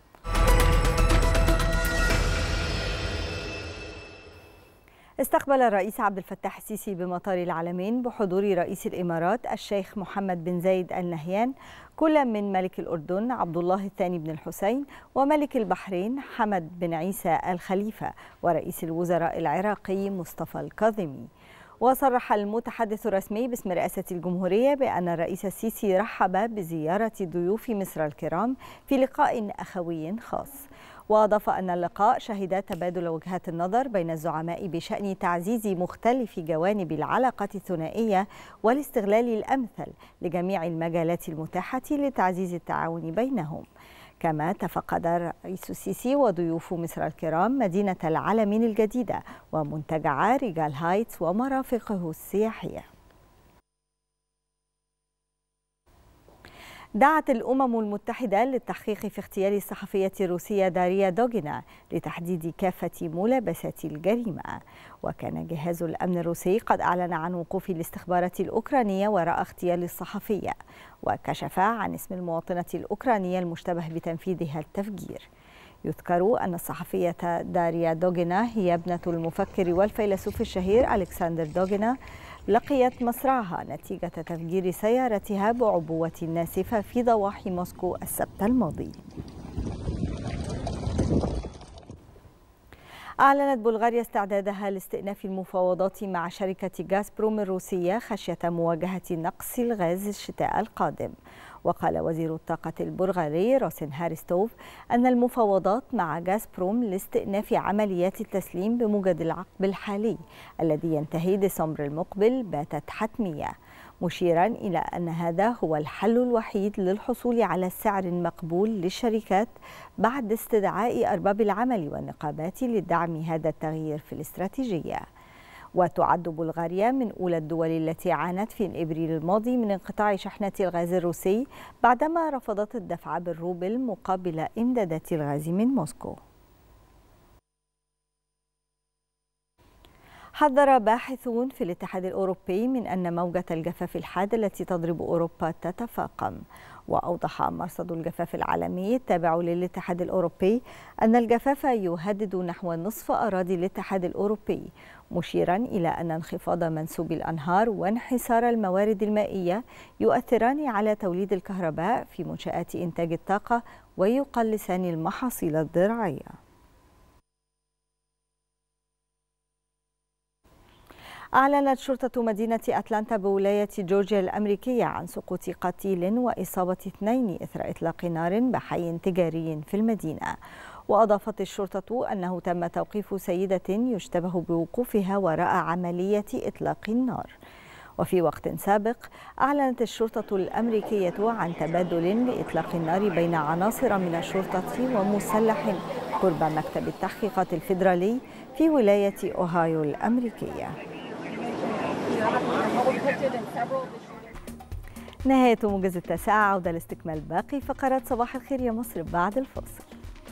استقبل الرئيس عبد الفتاح السيسي بمطار العلمين بحضور رئيس الإمارات الشيخ محمد بن زايد آل نهيان كل من ملك الأردن عبد الله الثاني بن الحسين وملك البحرين حمد بن عيسى الخليفة ورئيس الوزراء العراقي مصطفى الكاظمي وصرح المتحدث الرسمي باسم رئاسة الجمهورية بأن الرئيس السيسي رحب بزيارة ضيوف مصر الكرام في لقاء أخوي خاص وأضاف أن اللقاء شهد تبادل وجهات النظر بين الزعماء بشأن تعزيز مختلف جوانب العلاقة الثنائية والاستغلال الأمثل لجميع المجالات المتاحة لتعزيز التعاون بينهم كما تفقد الرئيس السيسي وضيوف مصر الكرام مدينة العلمين الجديدة ومنتجع ريجال هايتس ومرافقه السياحية دعت الأمم المتحدة للتحقيق في اغتيال الصحفية الروسية داريا دوغينا لتحديد كافة ملابسات الجريمة وكان جهاز الأمن الروسي قد أعلن عن وقوف الاستخبارات الأوكرانية وراء اغتيال الصحفية وكشف عن اسم المواطنة الأوكرانية المشتبه بتنفيذها التفجير يذكر أن الصحفية داريا دوغينا هي ابنة المفكر والفيلسوف الشهير ألكسندر دوغينا لقيت مصرعها نتيجة تفجير سيارتها بعبوة ناسفة في ضواحي موسكو السبت الماضي أعلنت بلغاريا استعدادها لاستئناف المفاوضات مع شركة غازبروم الروسية خشية مواجهة نقص الغاز الشتاء القادم وقال وزير الطاقة البلغاري روسن هارستوف أن المفاوضات مع غازبروم لاستئناف عمليات التسليم بموجب العقد الحالي الذي ينتهي ديسمبر المقبل باتت حتمية مشيرا إلى أن هذا هو الحل الوحيد للحصول على سعر مقبول للشركات بعد استدعاء أرباب العمل والنقابات لدعم هذا التغيير في الاستراتيجية وتعد بلغاريا من أولى الدول التي عانت في إبريل الماضي من انقطاع شحنات الغاز الروسي بعدما رفضت الدفع بالروبل مقابل إمدادات الغاز من موسكو حذر باحثون في الاتحاد الأوروبي من أن موجة الجفاف الحاد التي تضرب أوروبا تتفاقم وأوضح مرصد الجفاف العالمي التابع للاتحاد الأوروبي أن الجفاف يهدد نحو نصف أراضي الاتحاد الأوروبي مشيرا إلى أن انخفاض منسوب الأنهار وانحسار الموارد المائية يؤثران على توليد الكهرباء في منشآت إنتاج الطاقة ويقلصان المحاصيل الزراعية أعلنت شرطة مدينة أتلانتا بولاية جورجيا الأمريكية عن سقوط قتيل وإصابة اثنين إثر إطلاق نار بحي تجاري في المدينة وأضافت الشرطة أنه تم توقيف سيدة يشتبه بوقوفها وراء عملية إطلاق النار وفي وقت سابق أعلنت الشرطة الأمريكية عن تبادل لإطلاق النار بين عناصر من الشرطة ومسلح قرب مكتب التحقيقات الفيدرالي في ولاية أوهايو الأمريكية نهاية موجز التاسعة عودة لاستكمال باقي فقرات صباح الخير يا مصر بعد الفاصل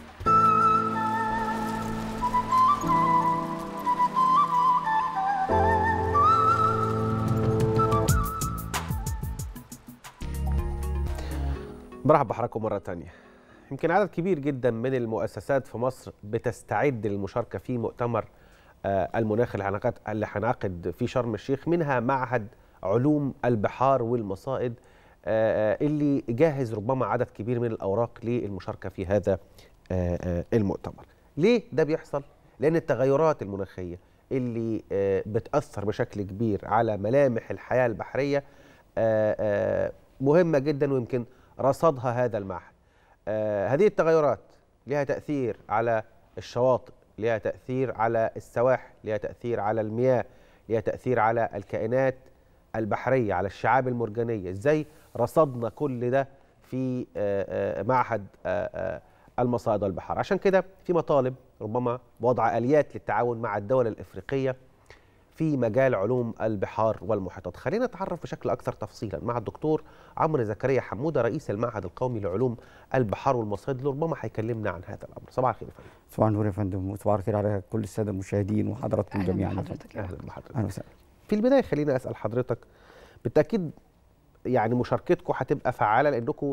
برحب بحضراتكم مرة تانية يمكن عدد كبير جدا من المؤسسات في مصر بتستعد للمشاركة في مؤتمر آه، المناخ اللي هنعقد اللي هنعقد في شرم الشيخ منها معهد علوم البحار والمصائد آه، آه، اللي جاهز ربما عدد كبير من الأوراق للمشاركة في هذا آه، آه، المؤتمر ليه ده بيحصل؟ لأن التغيرات المناخية اللي آه، بتأثر بشكل كبير على ملامح الحياة البحرية آه، آه، مهمة جدا ويمكن رصدها هذا المعهد آه، هذه التغيرات لها تأثير على الشواطئ لها تأثير على السواحل لها تأثير على المياه لها تأثير على الكائنات البحرية على الشعاب المرجانية ازاي رصدنا كل ده في آه، آه، معهد آه، آه، المصائد والبحار عشان كده في مطالب ربما وضع آليات للتعاون مع الدول الإفريقية في مجال علوم البحار والمحيطات خلينا نتعرف بشكل أكثر تفصيلا مع الدكتور عمرو زكريا حمودة رئيس المعهد القومي لعلوم البحار والمصائد اللي ربما هيكلمنا عن هذا الأمر صباح الخير يا فندم صباح النور يا فندم وصباح الخير على كل الساده المشاهدين وحضراتكم أهلاً جميعا بحضرتك يا أهلا بحضرتك اهلا وسهلا في البداية خليني أسأل حضرتك بالتأكيد يعني مشاركتكم هتبقى فعالة لأنكم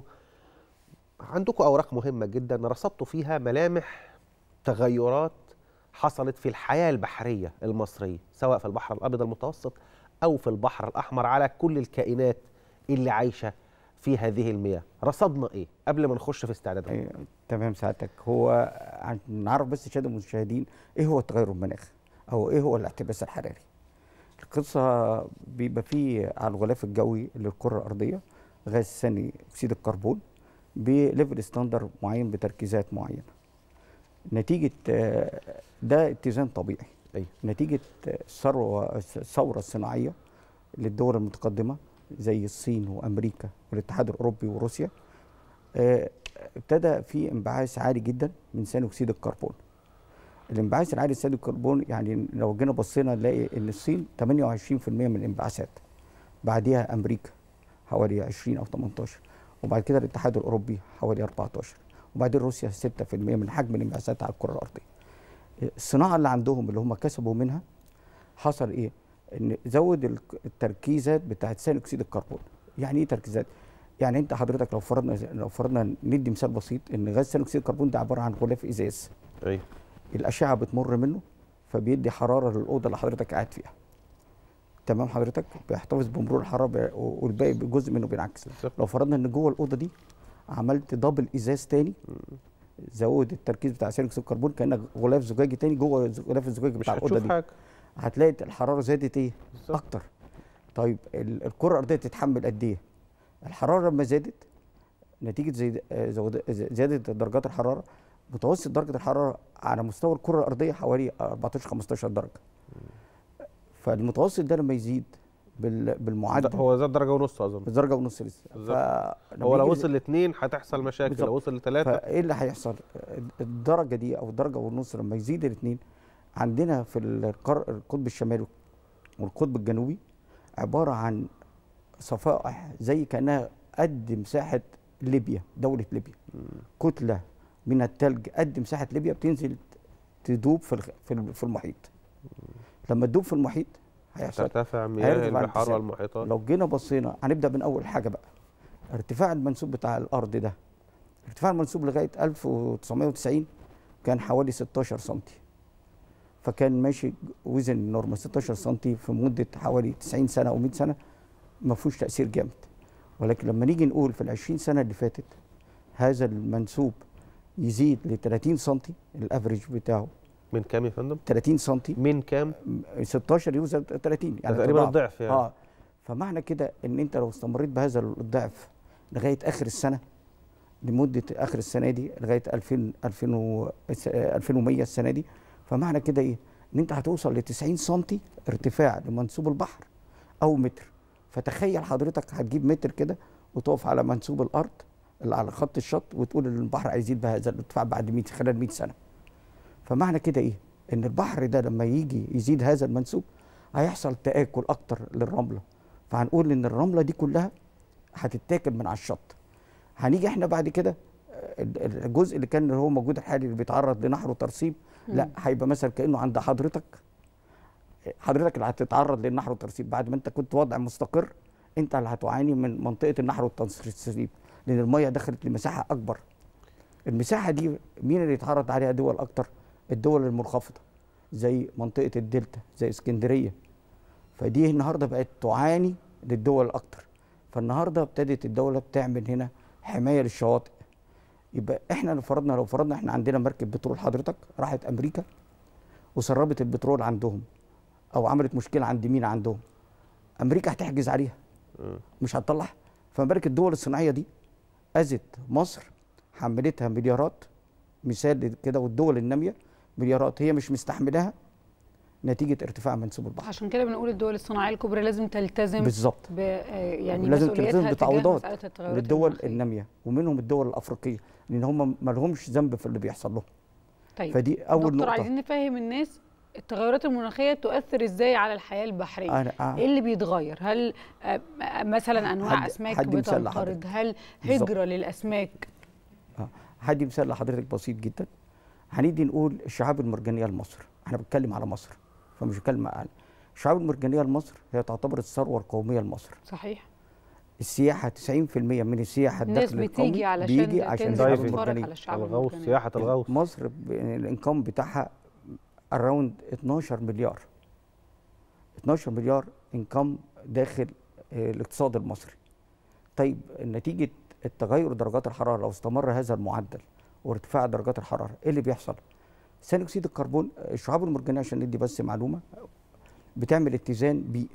عندكم أوراق مهمة جدا رصدتوا فيها ملامح تغيرات حصلت في الحياة البحرية المصرية سواء في البحر الأبيض المتوسط أو في البحر الأحمر على كل الكائنات اللي عايشة في هذه المياه رصدنا إيه قبل ما نخش في استعدادها أيوة، تمام سعادتك هو عن- نعرف بس الساده المشاهدين ايه هو التغير المناخي او ايه هو الاحتباس الحراري القصه بيبقى فيه على الغلاف الجوي للكره الارضيه غاز ثاني اكسيد الكربون بليفل ستاندر معين بتركيزات معينه نتيجه آه، ده اتزان طبيعي أيوة. نتيجه آه، الثروه الثوره الصناعيه للدول المتقدمه زي الصين وامريكا والاتحاد الاوروبي وروسيا آه، ابتدى في انبعاث عالي جدا من ثاني اكسيد الكربون الانبعاث العالي لثاني الكربون يعني لو جينا بصينا نلاقي ان الصين 28% من الانبعاثات بعديها امريكا حوالي 20 او 18 وبعد كده الاتحاد الاوروبي حوالي 14 وبعدين روسيا 6% من حجم الانبعاثات على الكره الارضيه الصناعه اللي عندهم اللي هم كسبوا منها حصل ايه ان زود الك- التركيزات بتاعت ثاني اكسيد الكربون يعني ايه تركيزات يعني انت حضرتك لو فرضنا لو فرضنا ندي مثال بسيط ان غاز ثاني اكسيد الكربون ده عباره عن غلاف ازاز ايوه الاشعه بتمر منه فبيدي حراره للاوضه اللي حضرتك قاعد فيها تمام حضرتك بيحتفظ بمرور الحراره بي- والباقي جزء منه بينعكس لو فرضنا ان جوه الاوضه دي عملت دبل ازاز تاني زود التركيز بتاع ثاني اكسيد الكربون كانك غلاف زجاجي تاني جوه ز- غلاف الزجاجي بتاع الاوضه هتشوف دي حاجة. هتلاقي الحراره زادت ايه اكتر طيب ال- الكره الارضيه تتحمل قد ايه الحراره لما زادت نتيجه زي آه، زود- زياده درجات الحراره متوسط درجه الحراره على مستوى الكره الارضيه حوالي 14 15 درجه فالمتوسط ده لما يزيد بال- بالمعدل هو زاد درجة ونص أظن درجه ونص لسه بالظبط. فلما هو لو يجي- وصل لاثنين هتحصل مشاكل بالظبط. لو وصل لثلاثة فايه اللي هيحصل الدرجه دي او الدرجه والنص لما يزيد الاثنين عندنا في القر- القطب الشمالي والقطب الجنوبي عباره عن صفائح زي كانها قد مساحه ليبيا دوله ليبيا كتله من الثلج قد مساحه ليبيا بتنزل تدوب في الخ- في ال- في المحيط لما تدوب في المحيط هيحصل ترتفع مياه هيرتفع البحار الانتساب. والمحيطات لو جينا بصينا هنبدا من اول حاجه بقى ارتفاع المنسوب بتاع الارض ده ارتفاع المنسوب لغايه 1990 كان حوالي 16 سم فكان ماشي وزن النورمال 16 سم في مده حوالي 90 سنه او 100 سنه ما فيهوش تاثير جامد ولكن لما نيجي نقول في ال 20 سنه اللي فاتت هذا المنسوب يزيد ل 30 سم الافريج بتاعه من كام يا فندم 30 سم من كام 16 يوزن 30 يعني تقريبا تضاعف. الضعف يعني. اه فمعنى كده ان انت لو استمريت بهذا الضعف لغايه اخر السنه لمده اخر السنه دي لغايه 2000 2000 و- س- آه، 2100 السنه دي فمعنى كده ايه ان انت هتوصل ل 90 سم ارتفاع لمنسوب البحر او متر فتخيل حضرتك هتجيب متر كده وتقف على منسوب الارض اللي على خط الشط وتقول ان البحر هيزيد بهذا الارتفاع بعد 100 خلال 100 سنه فمعنى كده ايه ان البحر ده لما يجي يزيد هذا المنسوب هيحصل تآكل اكتر للرمله فهنقول ان الرمله دي كلها هتتاكل من على الشط هنيجي احنا بعد كده آه، ال- الجزء اللي كان هو موجود الحالي اللي بيتعرض لنحر وترسيب لا مم. هيبقى مثلا كانه عند حضرتك حضرتك اللي هتتعرض للنحر والترسيب بعد ما انت كنت وضع مستقر انت اللي هتعاني من منطقه النحر والترسيب لان الميه دخلت لمساحه اكبر المساحه دي مين اللي يتعرض عليها دول اكتر الدول المنخفضه زي منطقه الدلتا زي اسكندريه فدي النهارده بقت تعاني للدول اكتر فالنهارده ابتدت الدوله بتعمل هنا حمايه للشواطئ يبقى احنا لو فرضنا لو فرضنا احنا عندنا مركب بترول حضرتك راحت امريكا وسربت البترول عندهم او عملت مشكله عند مين عندهم امريكا هتحجز عليها مش هتطلع فما بالك الدول الصناعيه دي اذت مصر حملتها مليارات مثال كده والدول الناميه مليارات هي مش مستحملاها نتيجه ارتفاع منسوب البحر عشان كده بنقول الدول الصناعيه الكبرى لازم تلتزم بالظبط. ب آه، يعني لازم مسؤوليتها تلتزم تجاه بتعويضات مسألة التغيرات للدول المناخية. الناميه ومنهم الدول الافريقيه لان هم ما لهمش ذنب في اللي بيحصل لهم طيب فدي اول دكتور نقطه عايزين نفهم الناس التغيرات المناخيه تؤثر ازاي على الحياه البحريه أنا- آه. ايه اللي بيتغير هل آه، آه، مثلا انواع حد- اسماك حد مثال بتنقرض لحضرتك. هل بالظبط. هجره للاسماك آه. هدي مثال لحضرتك بسيط جدا هنيجي نقول الشعاب المرجانيه لمصر احنا بنتكلم على مصر فمش بنتكلم على الشعاب المرجانيه لمصر هي تعتبر الثروه القوميه لمصر صحيح السياحه 90% من السياحه الناس الدخل بتيجي القومي علشان بيجي عشان تنزل الشعاب تتفرج المرجانيه على الشعاب الغوص، المرجانية. سياحة الغوص. مصر ب- الانكم بتاعها اراوند 12 مليار 12 مليار انكم داخل آه، الاقتصاد المصري طيب نتيجه التغير درجات الحراره لو استمر هذا المعدل وارتفاع درجات الحراره ايه اللي بيحصل ثاني اكسيد الكربون الشعاب المرجانيه عشان ندي بس معلومه بتعمل اتزان بيئي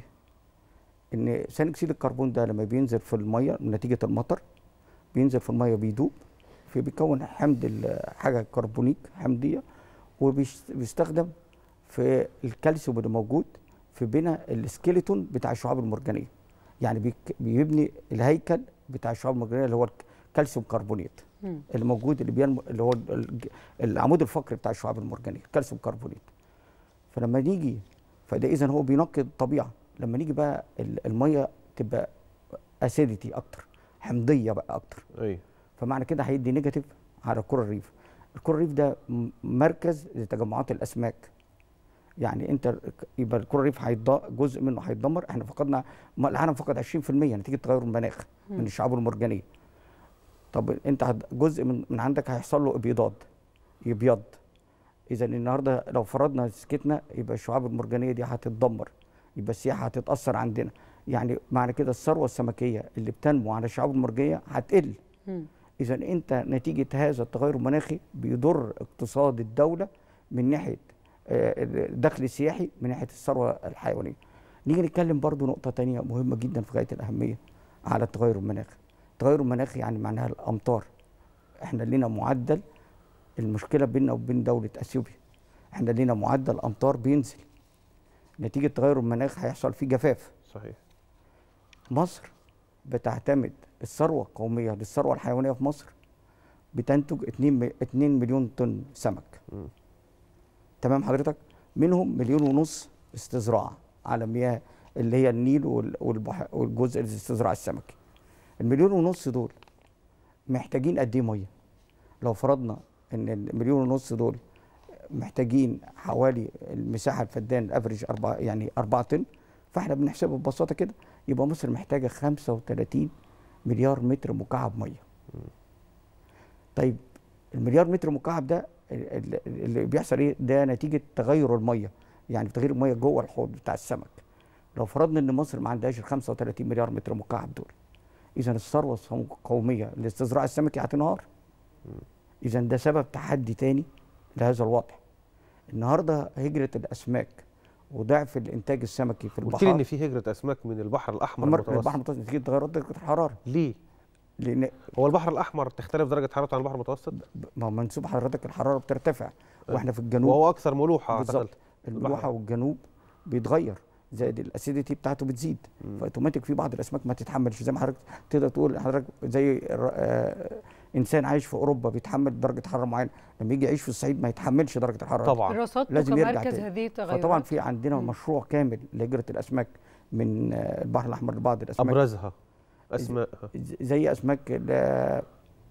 ان ثاني اكسيد الكربون ده لما بينزل في الميه نتيجه المطر بينزل في الميه بيدوب فبيكون حمض ال- حاجه كربونيك حمضيه وبيستخدم في الكالسيوم اللي موجود في بناء السكيلتون بتاع الشعاب المرجانيه يعني بيك- بيبني الهيكل بتاع الشعاب المرجانيه اللي هو الكالسيوم كربونيت مم. اللي موجود اللي بينمو اللي هو الج- العمود الفقري بتاع الشعاب المرجانيه الكالسيوم كربونيت فلما نيجي فده اذا هو بينقي الطبيعه لما نيجي بقى ال- الميه تبقى اسيديتي اكتر حمضيه بقى اكتر ايوه فمعنى كده هيدي نيجاتيف على كرة الريف الكرة الريف ده م- مركز لتجمعات الاسماك يعني انت ال- يبقى الكرة الريف هيتض- جزء منه هيتدمر احنا فقدنا م- العالم فقد 20% نتيجه تغير المناخ من مم. الشعاب المرجانيه طب انت هت- جزء من من عندك هيحصل له ابيضاد يبيض اذا النهارده لو فرضنا سكتنا يبقى الشعاب المرجانيه دي هتتدمر يبقى السياحه هتتاثر عندنا يعني معنى كده الثروه السمكيه اللي بتنمو على الشعاب المرجانيه هتقل مم. اذا انت نتيجه هذا التغير المناخي بيضر اقتصاد الدوله من ناحيه آه، الدخل السياحي من ناحيه الثروه الحيوانيه نيجي نتكلم برضو نقطه تانية مهمه جدا في غايه الاهميه على التغير المناخي التغير المناخي يعني معناها الامطار احنا لنا معدل المشكله بيننا وبين دوله اثيوبيا احنا لنا معدل امطار بينزل نتيجه تغير المناخ هيحصل فيه جفاف صحيح مصر بتعتمد الثروه القوميه للثروه الحيوانيه في مصر بتنتج 2 م- 2 مليون طن سمك تمام حضرتك منهم مليون ونص استزراع على مياه اللي هي النيل وال- والبحر والجزء الاستزراع السمكي المليون ونص دول محتاجين قد ايه ميه لو فرضنا ان المليون ونص دول محتاجين حوالي المساحه الفدان الافريج أربعة يعني 4 طن فاحنا بنحسبه ببساطه كده يبقى مصر محتاجه 35 مليار متر مكعب ميه طيب المليار متر مكعب ده ال- ال- اللي بيحصل ايه ده نتيجه تغير الميه يعني تغير الميه جوه الحوض بتاع السمك لو فرضنا ان مصر ما عندهاش ال 35 مليار متر مكعب دول اذا الثروه القوميه لاستزراع السمكي هتنهار اذا ده سبب تحدي تاني لهذا الوضع النهارده هجره الاسماك وضعف الانتاج السمكي في قلت لي البحار ان في هجره اسماك من البحر الاحمر من المتوسط البحر المتوسط نتيجه تغيرات درجه الحراره ليه؟ لان هو البحر الاحمر تختلف درجه حرارته عن البحر المتوسط؟ ما هو منسوب حضرتك الحراره بترتفع واحنا في الجنوب وهو اكثر ملوحه اعتقد بالظبط الملوحه والجنوب بيتغير زائد الاسيديتي بتاعته بتزيد فاوتوماتيك في بعض الاسماك ما تتحملش زي ما حضرتك تقدر تقول حضرتك زي الر- آه، انسان عايش في اوروبا بيتحمل درجه حراره معينه لما يجي يعيش في الصعيد ما يتحملش درجه الحراره دي. طبعاً. رصدتوا لازم يرجع كمركز تاني. هذه التغيرات؟ فطبعا في عندنا مم. مشروع كامل لهجره الاسماك من آه، البحر الاحمر لبعض الاسماك ابرزها اسمائها ز- زي اسماك ال-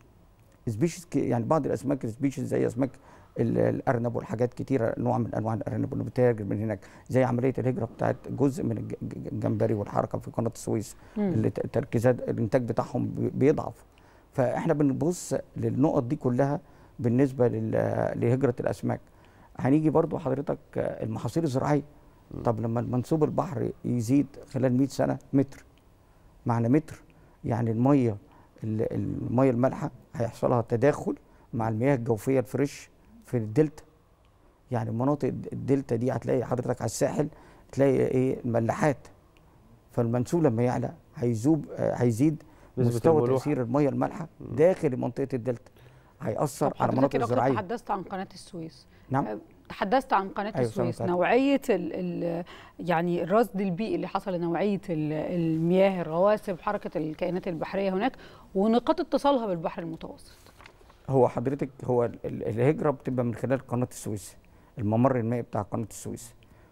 سبيشيز ك- يعني بعض الاسماك سبيشيز زي اسماك ال- الارنب والحاجات كتيره نوع من انواع الارنب اللي بتهاجر من هناك زي عمليه الهجره بتاعت جزء من الج- الج- الجمبري والحركه في قناه السويس مم. اللي ت- تركيزات الانتاج بتاعهم بي- بيضعف فاحنا بنبص للنقط دي كلها بالنسبه لل- لهجره الاسماك هنيجي برضو حضرتك المحاصيل الزراعيه طب لما المنسوب البحري يزيد خلال 100 سنه متر معنى متر يعني الميه ال- الميه المالحه هيحصلها تداخل مع المياه الجوفيه الفريش في الدلتا يعني مناطق الدلتا دي هتلاقي حضرتك على الساحل تلاقي ايه الملاحات فالمنسوب لما يعلى هيذوب آه، هيزيد نسبة مستوى الملوحة. تاثير الميه المالحه داخل منطقه الدلتا هيأثر طب على حضرتك المناطق الأخ الزراعيه تحدثت عن قناة السويس نعم. أه، تحدثت عن قناة أيوة، السويس سامع. نوعية ال ال يعني الرصد البيئي اللي حصل لنوعية ال- المياه الرواسب حركة الكائنات البحرية هناك ونقاط اتصالها بالبحر المتوسط هو حضرتك هو ال- ال- الهجره بتبقى من خلال قناه السويس الممر المائي بتاع قناه السويس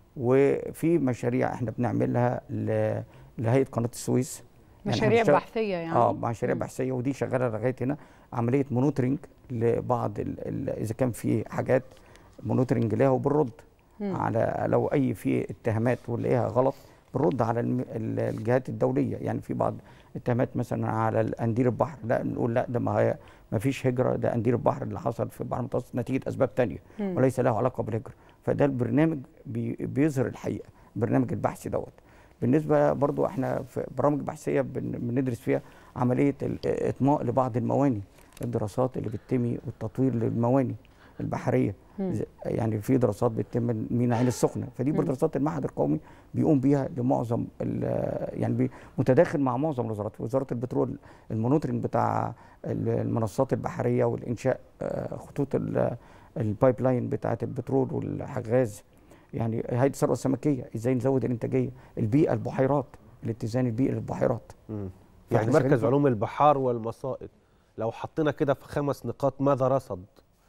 وفي مشاريع احنا بنعملها ل- لهيئه قناه السويس يعني مشاريع هنشتغل- بحثية يعني؟ اه مشاريع مم. بحثيه ودي شغاله لغايه هنا عمليه مونوترنج لبعض ال ال اذا كان في حاجات مونوترنج ليها وبنرد مم. على لو اي في اتهامات ونلاقيها غلط بنرد على الم- ال- الجهات الدوليه يعني في بعض اتهامات مثلا على الاندير البحر لا نقول لا ده ما هي ما فيش هجره ده اندير البحر اللي حصل في البحر المتوسط نتيجه اسباب تانية مم. وليس له علاقه بالهجره فده البرنامج بي بيظهر الحقيقه البرنامج البحثي دوت بالنسبه برضو احنا في برامج بحثيه بن- بندرس فيها عمليه الاطماء لبعض المواني الدراسات اللي بتتمي والتطوير للمواني البحريه مم. زي- يعني في دراسات بتتم ميناء عين السخنه فدي مم. برضه دراسات المعهد القومي بيقوم بيها لمعظم ال- يعني بي- متداخل مع معظم الوزارات وزاره البترول المونوترنج بتاع ال- المنصات البحريه والانشاء آه، خطوط ال- البايب لاين بتاعه البترول والغاز يعني هيئه الثروه السمكيه ازاي نزود الانتاجيه البيئه البحيرات الاتزان البيئي للبحيرات يعني فإحنا شغالين مركز في- علوم البحار والمصائد لو حطينا كده في خمس نقاط ماذا رصد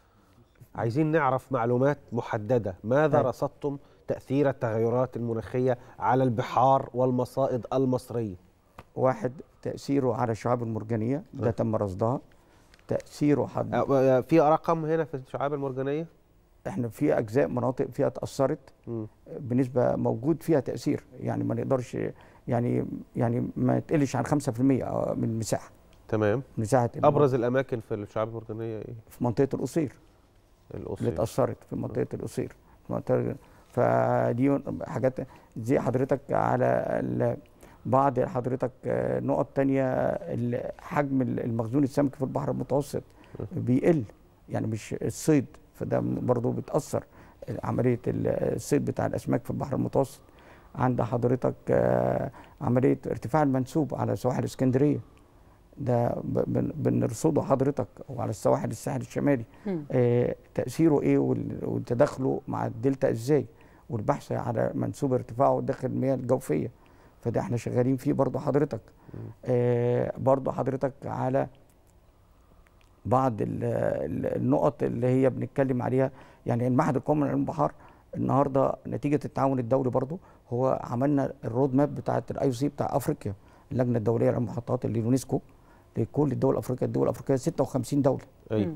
عايزين نعرف معلومات محددة ماذا أيوة. رصدتم تأثير التغيرات المناخية على البحار والمصائد المصرية واحد تاثيره على الشعاب المرجانيه ده تم رصدها تاثيره حد أه، في رقم هنا في الشعاب المرجانية احنا في اجزاء مناطق فيها اتاثرت بنسبه موجود فيها تاثير يعني ما نقدرش يعني يعني ما تقلش عن 5% من المساحه تمام مساحه أبرز الأماكن في الشعاب المرجانية إيه؟ في منطقه القصير اللي القصير اتاثرت في منطقه القصير في منطقة فدي حاجات زي حضرتك على ال- بعض حضرتك آه، نقط تانية ال- حجم المخزون السمكي في البحر المتوسط بيقل يعني مش الصيد فده برضه بتأثر عملية ال- الصيد بتاع الأسماك في البحر المتوسط عند حضرتك آه، عملية ارتفاع المنسوب على سواحل اسكندرية ده ب- بن- بنرصده حضرتك وعلى السواحل الساحل الشمالي مم. آه، تأثيره ايه وال- وتداخله مع الدلتا ازاي والبحث على منسوب ارتفاعه داخل المياه الجوفية فده احنا شغالين فيه برضه حضرتك آه برضه حضرتك على بعض ال- ال- النقط اللي هي بنتكلم عليها يعني المعهد القومي للعلوم البحار النهارده نتيجه التعاون الدولي برضو هو عملنا الرود ماب بتاعت الاي سي بتاع افريقيا اللجنه الدوليه للمحطات اليونسكو لكل الدول الافريقيه الدول الافريقيه 56 دوله أيوة.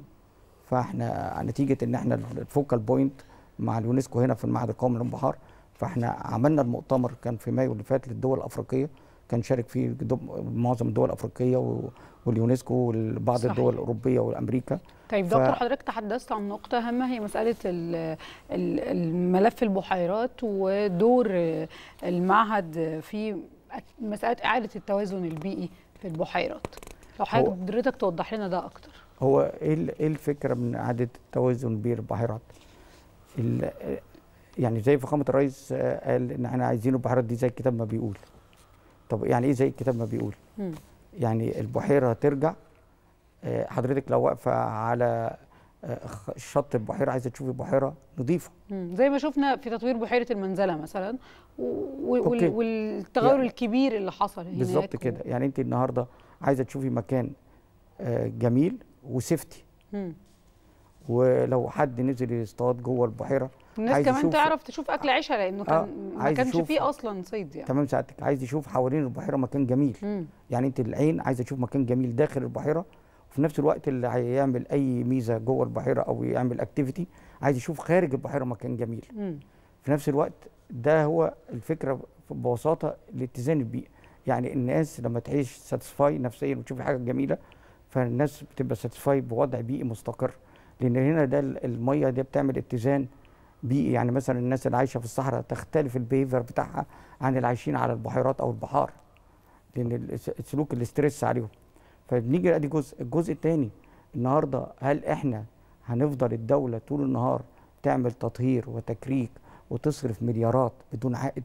فاحنا نتيجه ان احنا الفوكال بوينت مع اليونسكو هنا في المعهد القومي للبحار فاحنا عملنا المؤتمر كان في مايو اللي فات للدول الافريقيه كان شارك فيه دو- معظم الدول الافريقيه و- واليونسكو وبعض صحيح. الدول الاوروبيه والامريكا طيب ف- دكتور حضرتك تحدثت عن نقطة هامة هي مسألة ال- ال- الملف البحيرات ودور المعهد في مسألة إعادة التوازن البيئي في البحيرات لو هو- حضرتك توضح لنا ده أكتر هو ايه ال- ايه الفكره من اعاده التوازن بين البحيرات ال- يعني زي فخامه الرئيس آه، قال ان احنا عايزين البحيرات دي زي الكتاب ما بيقول طب يعني ايه زي الكتاب ما بيقول مم. يعني البحيره ترجع آه، حضرتك لو واقفه على آه، خ- شط البحيره عايزه تشوفي بحيره نظيفه مم. زي ما شفنا في تطوير بحيرة المنزلة مثلا و- و- وال- أوكي. والتغير يعني- الكبير اللي حصل هناك بالظبط كده يعني انت النهارده عايزه تشوفي مكان آه، جميل وسيفتي مم. ولو حد نزل يصطاد جوه البحيره الناس عايز كمان يشوف- تعرف تشوف أكل عيشها لأنه كان آه، ما عايز كانش يشوف- فيه أصلا صيد يعني تمام سعادتك عايز يشوف حوالين البحيره مكان جميل مم. يعني انت العين عايزه تشوف مكان جميل داخل البحيره وفي نفس الوقت اللي هيعمل اي ميزه جوه البحيره او يعمل اكتيفيتي عايز يشوف خارج البحيره مكان جميل مم. في نفس الوقت ده هو الفكره ببساطه الاتزان البيئي يعني الناس لما تعيش ساتسفاي نفسيا وتشوف حاجه جميله فالناس بتبقى ساتسفاي بوضع بيئي مستقر لان هنا ده ال- الميه دي بتعمل اتزان بيئي يعني مثلا الناس اللي عايشه في الصحراء تختلف البيهيفير بتاعها عن اللي عايشين على البحيرات او البحار لان الس- السلوك الاسترس عليهم فبنيجي ادي جزء الجزء الثاني النهارده هل احنا هنفضل الدوله طول النهار تعمل تطهير وتكريك وتصرف مليارات بدون عائد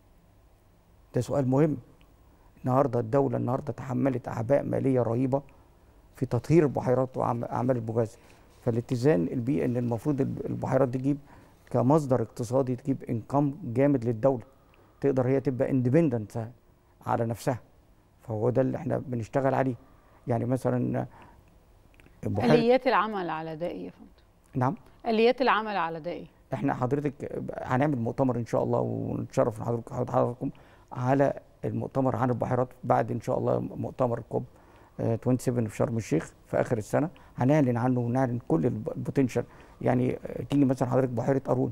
ده سؤال مهم النهارده الدوله النهارده تحملت اعباء ماليه رهيبه في تطهير البحيرات واعمال البوجاز فالاتزان البيئي ان المفروض الب- البحيرات دي تجيب كمصدر اقتصادي تجيب انكم جامد للدوله تقدر هي تبقى اندبندنت على نفسها فهو ده اللي احنا بنشتغل عليه يعني مثلا البحيرة- آليات العمل على ده إيه يا فندم؟ نعم آليات العمل على ده إيه؟ احنا حضرتك هنعمل مؤتمر ان شاء الله ونتشرف من حضرتك حضراتكم على المؤتمر عن البحيرات بعد ان شاء الله مؤتمر كوب آه، 27 في شرم الشيخ في اخر السنه هنعلن عنه ونعلن كل الب- البوتنشال يعني آه، تيجي مثلا حضرتك بحيره قارون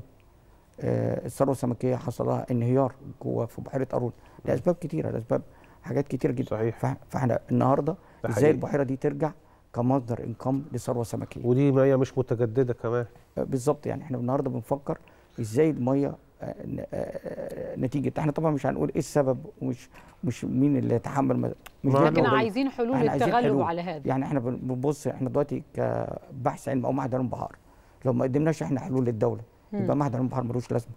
آه، الثروه السمكيه حصل لها انهيار جوه في بحيره قارون لاسباب كتيره لاسباب حاجات كتيره جدا صحيح فاحنا النهارده ده ازاي حقيقي. البحيره دي ترجع كمصدر انكم لثروه سمكيه ودي ميه مش متجدده كمان بالظبط يعني احنا النهارده بنفكر ازاي الميه آه، ن- آه، نتيجه احنا طبعا مش هنقول ايه السبب ومش مش مين اللي يتحمل مش دي لكن القضية. عايزين حلول احنا عايزين للتغلب حلول. على هذا. يعني احنا بن- بنبص احنا دلوقتي كبحث علمي او معهد علوم بحار لو ما قدمناش احنا حلول للدوله مم. يبقى معهد علوم بحار ملوش لازمه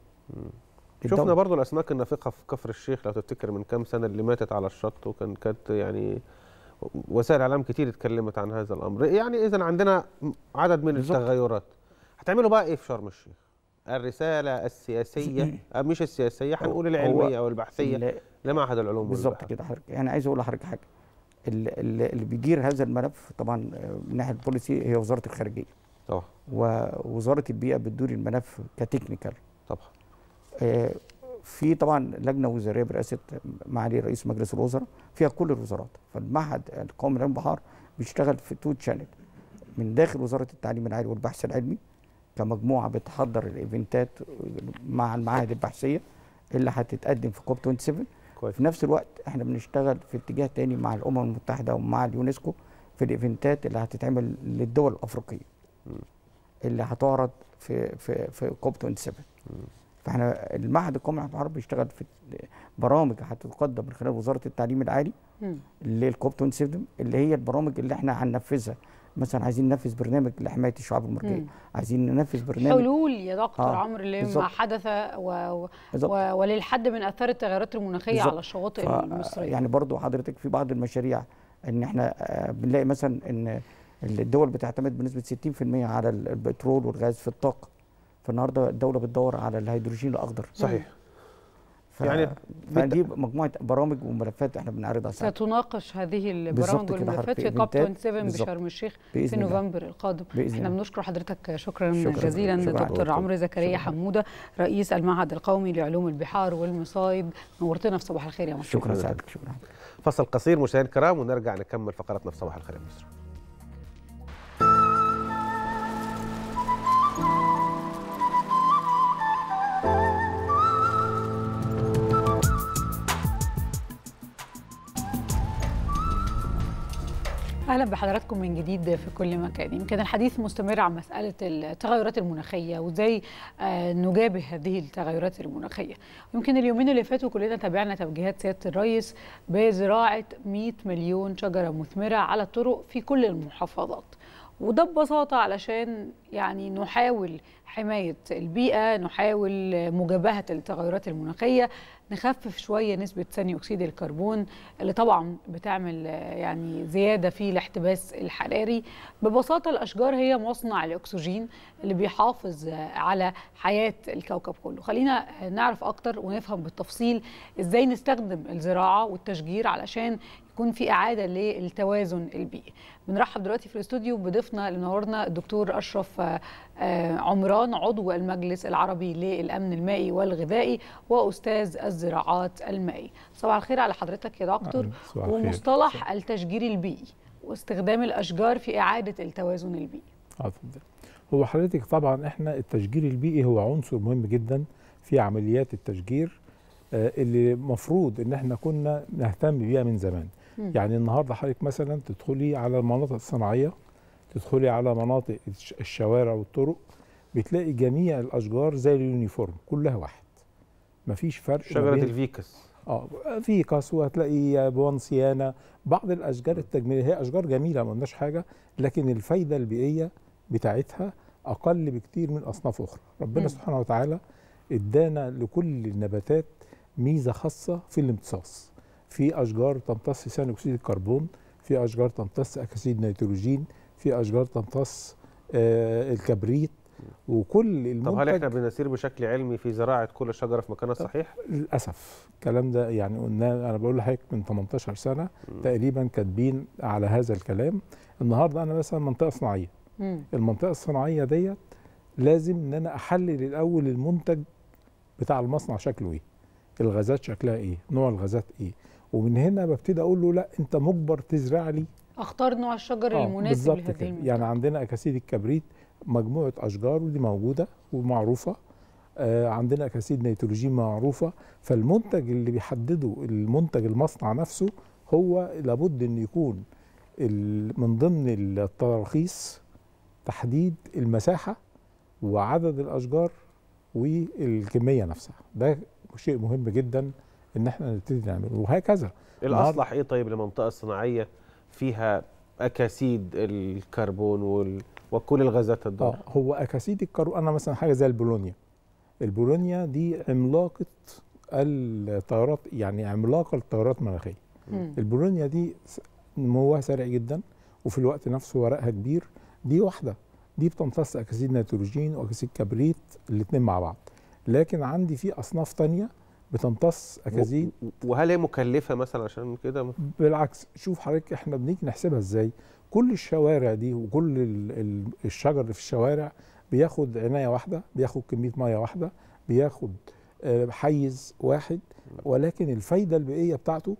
شفنا للدولة. برضو الاسماك النافقه في كفر الشيخ لو تفتكر من كام سنه اللي ماتت على الشط وكان كانت يعني وسائل اعلام كتير اتكلمت عن هذا الامر يعني اذا عندنا عدد من بالظبط. التغيرات هتعملوا بقى ايه في شرم الشيخ الرساله السياسيه أو مش السياسيه هنقول هو- العلميه او البحثيه ال- لمعهد العلوم بالظبط والبحث. كده حضرتك يعني عايز اقول لحضرتك حاجه ال- ال- اللي بيدير هذا الملف طبعا آه، من ناحيه البوليسي هي وزاره الخارجيه طبعا ووزاره البيئه بتدير الملف كتكنيكال طبعا آه، في طبعا لجنه وزاريه برئاسه معالي رئيس مجلس الوزراء فيها كل الوزارات فالمعهد القومي للعلوم البحار بيشتغل في تو تشانل من داخل وزاره التعليم العالي والبحث العلمي كمجموعه بتحضر الايفنتات مع المعاهد البحثيه اللي هتتقدم في كوب 27 كويس. في نفس الوقت احنا بنشتغل في اتجاه تاني مع الامم المتحده ومع اليونسكو في الايفنتات اللي هتتعمل للدول الافريقيه اللي هتعرض في في في كوب 27 فاحنا المعهد القومي للبحار بيشتغل في برامج هتقدم من خلال وزاره التعليم العالي مم. للكوب 27 اللي هي البرامج اللي احنا هننفذها مثلا عايزين ننفذ برنامج لحمايه الشعاب المرجانيه مم. عايزين ننفذ برنامج حلول يا دكتور آه، عمرو لما بالظبط. حدث و... و... بالظبط. و... وللحد من اثار التغيرات المناخيه بالظبط. على الشواطئ ف- المصريه يعني برضو حضرتك في بعض المشاريع ان احنا آه، بنلاقي مثلا ان الدول بتعتمد بنسبه 60% على ال- البترول والغاز في الطاقه فالنهارده الدوله بتدور على الهيدروجين الاخضر صحيح. ف... يعني فدي مجموعه برامج وملفات احنا بنعرضها ساعات ستناقش هذه بالظبط البرامج كده والملفات حضرتك. في كاب إيفنتات 27 بالظبط. بشرم الشيخ بإذن في الله. نوفمبر القادم بإذن احنا الله. بنشكر حضرتك شكرا, شكراً. جزيلا شكراً. دكتور عمرو زكريا حموده رئيس المعهد القومي لعلوم البحار والمصايد نورتنا في صباح الخير يا مصر شكرا سعادتك شكرا فصل قصير مشاهدينا الكرام ونرجع نكمل فقراتنا في صباح الخير يا مصر اهلا بحضراتكم من جديد في كل مكان يمكن الحديث مستمر عن مساله التغيرات المناخيه وازاي آه، نجابه هذه التغيرات المناخيه يمكن اليومين اللي فاتوا كلنا تابعنا توجيهات سياده الرئيس بزراعه 100 مليون شجره مثمره على الطرق في كل المحافظات وده ببساطه علشان يعني نحاول حمايه البيئه نحاول مجابهه التغيرات المناخيه نخفف شويه نسبه ثاني اكسيد الكربون اللي طبعا بتعمل آه، يعني زياده في الاحتباس الحراري ببساطه الاشجار هي مصنع الاكسجين اللي بيحافظ آه، على حياه الكوكب كله خلينا آه، نعرف اكتر ونفهم بالتفصيل ازاي نستخدم الزراعه والتشجير علشان يكون في اعاده للتوازن البيئي بنرحب دلوقتي في الاستوديو بضيفنا اللي منورنا الدكتور اشرف آه، آه، عمران عضو المجلس العربي للامن المائي والغذائي واستاذ الزراعات المائي صباح الخير على حضرتك يا دكتور أهلاً، صباح الخير. ومصطلح التشجير البيئي واستخدام الاشجار في اعاده التوازن البيئي اه اتفضل. هو حضرتك طبعا احنا التشجير البيئي هو عنصر مهم جدا في عمليات التشجير آه، اللي مفروض ان احنا كنا نهتم بيها من زمان مم. يعني النهارده حضرتك مثلا تدخلي على المناطق الصناعيه تدخلي على مناطق الش- الشوارع والطرق بتلاقي جميع الاشجار زي اليونيفورم كلها واحد مفيش فرق ما شجره بين- الفيكس اه فيكس وهتلاقي بونسيانا بعض الاشجار التجميليه هي اشجار جميله ما قلناش حاجه لكن الفايده البيئيه بتاعتها اقل بكتير من اصناف اخرى ربنا مم. سبحانه وتعالى ادانا لكل النباتات ميزه خاصه في الامتصاص في اشجار تمتص ثاني اكسيد الكربون في اشجار تمتص اكسيد نيتروجين في اشجار تمتص آه الكبريت وكل المنتج طب هل احنا بنسير بشكل علمي في زراعه كل شجره في مكانها الصحيح؟ للاسف الكلام ده يعني قلنا انا بقول لحضرتك من 18 سنه تقريبا كاتبين على هذا الكلام النهارده انا مثلا منطقه صناعيه مم. المنطقه الصناعيه ديت لازم ان انا احلل الاول المنتج بتاع المصنع شكله ايه الغازات شكلها ايه نوع الغازات ايه ومن هنا ببتدي اقول له لا انت مجبر تزرع لي اختار نوع الشجر آه، المناسب بالظبط لهذه كده. المنطقه يعني عندنا اكاسيد الكبريت مجموعه اشجار ودي موجوده ومعروفه آه عندنا اكاسيد نيتروجين معروفه فالمنتج اللي بيحدده المنتج المصنع نفسه هو لابد ان يكون ال- من ضمن التراخيص تحديد المساحه وعدد الاشجار والكميه نفسها ده شيء مهم جدا ان احنا نبتدي نعمله وهكذا الاصلح ايه طيب لمنطقه صناعيه فيها اكاسيد الكربون وال... وكل الغازات الضاره اه هو اكاسيد الكربون انا مثلا حاجه زي البولونيا البولونيا دي عملاقه الطيارات يعني عملاقه الطيارات المناخيه مم. البولونيا دي س- نموها سريع جدا وفي الوقت نفسه ورقها كبير دي واحده دي بتمتص اكاسيد نيتروجين واكاسيد كبريت الاثنين مع بعض لكن عندي في اصناف تانية بتمتص اكاسيد وهل هي مكلفه مثلا عشان كده بالعكس شوف حضرتك احنا بنيجي نحسبها ازاي كل الشوارع دي وكل ال- ال- الشجر اللي في الشوارع بياخد عنايه واحده بياخد كميه ميه واحده بياخد آه، حيز واحد ولكن الفايده البيئيه بتاعته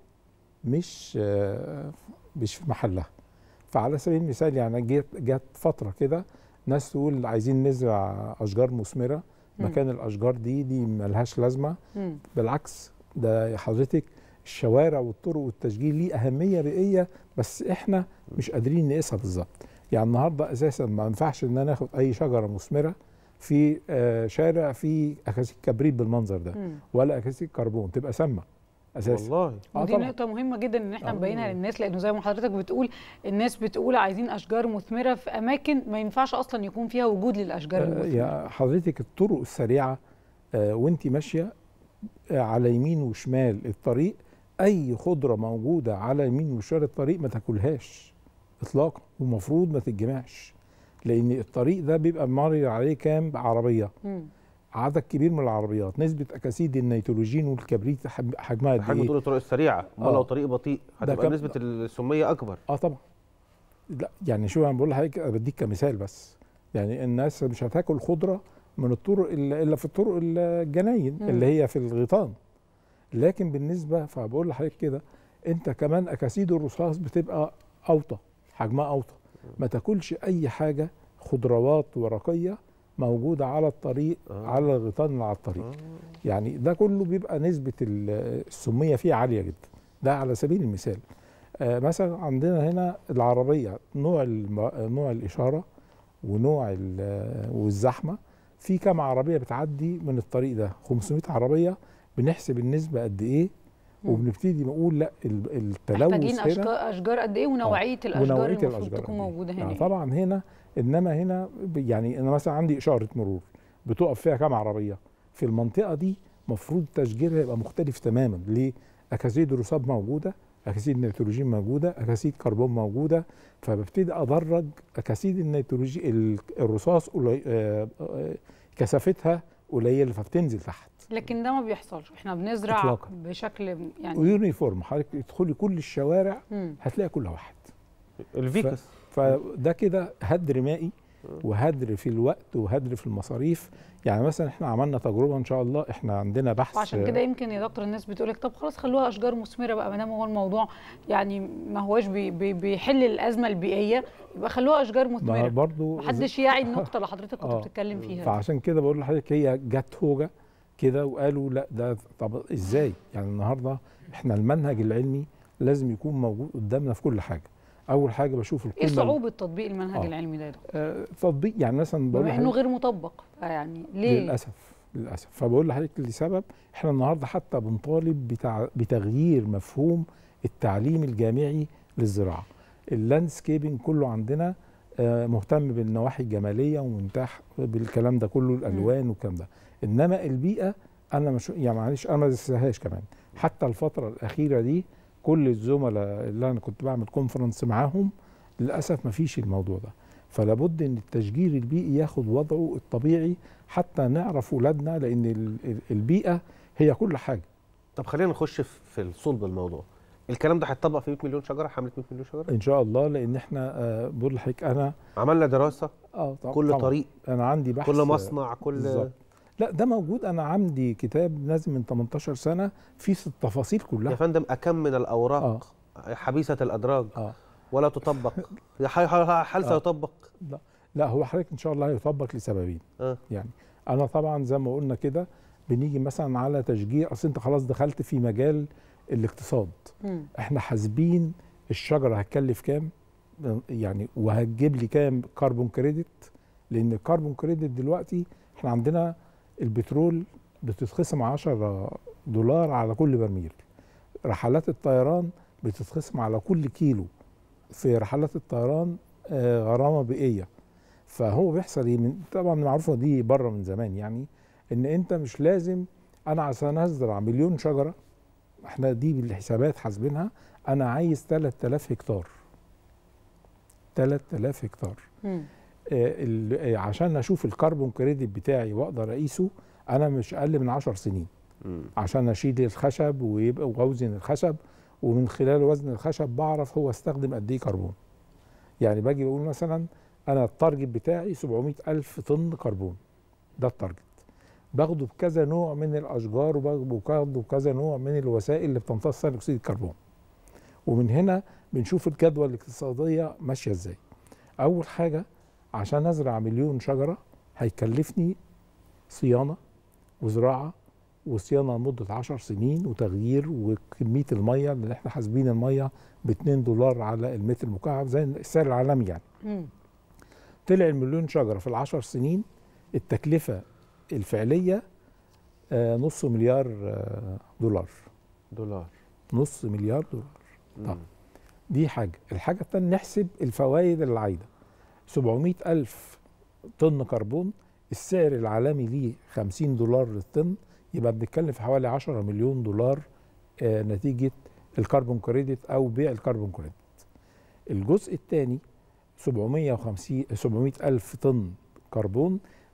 مش آه، مش في محلها فعلى سبيل المثال يعني جت جت فتره كده ناس تقول عايزين نزرع اشجار مثمره مم. مكان الاشجار دي دي ملهاش لازمه مم. بالعكس ده حضرتك الشوارع والطرق والتشجير ليه اهميه بيئيه بس احنا مش قادرين نقيسها بالظبط يعني النهارده اساسا ما ينفعش ان انا اخد اي شجره مثمره في آه، شارع فيه اكاسيد كبريت بالمنظر ده مم. ولا اكاسيد كربون تبقى سامه اساسا والله اه ودي طبعا نقطة مهمة جدا ان احنا آه. نبينها للناس لانه زي ما حضرتك بتقول الناس بتقول عايزين اشجار مثمرة في اماكن ما ينفعش اصلا يكون فيها وجود للاشجار آه، المثمرة يا حضرتك الطرق السريعه آه، وانت ماشيه آه، على يمين وشمال الطريق اي خضره موجوده على يمين وشمال الطريق ما تاكلهاش اطلاقا ومفروض ما تتجمعش لان الطريق ده بيبقى مر عليه كام عربيه مم. عدد كبير من العربيات نسبه اكاسيد النيتروجين والكبريت حجم- حجمها قد حجم ايه طول الطرق السريعه امال آه. لو طريق بطيء ده هتبقى كم- نسبه السميه اكبر اه طبعا لا يعني شو انا بقول لحضرتك أنا بديك كمثال بس يعني الناس مش هتاكل خضره من الطرق الا إلا في الطرق الجناين مم. اللي هي في الغيطان لكن بالنسبه فبقول لحضرتك كده انت كمان اكاسيد الرصاص بتبقى اوطى حجمها اوطى ما تاكلش اي حاجه خضروات ورقيه موجوده على الطريق آه. على الغيطان اللي على الطريق آه. يعني ده كله بيبقى نسبه ال- السميه فيه عاليه جدا ده على سبيل المثال آه مثلا عندنا هنا العربيه نوع الم- نوع الاشاره ونوع ال- والزحمه في كام عربيه بتعدي من الطريق ده 500 عربيه بنحسب النسبه قد ايه مم. وبنبتدي نقول لا ال- التلوث محتاجين هنا اشجار اشجار قد ايه ونوعيه الاشجار ونوعية اللي المفروض الأشجار تكون قد إيه. موجوده هنا يعني إيه؟ طبعا هنا انما هنا ب- يعني انا مثلا عندي اشاره مرور بتقف فيها كام عربيه في المنطقه دي مفروض تشجيرها يبقى مختلف تماما ليه اكاسيد الرصاب موجوده اكاسيد النيتروجين موجوده اكاسيد كربون موجوده فببتدي ادرج اكاسيد النيتروجين ال- الرصاص قلي- آه، آه، كثافتها قليله فبتنزل تحت لكن ده ما بيحصلش احنا بنزرع إطلاقاً. بشكل يعني ويونيفورم حضرتك تدخلي كل الشوارع مم. هتلاقي كل واحد الفيكس. ف... فده كده هدر مائي وهدر في الوقت وهدر في المصاريف يعني مثلا احنا عملنا تجربه ان شاء الله احنا عندنا بحث وعشان كده يمكن يا دكتور الناس بتقول لك طب خلاص خلوها اشجار مثمره بقى ما دام هو الموضوع يعني ما هواش بي بي بيحل الازمه البيئيه يبقى خلوها اشجار ما مثمره برضو محدش يعي النقطه اللي حضرتك كنت آه. بتتكلم فيها دي. فعشان كده بقول لحضرتك هي جت هوجه كده وقالوا لا ده طب ازاي يعني النهارده احنا المنهج العلمي لازم يكون موجود قدامنا في كل حاجه اول حاجه بشوف ايه القيمه صعوبه تطبيق المنهج آه. العلمي ده يا دكتور آه، تطبيق يعني مثلا بقول بما انه لحضرتك- غير مطبق يعني ليه للاسف للاسف فبقول لحضرتك لسبب احنا النهارده حتى بنطالب بتع... بتغيير مفهوم التعليم الجامعي للزراعه اللاندسكيبنج كله عندنا آه، مهتم بالنواحي الجماليه ومنتاح بالكلام ده كله الالوان والكلام ده انما البيئه انا مش يعني معلش انا ما انساهاش كمان حتى الفتره الاخيره دي كل الزملاء اللي انا كنت بعمل كونفرنس معاهم للاسف ما فيش الموضوع ده فلا بد ان التشجير البيئي ياخد وضعه الطبيعي حتى نعرف ولادنا لان ال- ال- البيئه هي كل حاجه طب خلينا نخش في في صلب الموضوع الكلام ده هيتطبق في 100 مليون شجره حمله 100 مليون شجره ان شاء الله لان احنا آه، بقول لحضرتك انا عملنا دراسه اه طبعا كل طبعاً. طريق انا عندي بحث كل مصنع كل بالظبط. لا ده موجود انا عندي كتاب نازل من 18 سنه فيه التفاصيل كلها يا فندم أكم من الأوراق حبيسة الأدراج ولا تطبق يا ح- ح- هل آه. سيطبق؟ لا لا هو حضرتك ان شاء الله هيطبق لسببين آه. يعني انا طبعا زي ما قلنا كده بنيجي مثلا على تشجيع اصل انت خلاص دخلت في مجال الاقتصاد مم. احنا حاسبين الشجره هتكلف كام يعني وهتجيب لي كام كربون كريدت لان الكربون كريدت دلوقتي احنا عندنا البترول بتتخصم 10 دولار على كل برميل رحلات الطيران بتتخصم على كل كيلو في رحلات الطيران آه، غرامه بيئيه فهو بيحصل ايه من طبعا معروفه دي بره من زمان يعني ان انت مش لازم انا عشان ازرع مليون شجره احنا دي بالحسابات حاسبينها انا عايز 3000 هكتار 3000 هكتار مم. آه، ال- آه، عشان اشوف الكربون كريدت بتاعي واقدر اقيسه انا مش اقل من 10 سنين عشان اشيل الخشب ويبقى واوزن الخشب ومن خلال وزن الخشب بعرف هو استخدم قد ايه كربون يعني باجي بقول مثلا انا التارجت بتاعي 700 الف طن كربون ده التارجت باخده بكذا نوع من الاشجار وباخده بكذا نوع من الوسائل اللي بتمتص ثاني اكسيد الكربون ومن هنا بنشوف الجدوى الاقتصاديه ماشيه ازاي اول حاجه عشان ازرع مليون شجره هيكلفني صيانه وزراعه وصيانه لمده 10 سنين وتغيير وكميه الميه اللي احنا حاسبين الميه ب 2 دولار على المتر مكعب زي السعر العالمي يعني مم. طلع المليون شجره في العشر سنين التكلفه الفعليه آه، نص مليار آه، دولار دولار نص مليار دولار طب دي حاجه الحاجه الثانيه نحسب الفوائد العايده 700 الف طن كربون السعر العالمي ليه 50 دولار للطن يبقى بنتكلم في حوالي 10 مليون دولار آه، نتيجه الكربون كريدت او بيع الكربون كريدت الجزء الثاني 750 700 الف طن كربون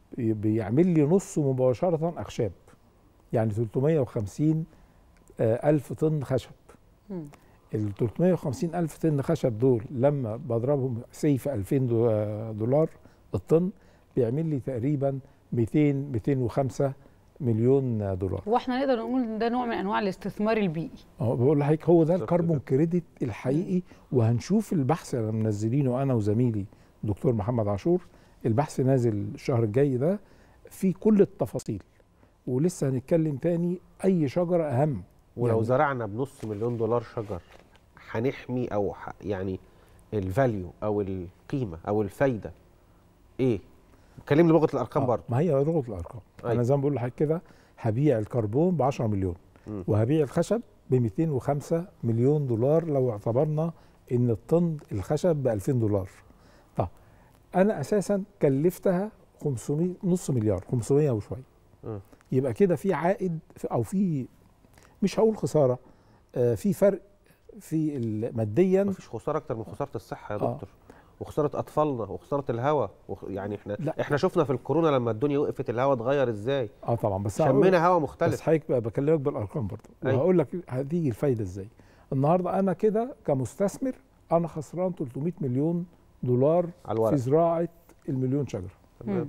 بي- بيعمل لي نصه مباشره اخشاب يعني 350 آه، الف طن خشب ال 350 الف طن خشب دول لما بضربهم سي في 2000 دو- آه، دولار الطن بيعمل لي تقريبا 200 205 مليون دولار واحنا نقدر نقول ان ده نوع من انواع الاستثمار البيئي اه بقول لحضرتك هو ده الكربون كريدت الحقيقي وهنشوف البحث اللي منزلينه انا وزميلي دكتور محمد عاشور البحث نازل الشهر الجاي ده في كل التفاصيل ولسه هنتكلم تاني اي شجره اهم ولو يعني زرعنا بنص مليون دولار شجر هنحمي او ح- يعني الفاليو او القيمه او الفايده ايه كلمني لغه الارقام برضه ما هي لغه الارقام أيوة. انا زي ما بقول لحضرتك كده هبيع الكربون ب 10 مليون مم. وهبيع الخشب ب 205 مليون دولار لو اعتبرنا ان الطن الخشب ب 2000 دولار طب انا اساسا كلفتها 500 نص مليار 500 وشويه مم. يبقى كده في عائد في- او في مش هقول خساره آه، في فرق في ال- ماديا مفيش خساره اكتر من خساره الصحه يا آه. دكتور وخساره اطفالنا وخساره الهواء وخ... يعني احنا لا. احنا شفنا في الكورونا لما الدنيا وقفت الهواء اتغير ازاي اه طبعا بس هقول- شمينا هواء مختلف بس حضرتك بقى بكلمك بالارقام برضه أيوة. وهقول لك هتيجي الفايده ازاي النهارده انا كده كمستثمر انا خسران 300 مليون دولار على الورق. في زراعه المليون شجره تمام.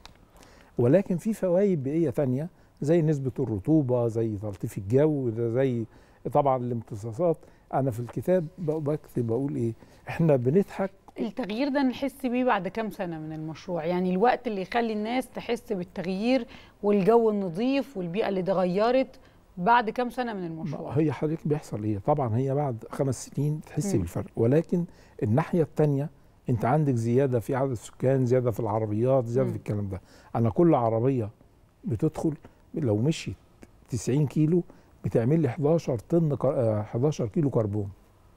ولكن في فوائد بيئيه تانية زي نسبه الرطوبه زي تلطيف الجو ده زي طبعا الامتصاصات انا في الكتاب ب- بكتب بقول ايه احنا بنضحك التغيير ده نحس بيه بعد كام سنة من المشروع يعني الوقت اللي يخلي الناس تحس بالتغيير والجو النظيف والبيئة اللي اتغيرت بعد كام سنة من المشروع هي حضرتك بيحصل ايه طبعا هي بعد خمس سنين تحسي مم. بالفرق ولكن الناحيه الثانيه انت عندك زياده في عدد السكان زياده في العربيات زياده مم. في الكلام ده انا كل عربيه بتدخل لو مشيت 90 كيلو بتعمل لي 11 طن كر- آه، 11 كيلو كربون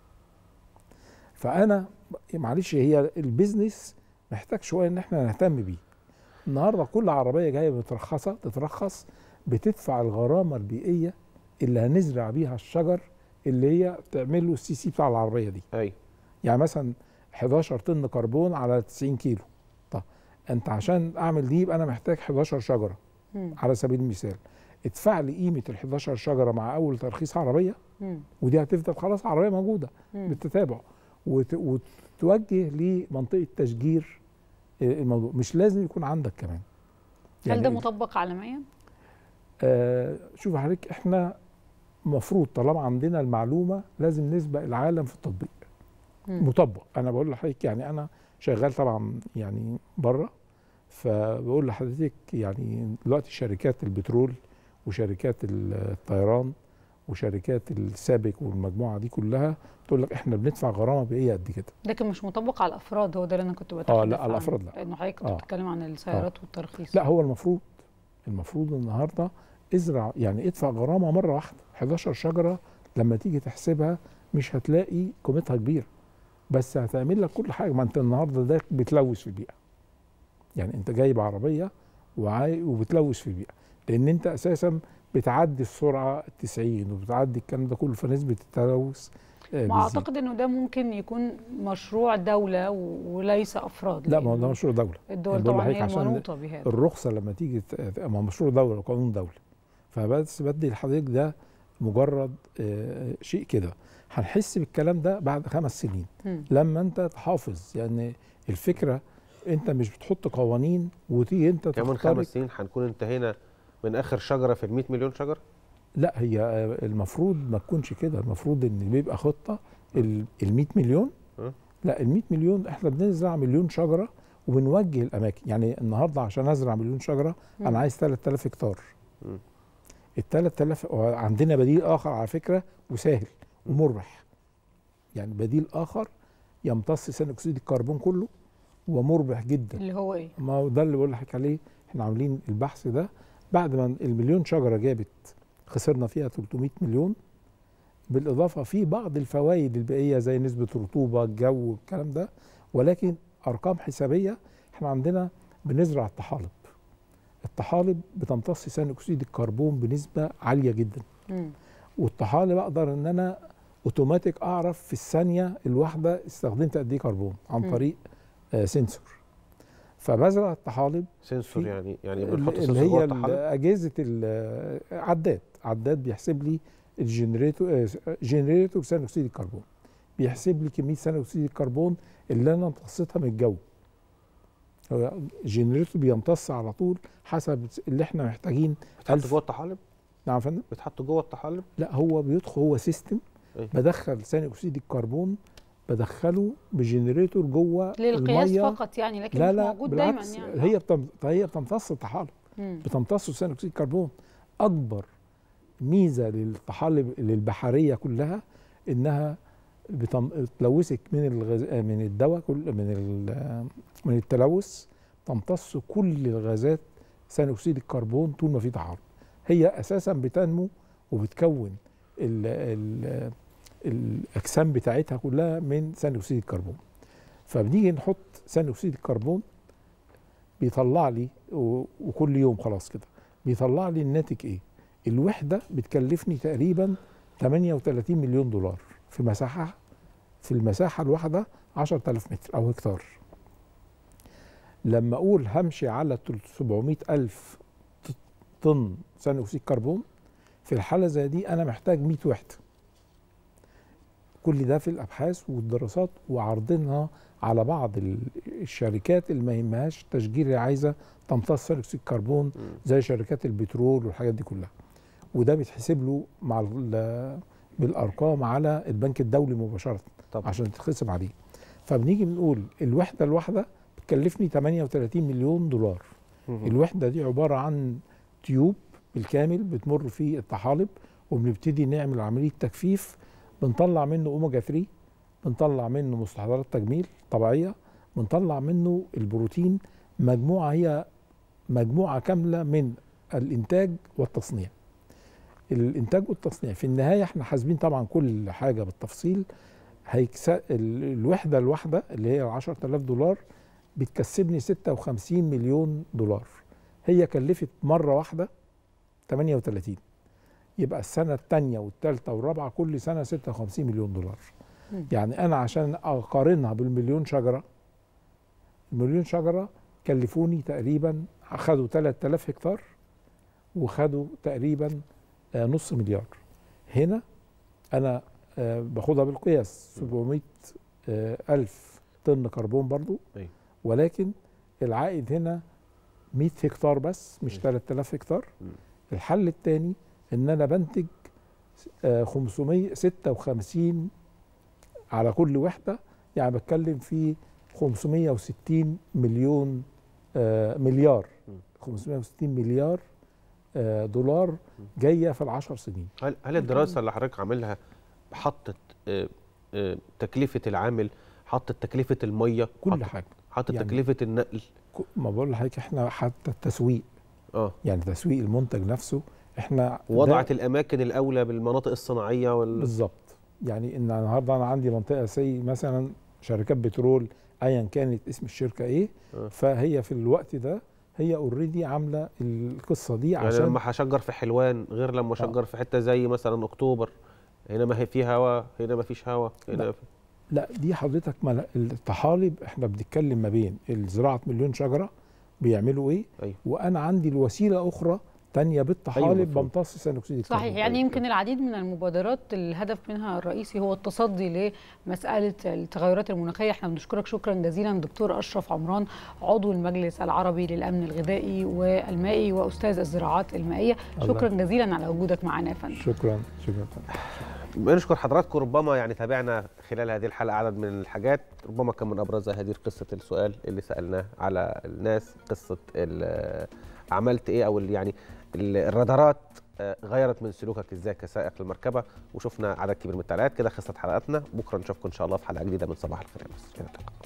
فانا معلش هي البيزنس محتاج شويه ان احنا نهتم بيه النهارده كل عربيه جايه مترخصه تترخص بتدفع الغرامه البيئيه اللي هنزرع بيها الشجر اللي هي تعمل له السي سي بتاع العربيه دي ايوه يعني مثلا 11 طن كربون على 90 كيلو طب انت عشان اعمل دي يبقى انا محتاج 11 شجره مم. على سبيل المثال ادفع لي قيمه ال 11 شجره مع اول ترخيص عربيه مم. ودي هتفضل خلاص عربيه موجوده مم. بالتتابع وت... وتوجه لمنطقه تشجير آه، الموضوع مش لازم يكون عندك كمان هل ده مطبق عالميا؟ آه شوف حضرتك احنا المفروض طالما عندنا المعلومه لازم نسبق العالم في التطبيق مم. مطبق انا بقول لحضرتك يعني انا شغال طبعا يعني بره فبقول لحضرتك يعني دلوقتي شركات البترول وشركات الطيران وشركات السابك والمجموعه دي كلها تقول لك احنا بندفع غرامه بيئيه قد كده لكن مش مطبق على الافراد هو ده اللي انا كنت بتحدث اه لا على عنه. الافراد لا لانه حضرتك كنت آه. بتتكلم عن السيارات والترخيص لا هو المفروض المفروض النهارده ازرع يعني ادفع غرامه مره واحده 11 شجره لما تيجي تحسبها مش هتلاقي قيمتها كبيره بس هتعمل لك كل حاجه ما انت النهارده ده بتلوث في البيئه يعني انت جايب عربيه وعاي وبتلوث في البيئه لان انت اساسا بتعدي السرعه 90 وبتعدي الكلام ده كله فنسبه التلوث آه، ما بتزيد. اعتقد انه ده ممكن يكون مشروع دوله و- وليس افراد لا ما هو ده لأنه مشروع دوله الدول أنا بقول طبعا لحضرتك هي عشان المنوطه بهذا الرخصه لما تيجي ت- ما هو مشروع دوله وقانون دوله فبس بدي لحضرتك ده مجرد آه، شيء كده هنحس بالكلام ده بعد خمس سنين مم. لما انت تحافظ يعني الفكره انت مش بتحط قوانين وتيجي انت كمان تخترق خمس سنين هنكون انتهينا من اخر شجره في ال 100 مليون شجره لا هي آه، المفروض ما تكونش كده المفروض ان بيبقى خطه ال 100 مليون ها؟ لا ال 100 مليون احنا بنزرع مليون شجره وبنوجه الاماكن يعني النهارده عشان ازرع مليون شجره مم. انا عايز 3000 هكتار مم. ال 3000 عندنا بديل اخر على فكره وسهل ومربح يعني بديل اخر يمتص ثاني اكسيد الكربون كله ومربح جدا اللي هو ايه؟ ما هو ده اللي بقول لك عليه احنا عاملين البحث ده بعد ما المليون شجره جابت خسرنا فيها 300 مليون بالاضافه في بعض الفوائد البيئيه زي نسبه رطوبه الجو الكلام ده ولكن ارقام حسابيه احنا عندنا بنزرع الطحالب الطحالب بتمتص ثاني اكسيد الكربون بنسبه عاليه جدا مم. والطحالب اقدر ان انا اوتوماتيك اعرف في الثانيه الواحده استخدمت قد ايه كربون عن مم. طريق آه سنسور فبزرع الطحالب سنسور في- يعني يعني اللي بنحط اللي سنسور هي جوه الطحالب اجهزه ال- عداد عداد بيحسب لي الجنريتور آه، جنريتور ثاني اكسيد الكربون بيحسب لي كميه ثاني اكسيد الكربون اللي انا امتصيتها من الجو هو جنريتور بيمتص على طول حسب اللي احنا محتاجين بتحط جوه الطحالب نعم يا فندم بتحط جوه الطحالب لا هو بيدخل هو سيستم أيوة. بدخل ثاني اكسيد الكربون بدخله بجنريتور جوه للقياس الميه فقط يعني لكن لا مش لا موجود دايما بالعكس يعني هي بتم... هي بتمتص الطحالب مم. بتمتص ثاني اكسيد الكربون اكبر ميزه للطحالب للبحريه كلها انها بتم... بتلوثك من الغاز من الدواء كل من ال... من التلوث تمتص كل الغازات ثاني اكسيد الكربون طول ما في طحالب هي اساسا بتنمو وبتكون ال... ال... الاجسام بتاعتها كلها من ثاني اكسيد الكربون فبنيجي نحط ثاني اكسيد الكربون بيطلع لي و- وكل يوم خلاص كده بيطلع لي الناتج ايه الوحده بتكلفني تقريبا 38 مليون دولار في مساحه في المساحه الواحده 10000 متر او هكتار لما اقول همشي على 700 الف ط- طن ثاني اكسيد كربون في الحاله زي دي انا محتاج 100 وحده كل ده في الابحاث والدراسات وعارضينها على بعض ال- الشركات اللي ما يهمهاش تشجير هي عايزه تمتص ثاني اكسيد الكربون زي شركات البترول والحاجات دي كلها وده بيتحسب له مع ال- بالارقام على البنك الدولي مباشره طبعا. عشان تتحسب عليه فبنيجي بنقول الوحده الواحده بتكلفني 38 مليون دولار مهم. الوحده دي عباره عن تيوب بالكامل بتمر فيه الطحالب وبنبتدي نعمل عمليه تجفيف بنطلع منه اوميجا 3 بنطلع منه مستحضرات تجميل طبيعيه بنطلع منه البروتين مجموعه هي مجموعه كامله من الانتاج والتصنيع الانتاج والتصنيع في النهايه احنا حاسبين طبعا كل حاجه بالتفصيل هيكس... ال- الوحده الواحده اللي هي 10000 دولار بتكسبني 56 مليون دولار هي كلفت مره واحده 38 يبقى السنه الثانيه والثالثه والرابعه كل سنه 56 مليون دولار مم. يعني انا عشان اقارنها بالمليون شجره المليون شجره كلفوني تقريبا خدوا 3000 هكتار وخدوا تقريبا آه، نص مليار هنا انا آه، باخدها بالقياس 700 آه، الف طن كربون برضو أيوة. ولكن العائد هنا 100 هكتار بس مش 3000 هكتار الحل الثاني ان انا بنتج آه، 556 على كل وحده يعني بتكلم في 560 مليون آه، مليار 560 مليار آه، دولار جايه في العشر سنين هل هل الدراسه اللي حضرتك عاملها حطت آه، آه، تكلفه العامل حطت تكلفه الميه كل حطت- حاجه حطت يعني تكلفه النقل ك- ما بقول لحضرتك احنا حتى التسويق اه يعني تسويق المنتج نفسه احنا وضعت ده- الاماكن الاولى بالمناطق الصناعيه وال... بالظبط يعني ان النهارده انا عندي منطقه سي مثلا شركات بترول ايا كانت اسم الشركه ايه آه. فهي في الوقت ده هي اوريدي عامله القصه دي يعني عشان لما هشجر في حلوان غير لما اشجر في حته زي مثلا اكتوبر هنا ما هي في هواء هنا ما فيش هواء هنا لا. في... لا دي حضرتك ما الطحالب احنا بنتكلم ما بين زراعه مليون شجره بيعملوا ايه أيوة. وانا عندي الوسيله اخرى تانية بالطحالب مفهوم. بمتص ثاني اكسيد الكربون صحيح يعني يمكن العديد من المبادرات الهدف منها الرئيسي هو التصدي لمسألة التغيرات المناخية احنا بنشكرك شكرا جزيلا دكتور أشرف عمران عضو المجلس العربي للأمن الغذائي والمائي وأستاذ الزراعات المائية الله. شكرا جزيلا على وجودك معنا يا فندم شكرا شكرا بنشكر حضراتكم ربما يعني تابعنا خلال هذه الحلقه عدد من الحاجات ربما كان من ابرزها هذه قصه السؤال اللي سالناه على الناس قصه ال- عملت ايه او ال- يعني ال- الرادارات آه، غيرت من سلوكك ازاي كسائق للمركبه وشفنا عدد كبير من التعليقات كده خلصت حلقتنا بكره نشوفكم ان شاء الله في حلقه جديده من صباح الخير يا مصر الى اللقاء